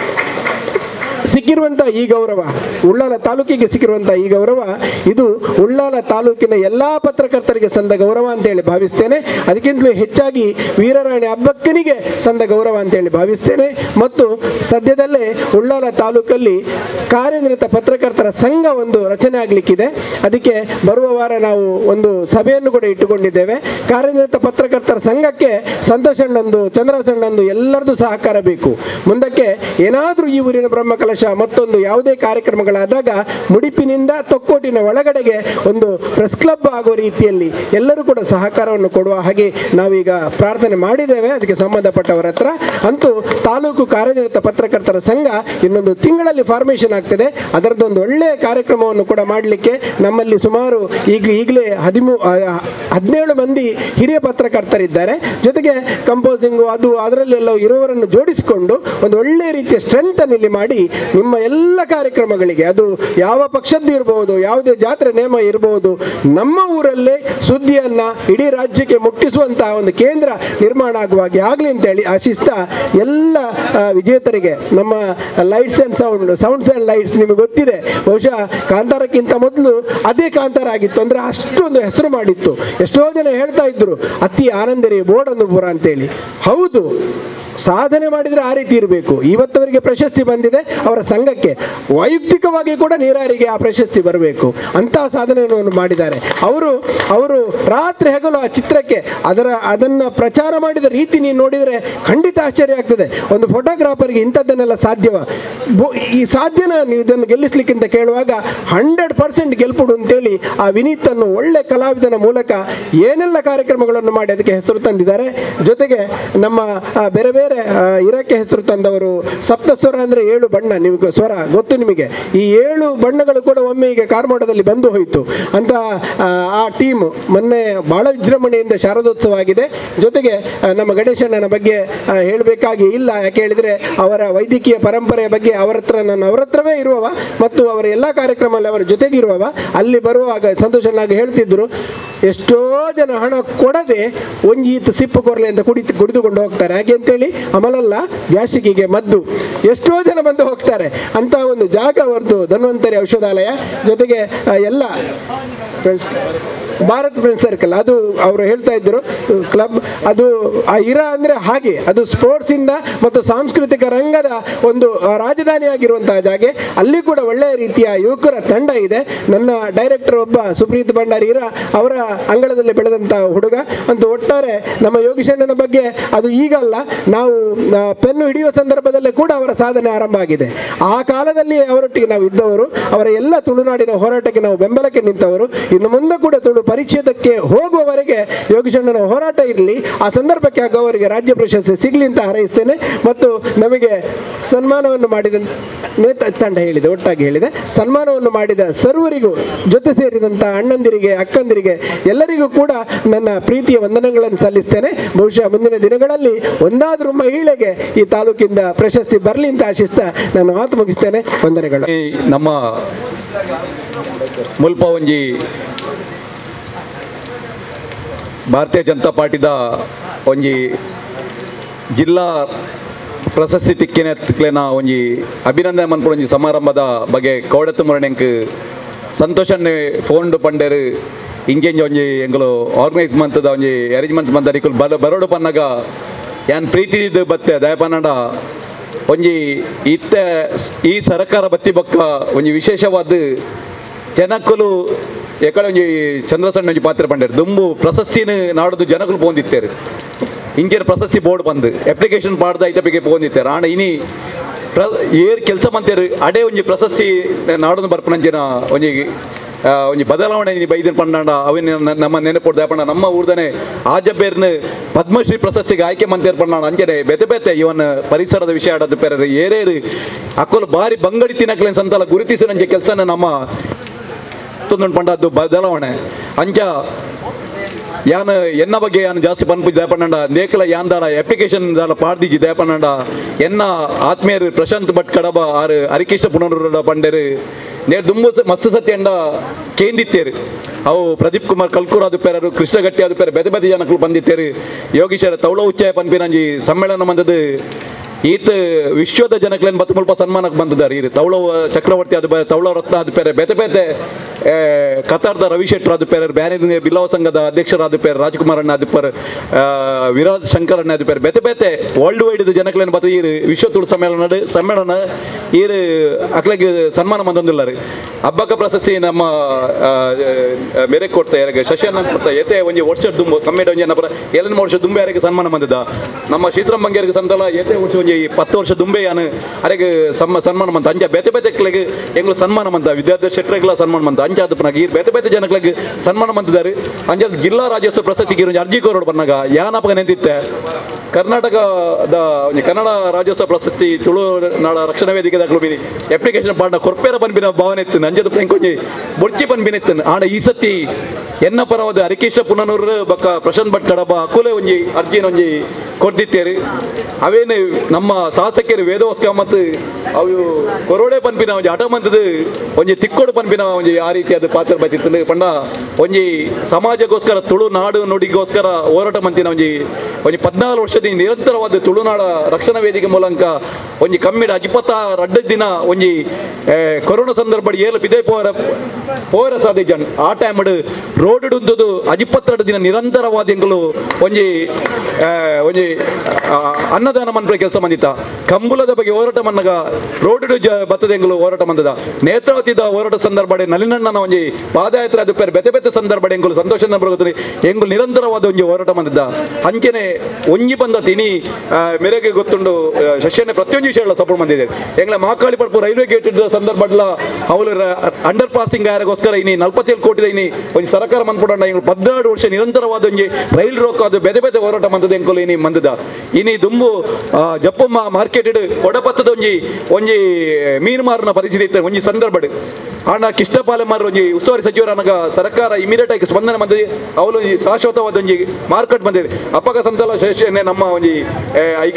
ಸಿಕ್ಕಿರುವಂಥ ಈ ಗೌರವ ಉಳ್ಳಾಲ ತಾಲೂಕಿಗೆ ಸಿಕ್ಕಿರುವಂಥ ಈ ಗೌರವ ಇದು ಉಳ್ಳಾಲ ತಾಲೂಕಿನ ಎಲ್ಲ ಪತ್ರಕರ್ತರಿಗೆ ಸಂದ ಗೌರವ ಅಂತೇಳಿ ಭಾವಿಸ್ತೇನೆ ಅದಕ್ಕಿಂತಲೂ ಹೆಚ್ಚಾಗಿ ವೀರರಾಣಿ ಹಬ್ಬಕ್ಕನಿಗೆ ಸಂದ ಗೌರವ ಅಂತೇಳಿ ಭಾವಿಸ್ತೇನೆ ಮತ್ತು ಸದ್ಯದಲ್ಲೇ ಉಳ್ಳಾಲ ತಾಲೂಕಲ್ಲಿ ಕಾರ್ಯನಿರತ ಪತ್ರಕರ್ತರ ಸಂಘ ಒಂದು ರಚನೆ ಆಗಲಿಕ್ಕಿದೆ ಅದಕ್ಕೆ ಬರುವ ವಾರ ನಾವು ಒಂದು ಸಭೆಯನ್ನು ಕೂಡ ಇಟ್ಟುಕೊಂಡಿದ್ದೇವೆ ಕಾರ್ಯನಿರತ ಪತ್ರಕರ್ತರ ಸಂಘಕ್ಕೆ ಸಂತೋಷಣ್ಣಂದು ಚಂದ್ರಸಣ್ಣಂದು ಎಲ್ಲರದು ಸಹಕಾರ ಬೇಕು ಮುಂದಕ್ಕೆ ಏನಾದರೂ ಈ ಊರಿನ ಬ್ರಹ್ಮಕಲಶ ಮತ್ತೊಂದು ಯಾವುದೇ ಕಾರ್ಯಕ್ರಮಗಳಾದಾಗ ಮುಡಿಪಿನಿಂದ ತೊಕ್ಕೋಟಿನ ಒಳಗಡೆಗೆ ಒಂದು ಪ್ರೆಸ್ ಕ್ಲಬ್ ಆಗೋ ರೀತಿಯಲ್ಲಿ ಎಲ್ಲರೂ ಕೂಡ ಸಹಕಾರವನ್ನು ಕೊಡುವ ಹಾಗೆ ನಾವೀಗ ಪ್ರಾರ್ಥನೆ ಮಾಡಿದ್ದೇವೆ ಅದಕ್ಕೆ ಸಂಬಂಧಪಟ್ಟವರ ಹತ್ರ ಅಂತೂ ತಾಲೂಕು ಕಾರ್ಯನಿರತ ಪತ್ರಕರ್ತರ ಸಂಘ ಇನ್ನೊಂದು ತಿಂಗಳಲ್ಲಿ ಫಾರ್ಮೇಷನ್ ಆಗ್ತದೆ ಅದರದ್ದೊಂದು ಒಳ್ಳೆಯ ಕಾರ್ಯಕ್ರಮವನ್ನು ಕೂಡ ಮಾಡಲಿಕ್ಕೆ ನಮ್ಮಲ್ಲಿ ಸುಮಾರು ಈಗ ಈಗಲೇ ಹದಿಮೂ ಆ, ಹದಿನೇಳು ಮಂದಿ ಹಿರಿಯ ಪತ್ರಕರ್ತರಿದ್ದಾರೆ ಜೊತೆಗೆ ಕಂಪೋಸಿಂಗು ಅದು ಅದರಲ್ಲೆಲ್ಲ ಇರುವವರನ್ನು ಜೋಡಿಸಿಕೊಂಡು ಒಂದು ಒಳ್ಳೆಯ ರೀತಿಯ ಸ್ಟ್ರೆಂತ್ ಅನ್ನು ಇಲ್ಲಿ ಮಾಡಿ ನಿಮ್ಮ ಎಲ್ಲ ಕಾರ್ಯಕ್ರಮಗಳಿಗೆ ಅದು ಯಾವ ಪಕ್ಷದ್ದು ಇರಬಹುದು ಯಾವುದೇ ಜಾತ್ರೆ ನೇಮ ಇರಬಹುದು ನಮ್ಮ ಊರಲ್ಲೇ ಸುದ್ದಿಯನ್ನ ಇಡೀ ರಾಜ್ಯಕ್ಕೆ ಮುಟ್ಟಿಸುವಂತಹ ಒಂದು ಕೇಂದ್ರ ನಿರ್ಮಾಣ ಆಗುವಾಗೆ ಆಗಲಿ ಅಂತೇಳಿ ಆಶಿಸ್ತಾ ಎಲ್ಲ ಆ, ವಿಜೇತರಿಗೆ ನಮ್ಮ lights and sound sounds and lights ನಿಮಗೆ ಗೊತ್ತಿದೆ ಬಹುಶಃ ಕಾಂತಾರಕ್ಕಿಂತ ಮೊದಲು ಅದೇ ಕಾಂತಾರ ಆಗಿತ್ತು ಅಂದ್ರೆ ಅಷ್ಟೊಂದು ಹೆಸರು ಮಾಡಿತ್ತು ಎಷ್ಟೋ ಜನ ಹೇಳ್ತಾ ಇದ್ರು ಅತಿ ಆನಂದರಿ ಬೋಡನುಪುರ ಅಂತೇಳಿ ಹೌದು ಸಾಧನೆ ಮಾಡಿದ್ರೆ ಆ ರೀತಿ ಇರಬೇಕು ಇವತ್ತವರಿಗೆ ಪ್ರಶಸ್ತಿ ಬಂದಿದೆ ಅವರ ಸಂಘಕ್ಕೆ ವೈಯಕ್ತಿಕವಾಗಿ ಕೂಡ ನೀರಾರಿಗೆ ಆ ಪ್ರಶಸ್ತಿ ಬರಬೇಕು ಅಂತಹ ಸಾಧನೆಯನ್ನು ಮಾಡಿದ್ದಾರೆ ಅವರು ಅವರು ರಾತ್ರಿ ಹಗಲು ಆ ಚಿತ್ರಕ್ಕೆ ಅದರ ಅದನ್ನ ಪ್ರಚಾರ ಮಾಡಿದ ರೀತಿ ನೀವು ನೋಡಿದರೆ ಖಂಡಿತ ಆಶ್ಚರ್ಯ ಆಗ್ತದೆ ಒಂದು ಫೋಟೋಗ್ರಾಫರ್ಗೆ ಇಂಥದ್ದನ್ನೆಲ್ಲ ಸಾಧ್ಯವ ಬೊ- ಈ ಸಾಧ್ಯನ ನೀವು ಇದನ್ನು ಗೆಲ್ಲಿಸ್ಲಿಕ್ಕಿಂತ ಕೇಳುವಾಗ ಹಂಡ್ರೆಡ್ ಪರ್ಸೆಂಟ್ ಗೆಲ್ಪುಡು ಅಂತೇಳಿ ಆ ವಿನೀತನ್ನು ಒಳ್ಳೆ ಕಲಾವಿದನ ಮೂಲಕ ಏನೆಲ್ಲ ಕಾರ್ಯಕ್ರಮಗಳನ್ನು ಮಾಡಿ ಅದಕ್ಕೆ ಹೆಸರು ತಂದಿದ್ದಾರೆ ಜೊತೆಗೆ ನಮ್ಮ ಆ, ಬೇರೆ ಬೇರೆ ಆ, ಇರಕ್ಕೆ ಹೆಸರು ತಂದವರು ಸಪ್ತ ಸ್ವರ ಅಂದ್ರೆ ಏಳು ಬಣ್ಣ ನಿಮಗೆ ಸ್ವರ ಗೊತ್ತು ನಿಮಗೆ ಈ ಏಳು ಬಣ್ಣಗಳು ಕೂಡ ಒಮ್ಮೆ ಈಗ ಕಾರ್ಮೋಡದಲ್ಲಿ ಬಂದು ಹೋಯಿತು ಅಂತ ಆ, ಆ ಟೀಮ್ ಮೊನ್ನೆ ಬಹಳ ವಿಜೃಂಭಣೆಯಿಂದ ಶಾರದೋತ್ಸವ ಆಗಿದೆ ಜೊತೆಗೆ ಆ, ನಮ್ಮ ಗಣೇಶಣ್ಣನ ಬಗ್ಗೆ ಆ, ಹೇಳಬೇಕಾಗಿ ಇಲ್ಲ ಯಾಕೆ ಹೇಳಿದ್ರೆ ಅವರ ವೈದ್ಯಕೀಯ ಪರಂಪರೆಯ ಬಗ್ಗೆ ಅವರ ಹತ್ರ ನಾನು ಅವರ ಹತ್ರವೇ ಇರುವವ ಮತ್ತು ಅವರ ಎಲ್ಲ ಕಾರ್ಯಕ್ರಮದಲ್ಲಿ ಅವರ ಜೊತೆಗೆ ಇರುವವ ಅಲ್ಲಿ ಬರುವಾಗ ಸಂತೋಷನಾಗಿ ಹೇಳ್ತಿದ್ರು ಎಷ್ಟೋ ಜನ ಹಣ ಕೊಡದೆ ಒಂಜೀತ್ ಸಿಪ್ಪು ಕೊರ್ಲೆ ಅಂತ ಕುಡಿತು ಕುಡಿದುಕೊಂಡು ಹೋಗ್ತಾರೆ ಹಾಗೆ ಅಂತೇಳಿ ಅಮಲಲ್ಲ ಬ್ಯಾಸಿಗೆಗೆ ಮದ್ದು ಎಷ್ಟೋ ಜನ ಬಂದು ಹೋಗ್ತಾರೆ ಅಂತ ಒಂದು ಜಾಗ ಅವರದ್ದು ಧನ್ವಂತರಿ ಔಷಧಾಲಯ ಜೊತೆಗೆ ಆ, ಎಲ್ಲ ಫ್ರೆಂಡ್ಸ್ ಭಾರತ್ ಫ್ರೆಂಡ್ ಸರ್ಕಲ್ ಅದು ಅವರು ಹೇಳ್ತಾ ಇದ್ರು ಕ್ಲಬ್ ಅದು ಆ ಇರ ಅಂದ್ರೆ ಹಾಗೆ ಅದು ಸ್ಪೋರ್ಟ್ಸ್ ಇಂದ ಮತ್ತು ಸಾಂಸ್ಕೃತಿಕ ರಂಗದ ಒಂದು ಆ, ರಾಜಧಾನಿಯಾಗಿರುವಂತಹ ಜಾಗೆ ಅಲ್ಲಿ ಕೂಡ ಒಳ್ಳೆಯ ರೀತಿಯ ಯುವಕರ ತಂಡ ಇದೆ ನನ್ನ ಡೈರೆಕ್ಟರ್ ಒಬ್ಬ ಸುಪ್ರೀತ್ ಭಂಡಾರಿ ಇರ ಅವರ ಅಂಗಳದಲ್ಲಿ ಬೆಳೆದಂಥ ಹುಡುಗ ಅಂತೂ ಒಟ್ಟಾರೆ ನಮ್ಮ ಯೋಗೀಶಣ್ಣನ ಬಗ್ಗೆ ಅದು ಈಗ ಅಲ್ಲ ನಾವು ಆ, ಪೆನ್ನು ಹಿಡಿಯುವ ಸಂದರ್ಭದಲ್ಲೇ ಕೂಡ ಅವರ ಸಾಧನೆ ಆರಂಭ ಆಗಿದೆ ಆ ಕಾಲದಲ್ಲಿ ಅವರೊಟ್ಟಿಗೆ ನಾವು ಇದ್ದವರು ಅವರ ಎಲ್ಲ ತುಳುನಾಡಿನ ಹೋರಾಟಕ್ಕೆ ನಾವು ಬೆಂಬಲಕ್ಕೆ ನಿಂತವರು ಇನ್ನು ಮುಂದೆ ಕೂಡ ತುಳು ಪರಿಚ್ಛೇದಕ್ಕೆ ಹೋಗುವವರೆಗೆ ಯೋಗೀಶಣ್ಣನ ಹೋರಾಟ ಇರಲಿ ಆ ಸಂದರ್ಭಕ್ಕೆ ಆಗ ಅವರಿಗೆ ರಾಜ್ಯ ಪ್ರಶಸ್ತಿ ಸಿಗಲಿ ಅಂತ ಹಾರೈಸ್ತೇನೆ ಮತ್ತು ನಮಗೆ ಸನ್ಮಾನವನ್ನು ಮಾಡಿದ ನೇತ ತಂಡ ಹೇಳಿದೆ ಒಟ್ಟಾಗಿ ಹೇಳಿದೆ ಸನ್ಮಾನವನ್ನು ಮಾಡಿದ ಸರ್ವರಿಗೂ ಜೊತೆ ಸೇರಿದಂಥ ಅಣ್ಣಂದಿರಿಗೆ ಅಕ್ಕಂದಿರಿಗೆ ಎಲ್ಲರಿಗೂ ಕೂಡ ನನ್ನ ಪ್ರೀತಿಯ ವಂದನೆಗಳನ್ನು ಸಲ್ಲಿಸ್ತೇನೆ ಬಹುಶಃ ಮುಂದಿನ ದಿನಗಳಲ್ಲಿ ಒಂದಾದರೂ ಮಹಿಳೆಗೆ ಈ ತಾಲೂಕಿಂದ ಪ್ರಶಸ್ತಿ ಬರಲಿ ಅಂತ ಆಶಿಸ್ತಾ ನಾನು ಮಾತು ಮುಗಿಸ್ತೇನೆ ವಂದನೆಗಳು ಈ ನಮ್ಮ ಮುಲ್ಪ ಒಂಜಿ ಭಾರತೀಯ ಜನತಾ ಪಾರ್ಟಿದ ಒಂಜಿ ಜಿಲ್ಲಾ ಪ್ರಶಸ್ತಿ ತಿಕ್ಕಿನ ತಿಕ್ಲೆನ ಒಂಜಿ ಅಭಿನಂದನೆ ಮನ್ಪುರ ಒಂಜಿ ಸಮಾರಂಭದ ಬಗ್ಗೆ ಕೌಡತ್ತು ಮುರಣೆಂಕ್ ಸಂತೋಷನ್ನೇ ಫೋನ್ ಪಂಡರು ಇಂಗೆಂಜ ಒಂಜಿ ಎಂಗಳು ಆರ್ಗನೈಸ್ ಮಂತದ ಒಂಜಿ ಅರೇಂಜ್ಮೆಂಟ್ ಮಂತದ ಇಕ್ಕಲು ಬರ ಬರೋಡು ಪನ್ನಗ ಯಾನ್ ಪ್ರೀತಿ ಇದು ಬತ್ತೆ ದಯಪನ್ನಡ ಒಂಜಿ ಇತ್ತ ಈ ಸರ್ಕಾರ ಬತ್ತಿ ಬೊಕ್ಕ ಒಂಜಿ ವಿಶೇಷವಾದ ಜನಕ್ಕಲು ಎಕಡೆ ಒಂಜಿ ಚಂದ್ರಸಣ್ಣ ಒಂಜಿ ಪಾತ್ರ ಪಂಡರು ದುಂಬು ಪ್ರಶಸ್ತಿನ ನಾಡದು ಜನಕ್ಕಲು ಪೋಂದಿತ್ತೇರು ಇಂಜಿನ ಪ್ರಶಸ್ತಿ ಬೋರ್ಡ್ ಬಂದು ಅಪ್ಲಿಕೇಶನ್ ಪಾಡ್ದ ಐತಪಿಗೆ ಪೋಂದಿತ್ತೇರು ಆಂಡ ಇನಿ ಪ್ರ ಏರ್ ಕೆಲಸ ಮಂತೇರು ಅಡೆ ಒಂಜಿ ಪ್ರಶಸ್ತಿ ನಾಡೊಂದು ಬರ್ಪನಂಚಿನ ಒಂಜಿ ಆ, ಒಂಜಿ ಬದಲಾವಣೆ ಇನಿ ಬೈದಿನ ಪಂಡಾಂಡ ಅವಿನ ನ- ನಮ್ಮ ನೆನಪು ದಾಪಂಡ ನಮ್ಮ ಊರ್ದನೆ ಆಜಬೇರ್ನ ಪದ್ಮಶ್ರೀ ಪ್ರಶಸ್ತಿಗೆ ಆಯ್ಕೆ ಮಂತೇರ್ ಪಂಡಾಂಡ ಅಂಜನೆ ಬೆತೆ ಬೆತೆ ಇವನ್ ಪರಿಸರದ ವಿಷಯ ಆಡೋದು ಪೇರ ಏರೇರು ಅಕ್ಕಲು ಬಾರಿ ಬಂಗಡಿ ತಿನ್ನಕ್ಲೇನ್ ಸಂತಲ ಗುರುತಿಸಿದಂಚೆ ಕೆಲಸನ ನಮ್ಮ ತೊಂದು ಪಂಡದ್ದು ಬದಲಾವಣೆ ಅಂಚ ಯಾನ್ ಎನ್ನ ಬಗ್ಗೆ ಯಾನ್ ಜಾಸ್ತಿ ಪನ್ಪುಜಿ ದಯಪನ್ನಂಡ ನೇಕಲ ಯಾನ್ ದಾಲ ಅಪ್ಲಿಕೇಶನ್ ದಾಲ ಪಾಡ್ದಿಜಿ ದಯಪನ್ನಂಡ ಎನ್ನ ಆತ್ಮೀಯರು ಪ್ರಶಾಂತ್ ಭಟ್ ಕಡಬ ಆರು ಹರಿಕೃಷ್ಣ ಪುನರುಡ ಪಂಡರು ನೇ ದುಂಬು ಸ- ಮಸ್ತ್ ಸತ್ಯಂಡ ಕೇಂದಿತ್ತೇರು ಅವು ಪ್ರದೀಪ್ ಕುಮಾರ್ ಕಲ್ಕೂರ್ ಆದುಪೇರರು ಕೃಷ್ಣ ಗಟ್ಟಿ ಆದುಪೇರ ಬೆದೆ ಬೆದೆ ಜನಕ್ಕಳು ಬಂದಿತ್ತೇರು ಯೋಗೀಶರ ತೌಳ ಉಚ್ಚಾಯ ಪನ್ಪಿನಂಜಿ ಸಮ್ಮೇಳನ ಮಂದದು ಈತ ವಿಶ್ವದ ಜನಕ್ಲೇನ್ ಬತ್ತು ಮುಲ್ಪ ಸನ್ಮಾನಕ್ಕೆ ಬಂದಿದ್ದಾರೆ ಈ ತೌಳ ಚಕ್ರವರ್ತಿ ಅದು ಬೇರೆ ತೌಳ ರತ್ನ ಅದು ಬೇರೆ ಬೇತೆ ಬೇತೆ ಆ, ಕತಾರ್ದ ರವಿ ಶೆಟ್ಟರ್ ಅದು ಬೇರೆ ಬ್ಯಾರೆ ಬಿಲಾವ್ ಸಂಘದ ಅಧ್ಯಕ್ಷರಾದ ಪೇರು ರಾಜ್ಕುಮಾರ್ ಅಣ್ಣ ಅದು ಪೇರು ವಿರಾಜ್ ಶಂಕರ್ ಅಣ್ಣ ಅದು ಪೇರು ಬೇತೆ ಬೇತೆ ವರ್ಲ್ಡ್ ವೈಡ್ ಜನಕ್ಲೇನ್ ಬತ್ತು ಈ ವಿಶ್ವ ತುಳು ಸಮ್ಮೇಳನ ಸಮ್ಮೇಳನ ಈ ಅಕ್ಲೆಗೆ ಸನ್ಮಾನ ಬಂದೊಂದಿಲ್ಲ ಹಬ್ಬಕ ಪ್ರಶಸ್ತಿ ನಮ್ಮ ಆ, ಆ, ಮೇರೆ ಕೊಡ್ತಾ ಯಾರಿಗೆ ಶಶಿಯನ್ನ ಕೊಡ್ತಾ ಎತೆ ಒಂಜಿ ವರ್ಷ ದುಂಬು ಕಮ್ಮಿಡ ಒಂಜಿ ನಪರ ಏಳನೇ ವರ್ಷ ದುಂಬೆ ಯಾರಿಗೆ ಸನ್ಮಾನ ಬಂದಿದ್ದ ನಮ್ಮ ಶೀತರಾಮ್ ಬಂಗೇರಿಗೆ ಸಂತಲ ಎತೆ ವರ್ಷ ಒಂಜಿ ಪತ್ತು ವರ್ಷ ದುಂಬೆ ಯಾನು ಅರೆಗೆ ಸಮ್ಮ ಸನ್ಮಾನ ಮಂತ ಅಂಜ ಬೇತೆ ಬೇತೆ ಕ್ಲೆಗೆ ಎಂಗ್ಳು ಸನ್ಮಾನ ಮಂತ ವಿದ್ಯಾರ್ಥಿ ಶೆಟ್ರೆಗ್ಲ ಸನ್ಮಾನ ಮಂತ ಅಂಜ ಅದು ಪನಗ ಈ ಬೇತೆ ಬೇತೆ ಜನಕ್ಲೆಗೆ ಸನ್ಮಾನ ಮಂತಿದ್ದಾರೆ ಅಂಜ ಜಿಲ್ಲಾ ರಾಜ್ಯೋತ್ಸವ ಪ್ರಶಸ್ತಿಗೆ ಒಂಜಿ ಅರ್ಜಿ ಕೋರೋಡು ಬಂದಾಗ ಯಾನಪಗ ನೆಂತಿತ್ತೆ ಕರ್ನಾಟಕದ ಒಂಜಿ ಕನ್ನಡ ರಾಜ್ಯೋತ್ಸವ ಪ್ರಶಸ್ತಿ ತುಳು ನಾಡ ರಕ್ಷಣಾ ವೇದಿಕೆ ದಾಖಲು ಅಪ್ಲಿಕೇಶನ್ ಪಾಡ್ನ ಕೊರ್ಪೇರ ಪನ್ಪಿನ ಭಾವನೆ ಇತ್ತು ಅಂಜದ ಪ್ರೆಂಕೊಂಜಿ ಬೊಡ್ಚಿ ಪನ್ಪಿನ ಇತ್ತು ಆಂಡ ಈ ಸತಿ ಎನ್ನ ಪರವಾದ ಹರಿಕೇಶ ಪುನನೂರು ಬಕ್ಕ ಪ್ರಶಾಂತ್ ಭಟ್ ಕಡಬ ಅಕುಲೆ ಒಂಜಿ ಅರ್ಜಿನ ಒಂಜಿ ಕೊಡ್ದಿತ್ತೇರು ಅವೇನು ನಮ್ಮ ಶಾಸಕರು ವೇದವಸ್ಕ ಮತ್ತು ಅವು ಕೊರೋಡೆ ಪನ್ಪಿನ ಒಂಜಿ ಹಠ ಮಂತದ ಒಂಜಿ ತಿಕ್ಕೋಡು ಪನ್ಪಿನ ಒಂಜಿ ಆ ರೀತಿಯಾದ ಪಾತ್ರ ಬಚ್ಚಿತ್ತು ಪಂಡ ಒಂಜಿ ಸಮಾಜಕ್ಕೋಸ್ಕರ ತುಳು ನಾಡು ನುಡಿಗೋಸ್ಕರ ಹೋರಾಟ ಮಂತಿನ ಒಂಜಿ ಒಂಜಿ ಪದ್ನಾಲ್ಕು ವರ್ಷದ ನಿರಂತರವಾದ ತುಳುನಾಡ ರಕ್ಷಣಾ ವೇದಿಕೆ ಮೂಲಕ ಒಂಜಿ ಕಮ್ಮಿಡ ಇಪ್ಪತ್ತ ರಡ್ಡ ದಿನ ಒಂಜಿ ಆ, ಕೊರೋನಾ ಸಂದರ್ಭ ಏಳು ಬಿದೆ ಪೋರ ಪೋರ ಸಾಧ್ಯ ಜನ್ ಆ ಟೈಮ್ ರೋಡ್ ಡುಂದುದು ಅಜಿಪ್ಪತ್ತೆರಡು ದಿನ ನಿರಂತರವಾದ ಎಂಗಳು ಒಂಜಿ ಆ, ಒಂಜಿ ಆ, ಅನ್ನದಾನ ಮನ್ಪುರ ಕೆಲಸ ಮಂದಿತ್ತ ಕಂಬುಲದ ಬಗ್ಗೆ ಹೋರಾಟ ಮನ್ನಗ ರೋಡ್ ಜ ಬತ್ತದ ಎಂಗಳು ಹೋರಾಟ ಮಂದದ ನೇತ್ರಾವತಿದ ಹೋರಾಟ ಸಂದರ್ಭ ನಲಿನಣ್ಣನ ಒಂಜಿ ಪಾದಯಾತ್ರೆ ಅದು ಪೇರ್ ಬೆತೆ ಬೆತೆ ಸಂದರ್ಭ ಎಂಗಳು ಸಂತೋಷ ಬರುತ್ತದೆ ಎಂಗಳು ನಿರಂತರವಾದ ಒಂಜಿ ಹೋರಾಟ ಮಂದಿದ್ದ ಅಂಚನೆ ಒಂಜಿ ಬಂದ ತಿನಿ ಆ, ಮೇರೆಗೆ ಗೊತ್ತುಂಡು ಆ, ಶಶಿಯನ್ನ ಪ್ರತಿಯೊಂದು ವಿಷಯಗಳ ಸಪೋರ್ಟ್ ಬಂದಿದೆ ಎಂಗ್ಲ ಮಾಕಾಳಿ ಪಡ್ಪು ರೈಲ್ವೆ ಗೇಟ್ ಇದ್ದ ಸಂದರ್ಭಡ್ಲ ಅವಳು ಅಂಡರ್ ಪಾಸಿಂಗ್ ಆಯರಗೋಸ್ಕರ ಇನಿ ನಲ್ವತ್ತೇಳು ಕೋಟಿದ ಇನಿ ಒಂಜಿ ಸರ್ಕಾರ ಮಂದ್ಪಡಂಡ ಎಂಗಳು ಪದ್ನಾಡು ವರ್ಷ ನಿರಂತರವಾದ ಒಂಜಿ ರೈಲ್ ರೋಕ್ ಅದು ಬೆದೆ ಬೆದೆ ಹೋರಾಟ ಮಂದದ ಎಂಕುಲು ಇನಿ ಮಂದದ ಇನಿ ದುಂಬು ಆ, ಜಪ್ಪಮ್ಮ ಮಾರ್ಕೆಟ್ ಇಡು ಕೊಡಪತ್ತದ ಒಂಜಿ ಒಂಜಿ ಮೀನು ಮಾರಿನ ಪರಿಸ್ಥಿತಿ ಇತ್ತು ಒಂಜಿ ಸಂದರ್ಭ ಆಂಡ ಕಿಷ್ಟಪಾಲೆ ಮಾರು ಒಂಜಿ ಉಸ್ತುವಾರಿ ಸಚಿವರು ಅನಗ ಸರ್ಕಾರ ಇಮಿಡಿಯೇಟ್ ಆಗಿ ಸ್ಪಂದನೆ ಬಂದಿದೆ ಅವಳು ಈ ಶಾಶ್ವತವಾದ ಒಂಜಿ ಮಾರ್ಕೆಟ್ ಬಂದಿದೆ ಅಪ್ಪಗ ಸಂತಲ ಶೇಷನೆ ನಮ್ಮ ಒಂಜಿ ಆ, ಐಕ್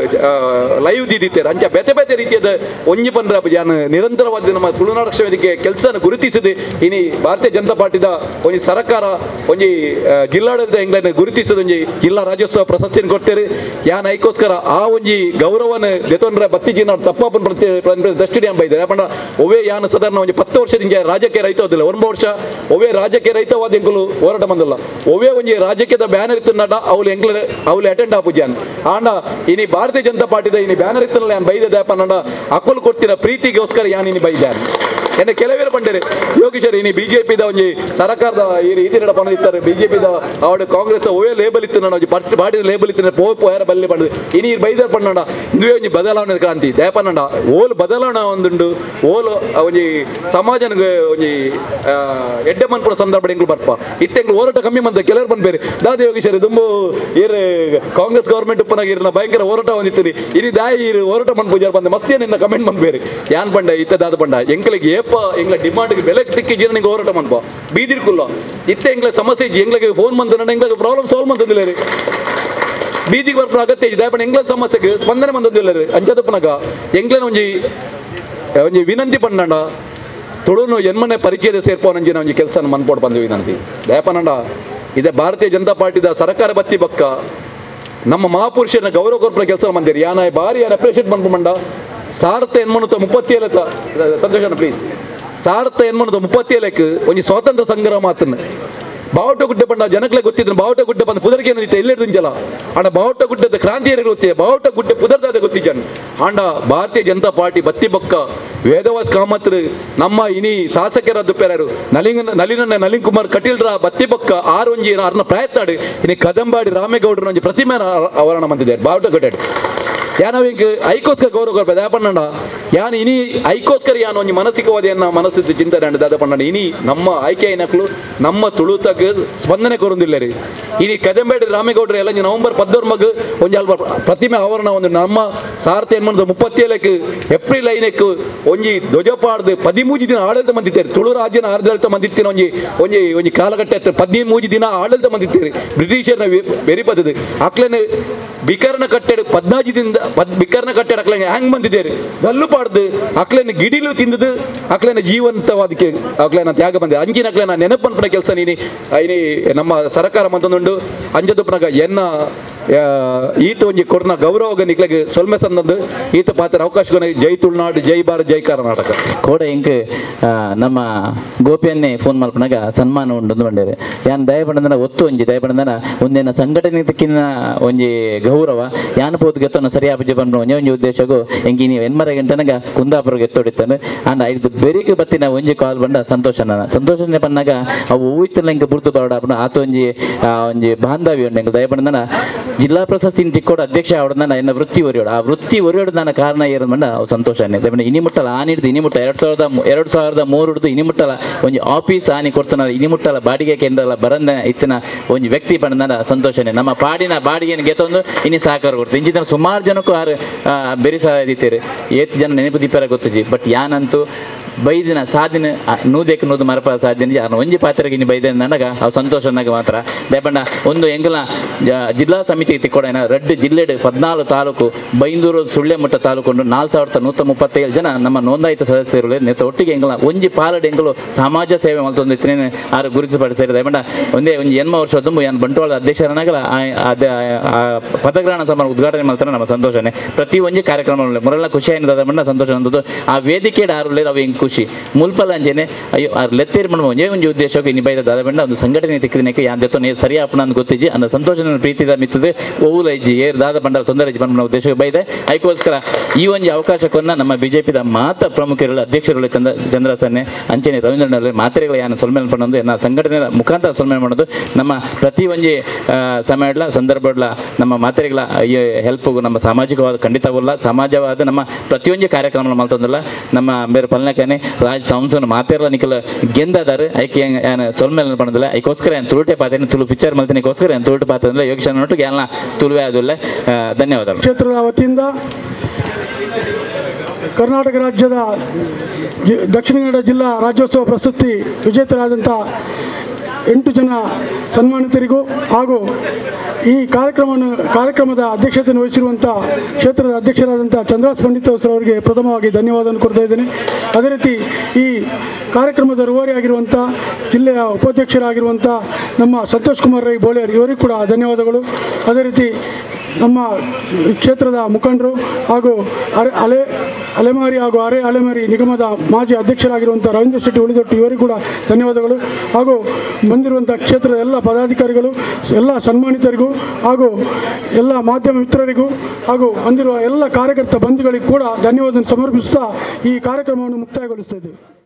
ಲೈವ್ ದಿದಿತ್ತೇರು ಅಂಚ ಬೇತೆ ಬೇತೆ ರೀತಿಯಾದ ಒಂಜಿ ಪಂದ್ರ ಯಾನ್ ನಿರಂತರವಾದ ನಮ್ಮ ತುಳುನಾಡ ರಕ್ಷಣಾ ವೇದಿಕೆ ಕೆಲಸನ ಗುರುತಿಸಿದೆ ಇನಿ ಭಾರತೀಯ ಜನತಾ ಪಾರ್ಟಿದ ಒಂಜಿ ಸರ್ಕಾರ ಒಂಜಿ ಆ, ಜಿಲ್ಲಾಡಳಿತ ಎಂಗ್ಲನ್ನ ಗುರುತಿಸಿದ ಒಂಜಿ ಜಿಲ್ಲಾ ರಾಜ್ಯೋತ್ಸವ ಪ್ರಶಸ್ತಿಯನ್ನು ಕೊಡ್ತೇವೆ ಯಾನ್ ಐಕೋಸ್ಕರ ಆ ಒಂಜಿ ಗೌರವನ ದೆತೊಂಡ್ರೆ ಬತ್ತಿಜಿ ನಾವು ತಪ್ಪಾಪನ್ ಪ್ರತಿ ದೃಷ್ಟಿ ಬೈದೆ ಯಾಕಂದ್ರೆ ಒವೇ ಯಾನ್ ಸಾಧಾರಣ ಒಂಜಿ ಪತ್ತು ವರ್ಷದಿಂದ ರಾಜಕೀಯ ರೈತ ಹೋದಿಲ್ಲ ಒಂಬ ವರ್ಷ ಒವೇ ರಾಜಕೀಯ ರೈತವಾದ ಎಂಕುಲು ಹೋರಾಟ ಬಂದಿಲ್ಲ ಒವೇ ಒಂಜಿ ರಾಜಕೀಯದ ಬ್ಯಾನರ್ ಇತ್ತು ನಡ ಅವ್ಲು ಎಂಕ್ಲ ಅವ್ಲು ಅಟೆಂಡ್ ಆಪುಜಾನ್ ಆಂಡ ಇನಿ ಭಾರತೀಯ ಜನತಾ ಪಾರ್ಟಿದ ಇನಿ ಬ್ಯಾನರ್ ಇತ್ತಲ್ಲ ಯಾನ್ ಬೈದೆ ದಯಪ ನಡ ಅಕ್ಕಲು ಕೊಡ್ತಿರ ಪ್ರೀತಿಗೋಸ್ಕರ ಯಾನ್ ಇನಿ ಬೈದಾನ್ ಎನ್ನ ಕೆಲವೇರು ಪಂಡರೆ ಯೋಗೀಶರ್ ಇನಿ ಬಿಜೆಪಿದ ಒಂಜಿ ಸರ್ಕಾರದ ಈ ರೀತಿ ನಡ ಪಣ ಇತ್ತಾರೆ ಬಿಜೆಪಿದ ಅವಡೆ ಕಾಂಗ್ರೆಸ್ ಓಯೇ ಲೇಬಲ್ ಇತ್ತು ನಾನು ಫಸ್ಟ್ ಪಾರ್ಟಿ ಲೇಬಲ್ ಇತ್ತು ಪೋ ಪೋಯರ ಬಲ್ಲಿ ಪಂಡ ಇನಿ ಬೈದರ್ ಪಣ್ಣಡ ಇಂದುವೆ ಒಂಜಿ ಬದಲಾವಣೆ ಕ್ರಾಂತಿ ದಯಪನ್ನಡ ಓಲ್ ಬದಲಾವಣೆ ಒಂದುಂಡು ಓಲ್ ಒಂಜಿ ಸಮಾಜನಿಗೆ ಒಂಜಿ ಆ, ಎಡ್ಡೆ ಮನ್ಪುರ ಸಂದರ್ಭ ಎಂಗ್ಲು ಬರ್ಪ ಇತ್ತೆಂಗ್ಲು ಹೋರಾಟ ಕಮ್ಮಿ ಮಂದ ಕೆಲವರು ಬಂದ್ಬೇರೆ ದಾದ ಯೋಗೀಶರ್ ದುಂಬು ಏರ್ ಕಾಂಗ್ರೆಸ್ ಗವರ್ಮೆಂಟ್ ಉಪ್ಪನಾಗ ಇರ್ನ ಭಯಂಕರ ಹೋರಾಟ ಹೊಂದಿತ್ತೀರಿ ಇನಿ ದಾಯಿ ಇರು ಹೋರಾಟ ಮನ್ ಪೂಜಾರ್ ಬಂದ ಮಸ್ತಿ ನಿನ್ನ ಕಮೆಂಟ್ ಬಂದ್ಬೇರೆ ಯಾನ್ ಬಂಡ ಇತ್ತ ದಾದ ಬಂಡ ಎಂಗ್ಲಿಗೆ ಏಪ ಎಂಗ್ಲ ಡಿಮಾಂಡ್ಗೆ ಬೆಲೆ ತಿಕ್ಕಿ ಜೀರ ನಿಂಗೆ ಹೋರಾಟ ಮನ್ಪ ಬೀದಿರ್ ಕುಲ್ಲ ಇತ್ತ ಎಂಗ್ಲ ಸಮಸ್ಯೆ ಇಜ್ಜಿ ಎಂಗ್ಲಿಗೆ ಫೋನ್ ಮಂದ ನನ್ನ ಎಂಗ್ಲಿಗೆ ಪ್ರಾಬ್ಲಮ್ ಸಾಲ್ವ್ ಮಂದಿಲ್ಲ ರೀ ಬೀದಿಗೆ ಬರ್ಪನ ಅಗತ್ಯ ಇದೆ ದಯಪಣ ಎಂಗ್ಲ ಸಮಸ್ಯೆಗೆ ಸ್ಪಂದನೆ ಮಂದೊಂದಿಲ್ಲ ರೀ ಅಂಚದಪ್ಪನಾಗ ಎಂಗ್ಲನ ಒಂಜಿ ಒಂಜಿ ವಿನಂತಿ ಪನ್ನಂಡ ತುಳುನು ಎನ್ಮನೆ ಪರಿಚಯದ ಸೇರ್ಪೋನಂಜಿನ ಒಂಜಿ ಕೆಲಸ ಮನ್ಪೋಡ್ ಬಂದು ವಿನಂತಿ ದಯಪನಂಡ ಇದೇ ಭಾರತೀಯ ಜನತಾ ಪಾರ್ಟಿದ ಸರ್ಕಾರ ಬತ್ತಿ ಬಕ್ಕ ನಮ್ಮ ಮಹಾಪುರುಷನ ಗೌರವ ಕೊರ್ಪುರ ಕೆಲಸ ಮಂದಿರಿ ಯಾನ ಬಾರಿ ಯಾರು ಅಪ್ರಿಷಿಯೇಟ್ ಮನ್ಪುಂಡ ಸಾರ್ಥ ಎನ್ಮನುತ ಮುಪ್ಪತ್ತೇಲತ್ತ ಸಂತೋಷನ ಪ್ಲೀಸ್ ಸಾರ್ಥ ಎನ್ಮನುತ ಮುಪ್ಪತ್ತೇಲಕ್ಕೆ ಒಂಜಿ ಸ್ವಾತಂತ್ರ್ಯ ಸಂಗ್ರಾಮ ಮಾತನ್ನ ಬಾವುಟ ಗುಡ್ಡೆ ಬಂಡ ಜನಕ್ಲೆ ಗೊತ್ತಿದ್ರು ಬಾವುಟ ಗುಡ್ಡೆ ಬಂದ ಪುದರ್ಗೆ ಏನಿತ್ತು ಎಲ್ಲೆಡು ದುಂಜಲ ಆಂಡ ಬಾವುಟ ಗುಡ್ಡದ ಕ್ರಾಂತಿಯರಿಗೆ ಗೊತ್ತೇ ಬಾವುಟ ಗುಡ್ಡೆ ಪುದರ್ದಾದ ಗೊತ್ತಿಜನ್ ಆಂಡ ಭಾರತೀಯ ಜನತಾ ಪಾರ್ಟಿ ಬತ್ತಿ ಬೊಕ್ಕ ವೇದವಾಸ್ ಕಾಮತ್ರು ನಮ್ಮ ಇನಿ ಶಾಸಕರ ದುಪ್ಪೆರರು ನಲಿಂಗ ನಲಿನ ನಲಿನ್ ಕುಮಾರ್ ಕಟೀಲ್ರ ಬತ್ತಿ ಬೊಕ್ಕ ಆರು ಒಂಜಿ ಅರ್ನ ಪ್ರಯತ್ನ ಇನಿ ಕದಂಬಾಡಿ ರಾಮೇಗೌಡರ ಒಂಜಿ ಪ್ರತಿಮೆ ಅವರಣ ಮಂದಿದ್ದಾರೆ ಬಾವುಟ ಗುಡ್ಡೆ ಯಾನವಿಂಕ್ ಐಕೋಸ್ಕರ ಗೌರವ ಕೊರ್ಪ ದಯಪಣ್ಣಂಡ ಯಾನ್ ಇನಿ ಐಕೋಸ್ಕರ ಯಾನ್ ಒಂಜಿ ಮಾನಸಿಕವಾದಿಯನ್ನ ಮನಸ್ಸಿದ್ದು ಚಿಂತನೆ ಅಂಡ್ ದಯಪಣ್ಣಂಡ ಇನಿ ನಮ್ಮ ಆಯ್ಕೆ ಐನಕ್ಲು ನಮ್ಮ ತುಳುತಗ್ ಸ್ಪಂದನೆ ಕೊರೊಂದಿಲ್ಲ ರೀ ಇನಿ ಕದಂಬೇಡಿ ರಾಮೇಗೌಡ್ರ ಎಲ್ಲ ನವೆಂಬರ್ ಪದ್ದೋರ್ ಮಗ್ ಒಂಜಿ ಅಲ್ಪ ಪ್ರತಿಮೆ ಆವರಣ ಒಂದು ನಮ್ಮ ಸಾರಥಿ ಎನ್ಮನದ ಮುಪ್ಪತ್ತೇಳಕ್ಕೆ ಏಪ್ರಿಲ್ ಐನಕ್ ಒಂಜಿ ಧ್ವಜಪಾಡ್ದು ಪದಿಮೂಜಿ ದಿನ ಆಡಳಿತ ಮಂದಿತ್ತೇರಿ ತುಳು ರಾಜ್ಯನ ಆಡಳಿತ ಮಂದಿತ್ತಿನ ಒಂಜಿ ಒಂಜಿ ಒಂಜಿ ಕಾಲಘಟ್ಟ ಪದಿಮೂಜಿ ದಿನ ಆಡಳಿತ ಮಂದಿತ್ತೇರಿ ಬ್ರಿಟಿಷರ್ನ ಬೆರಿಪದ್ದು ಅಕ್ಲೇನ ಬಿಕರ್ನ ಕಟ್ಟಡ ಪದ್ನಾಜಿ ದಿನದ ಪದ್ ಬಿಕರ್ನ ಕಟ್ಟಡ ಅಕ್ಲೇನ ಹ್ಯಾಂಗ್ ಬಂದಿದ್ದೇರಿ ಗಲ್ಲು ಪಾಡ್ದು ಅಕ್ಲೇನ ಗಿಡಿಲು ತಿಂದದು ಅಕ್ಲೇನ ಜೀವಂತವಾದಕ್ಕೆ ಅಕ್ಲೇನ ತ್ಯಾಗ ಬಂದಿದೆ ಅಂಜಿನ ಅಕ್ಲೇನ ನೆನಪನ್ಪನ ಕೆಲಸ ನೀನಿ ಐನಿ ನಮ್ಮ ಸರ್ಕಾರ ಮಂತೊಂದುಂಡು ಅಂಜದುಪ್ಪನಾಗ ಎನ್ನ ಆ, ಈತ ಒಂಜಿ ಕೊರ್ನ ಗೌರವ ನಿಕ್ಲೆಗೆ ಸೊಲ್ಮೆ ಸಂದೊಂದು ಈತ ಪಾತ್ರ ಅವಕಾಶ ಜೈ ತುಳುನಾಡು ಜೈ ಭಾರತ್ ಜೈ ಕರ್ನಾಟಕ ಕೋಡ ಇಂಕ್ ಆ, ನಮ್ಮ ಗೋಪಿಯನ್ನೇ ಫೋನ್ ಮಲ್ಪನಾಗ ಸನ್ಮಾನ ಉಂಡು ಬಂಡೇರೆ ಯಾನ್ ದಯಪಡಂದನ ಒತ್ತು ಒಂಜಿ ದಯಪಡಂದನ ಒಂದಿನ ಸಂಘಟನೆ ತಕ್ಕಿನ ಒಂಜಿ ಗೌರವ ಯಾನ್ ಪೋತು ಗೆತ್ತನ ಸರಿ ಆಪಜಿ ಬಂದು ಒಂಜೆ ಒಂಜಿ ಉದ್ದೇಶಗೂ ಎಂಗಿ ನೀವು ಎನ್ಮರ ಗಂಟನಗ ಕುಂದಾಪುರ ಗೆತ್ತೊಡಿತಾನೆ ಅಂಡ್ ಐದು ಬೆರಿಗ್ ಬತ್ತಿನ ಒಂಜಿ ಕಾಲ್ ಬಂಡ ಸಂತೋಷನ ಸಂತೋಷನೆ ಪನ್ನಾಗ ಅವು ಊಯ್ತಿಲ್ಲ ಇಂಕ ಬುರ್ದು ಬರಡ ಆತ ಒಂಜಿ ಆ, ಒಂಜಿ ಬಾಂಧವ್ಯ ಉಂಡು ಎಂಕ್ ದಯಪಡಂದನ ಜಿಲ್ಲಾ ಪ್ರಶಸ್ತಿ ತಿಕ್ಕೋಡ ಅಧ್ಯಕ್ಷ ಅವಡನ ಎನ್ನ ವೃತ್ತಿ ಒರಿಯೋಡು ಆ ವೃತ್ತಿ ಒರಿಯೋಡು ನನ್ನ ಕಾರಣ ಏರು ಮಂಡ ಅವು ಸಂತೋಷನೇ ದಯಪಡ ಇನಿ ಮುಟ್ಟಲ ಆನಿ ಹಿಡ್ದು ಇನಿ ಮುಟ್ಟ ಎರಡ್ ಸಾವಿರದ ಮೂ- ಎರಡ್ ಸಾವಿರದ ಮೂರು ಹಿಡ್ದು ಇನಿ ಮುಟ್ಟಲ ಒಂಜಿ ಆಫೀಸ್ ಆನಿ ಕೊಡ್ತಾನ ಇನಿ ಮುಟ್ಟಲ ಬಾಡಿಗೆ ಕೇಂದ್ರ ಬರಂದ ಇತ್ತಿನ ಒಂಜಿ ವ್ಯಕ್ತಿ ಬಂದ ಸಂತೋಷನೇ ನಮ್ಮ ಪಾಡಿನ ಬಾಡಿಗೆನ ಗೆತ್ತೊಂದು ಇನಿ ಸಹಕಾರ ಕೊಡ್ತು ಇಂಜಿನ ಸುಮಾರು ಜನಕ್ಕೂ ಆರು ಆ, ಬೆರಿ ಸಹ ಇದ್ದೀರಿ ಏತ್ ಜನ ನೆನಪು ದೀಪರ ಗೊತ್ತುಜಿ ಬಟ್ ಯಾನಂತೂ ಬೈದಿನ ಸಾಧಿನ ನೂದಕ್ಕೆ ನೂದು ಮರಪ ಸಾಧಿನ ಯಾರು ಒಂಜಿ ಪಾತ್ರೆಗೆ ಇನ್ನು ಬೈದ ನನಗ ಅವು ಸಂತೋಷನಾಗ ಮಾತ್ರ ದಯಪಂಡ ಒಂದು ಎಂಗಲ ಜ- ಜಿಲ್ಲಾ ಸಮಿತಿ ತಿಕ್ಕೊಡೇನ ರೆಡ್ ಜಿಲ್ಲೆಡ್ ಪದ್ನಾಲ್ಕು ತಾಲೂಕು ಬೈಂದೂರು ಸುಳ್ಳೆಮಠ ತಾಲೂಕು ಉಂಡು ನಾಲ್ಕು ಸಾವಿರದ ನೂತ ಮುಪ್ಪತ್ತೇಳು ಜನ ನಮ್ಮ ನೋಂದಾಯಿತ ಸದಸ್ಯರು ನೆತ್ತ ಒಟ್ಟಿಗೆ ಎಂಗಲ ಒಂಜಿ ಪಾಲಡ್ ಎಂಗಲು ಸಮಾಜ ಸೇವೆ ಮಲ್ತೊಂದು ಇತ್ತಿನ ಆರು ಗುರುತಿಸಪಡಿಸಿದ್ದಾರೆ ದಯಪಂಡ ಒಂದೇ ಒಂದು ಎನ್ಮ ವರ್ಷ ತುಂಬು ಯಾನ್ ಬಂಟ್ವಾಳದ ಅಧ್ಯಕ್ಷರನಾಗಲ ಆ- ಅದ- ಆ ಪದಗ್ರಹಣ ಸಮಾರಂಭ ಉದ್ಘಾಟನೆ ಮಾಡ್ತಾರೆ ನಮ್ಮ ಸಂತೋಷನೇ ಪ್ರತಿ ಒಂಜಿ ಕಾರ್ಯಕ್ರಮ ಮುರಲ್ಲ ಖುಷಿ ಆಯ್ನದ ಅದನ್ನ ಸಂತೋಷ ಅಂದದ್ದು ಆ ವೇದಿಕೆ ಆರುಳ್ಳೆ ಅವು ಹೆಂಗ್ ಖುಷಿ ಮುಲ್ಪಲ ಅಂಜೇನೆ ಅಯ್ಯೋ ಆ ಲೆತ್ತೇರಿ ಮಾಡುವ ಒಂಜೇ ಒಂಜಿ ಉದ್ದೇಶಕ್ಕೆ ಇನ್ನು ಬೈದ ದಾದ ಬಂಡ ಒಂದು ಸಂಘಟನೆ ತಿಕ್ಕಿದಕ್ಕೆ ಯಾನ್ ಜೊತೆ ನೇರ್ ಸರಿ ಆಪಣ ಅಂತ ಗೊತ್ತಿಜ್ಜಿ ಅಂದ ಸಂತೋಷನ ಪ್ರೀತಿದ ಮಿತ್ತದ ಓವುಲ ಇಜ್ಜಿ ಏರ್ ದಾದ ಬಂಡಲ ತೊಂದರೆ ಇಜ್ಜಿ ಬಂದ ಉದ್ದೇಶಕ್ಕೆ ಬೈದೆ ಅದಕ್ಕೋಸ್ಕರ ಈ ಒಂದು ಅವಕಾಶಕ್ಕನ್ನ ನಮ್ಮ ಬಿಜೆಪಿದ ಮಾತ ಪ್ರಮುಖರುಗಳು ಅಧ್ಯಕ್ಷರುಗಳು ಚಂದ್ರ ಚಂದ್ರಸನ್ನೆ ಅಂಚನೆ ರವೀಂದ್ರನಲ್ಲಿ ಮಾತ್ರೆಗಳು ಯಾನು ಸೊಲ್ಮೇಲೆ ಪಡೋದು ಎನ್ನ ಸಂಘಟನೆ ಮುಖಾಂತರ ಸೊಲ್ಮೇಲೆ ಮಾಡೋದು ನಮ್ಮ ಪ್ರತಿ ಒಂಜಿ ಸಮಯಡ್ಲ ಸಂದರ್ಭಡ್ಲ ನಮ್ಮ ಮಾತ್ರೆಗಳ ಹೆಲ್ಪ್ ನಮ್ಮ ಸಾಮಾಜಿಕವಾದ ಖಂಡಿತವಲ್ಲ ಸಮಾಜವಾದ ನಮ್ಮ ಪ್ರತಿಯೊಂದು ಕಾರ್ಯಕ್ರಮ ಮಲ್ತೊಂದಲ್ಲ ನಮ್ಮ ಬೇರೆ ಪಲ್ನಕನೆ ರಾಜ್ ಸಂಸನ್ ಮಾತೆರ್ಲ ನಿಕಲ ಗೆಂದದಾರ ಐಕೆ ಏನು ಸೊಲ್ಮೇಲೆ ಪಣದಿಲ್ಲ ಐಕೋಸ್ಕರ ಏನು ತುಳುಟೆ ಪಾತೇನೆ ತುಳು ಪಿಕ್ಚರ್ ಮಲ್ತಿನಕ್ಕೋಸ್ಕರ ಏನು ತುಳುಟು ಪಾತ್ರ ಯೋಗೇಶ್ ನೊಟ್ಟಿಗೆ ಎಲ್ಲ ತುಳುವೆ ಆದಿಲ್ಲ ಧನ್ಯವಾದಗಳು ಕ್ಷೇತ್ರದ ವತಿಯಿಂದ ಕರ್ನಾಟಕ ರಾಜ್ಯದ ಜಿ- ದಕ್ಷಿಣ ಕನ್ನಡ ಜಿಲ್ಲಾ ರಾಜ್ಯೋತ್ಸವ ಪ್ರಶಸ್ತಿ ವಿಜೇತರಾದಂಥ ಎಂಟು ಜನ ಸನ್ಮಾನಿತರಿಗೂ ಹಾಗೂ ಈ ಕಾರ್ಯಕ್ರಮವನ್ನು ಕಾರ್ಯಕ್ರಮದ ಅಧ್ಯಕ್ಷತೆಯನ್ನು ವಹಿಸಿರುವಂಥ ಕ್ಷೇತ್ರದ ಅಧ್ಯಕ್ಷರಾದಂಥ ಚಂದ್ರಾಸ್ ಪಂಡಿತ್ ಸರ್ ಅವರಿಗೆ ಪ್ರಥಮವಾಗಿ ಧನ್ಯವಾದವನ್ನು ಕೊಡ್ತಾ ಇದ್ದೇನೆ ಅದೇ ರೀತಿ ಈ ಕಾರ್ಯಕ್ರಮದ ರೂವಾರಿಯಾಗಿರುವಂಥ ಜಿಲ್ಲೆಯ ಉಪಾಧ್ಯಕ್ಷರಾಗಿರುವಂಥ ನಮ್ಮ ಸಂತೋಷ್ ಕುಮಾರ್ ರೈ ಬೋಳಿಯರ್ ಇವರಿಗೂ ಕೂಡ ಧನ್ಯವಾದಗಳು ಅದೇ ರೀತಿ ನಮ್ಮ ಕ್ಷೇತ್ರದ ಮುಖಂಡರು ಹಾಗೂ ಅರೆ ಅಲೆ ಅಲೆಮಾರಿ ಹಾಗೂ ಅರೆ ಅಲೆಮಾರಿ ನಿಗಮದ ಮಾಜಿ ಅಧ್ಯಕ್ಷರಾಗಿರುವಂಥ ರವೀಂದ್ರ ಶೆಟ್ಟಿ ಉಳಿದೊಟ್ಟು ಇವರಿಗೂ ಕೂಡ ಧನ್ಯವಾದಗಳು ಹಾಗೂ ಬಂದಿರುವಂಥ ಕ್ಷೇತ್ರದ ಎಲ್ಲ ಪದಾಧಿಕಾರಿಗಳು ಎಲ್ಲ ಸನ್ಮಾನಿತರಿಗೂ ಹಾಗೂ ಎಲ್ಲ ಮಾಧ್ಯಮ ಮಿತ್ರರಿಗೂ ಹಾಗೂ ಬಂದಿರುವ ಎಲ್ಲ ಕಾರ್ಯಕರ್ತ ಬಂಧುಗಳಿಗೂ ಕೂಡ ಧನ್ಯವಾದ ಸಮರ್ಪಿಸುತ್ತಾ ಈ ಕಾರ್ಯಕ್ರಮವನ್ನು ಮುಕ್ತಾಯಗೊಳಿಸ್ತಾ ಇದ್ದೇವೆ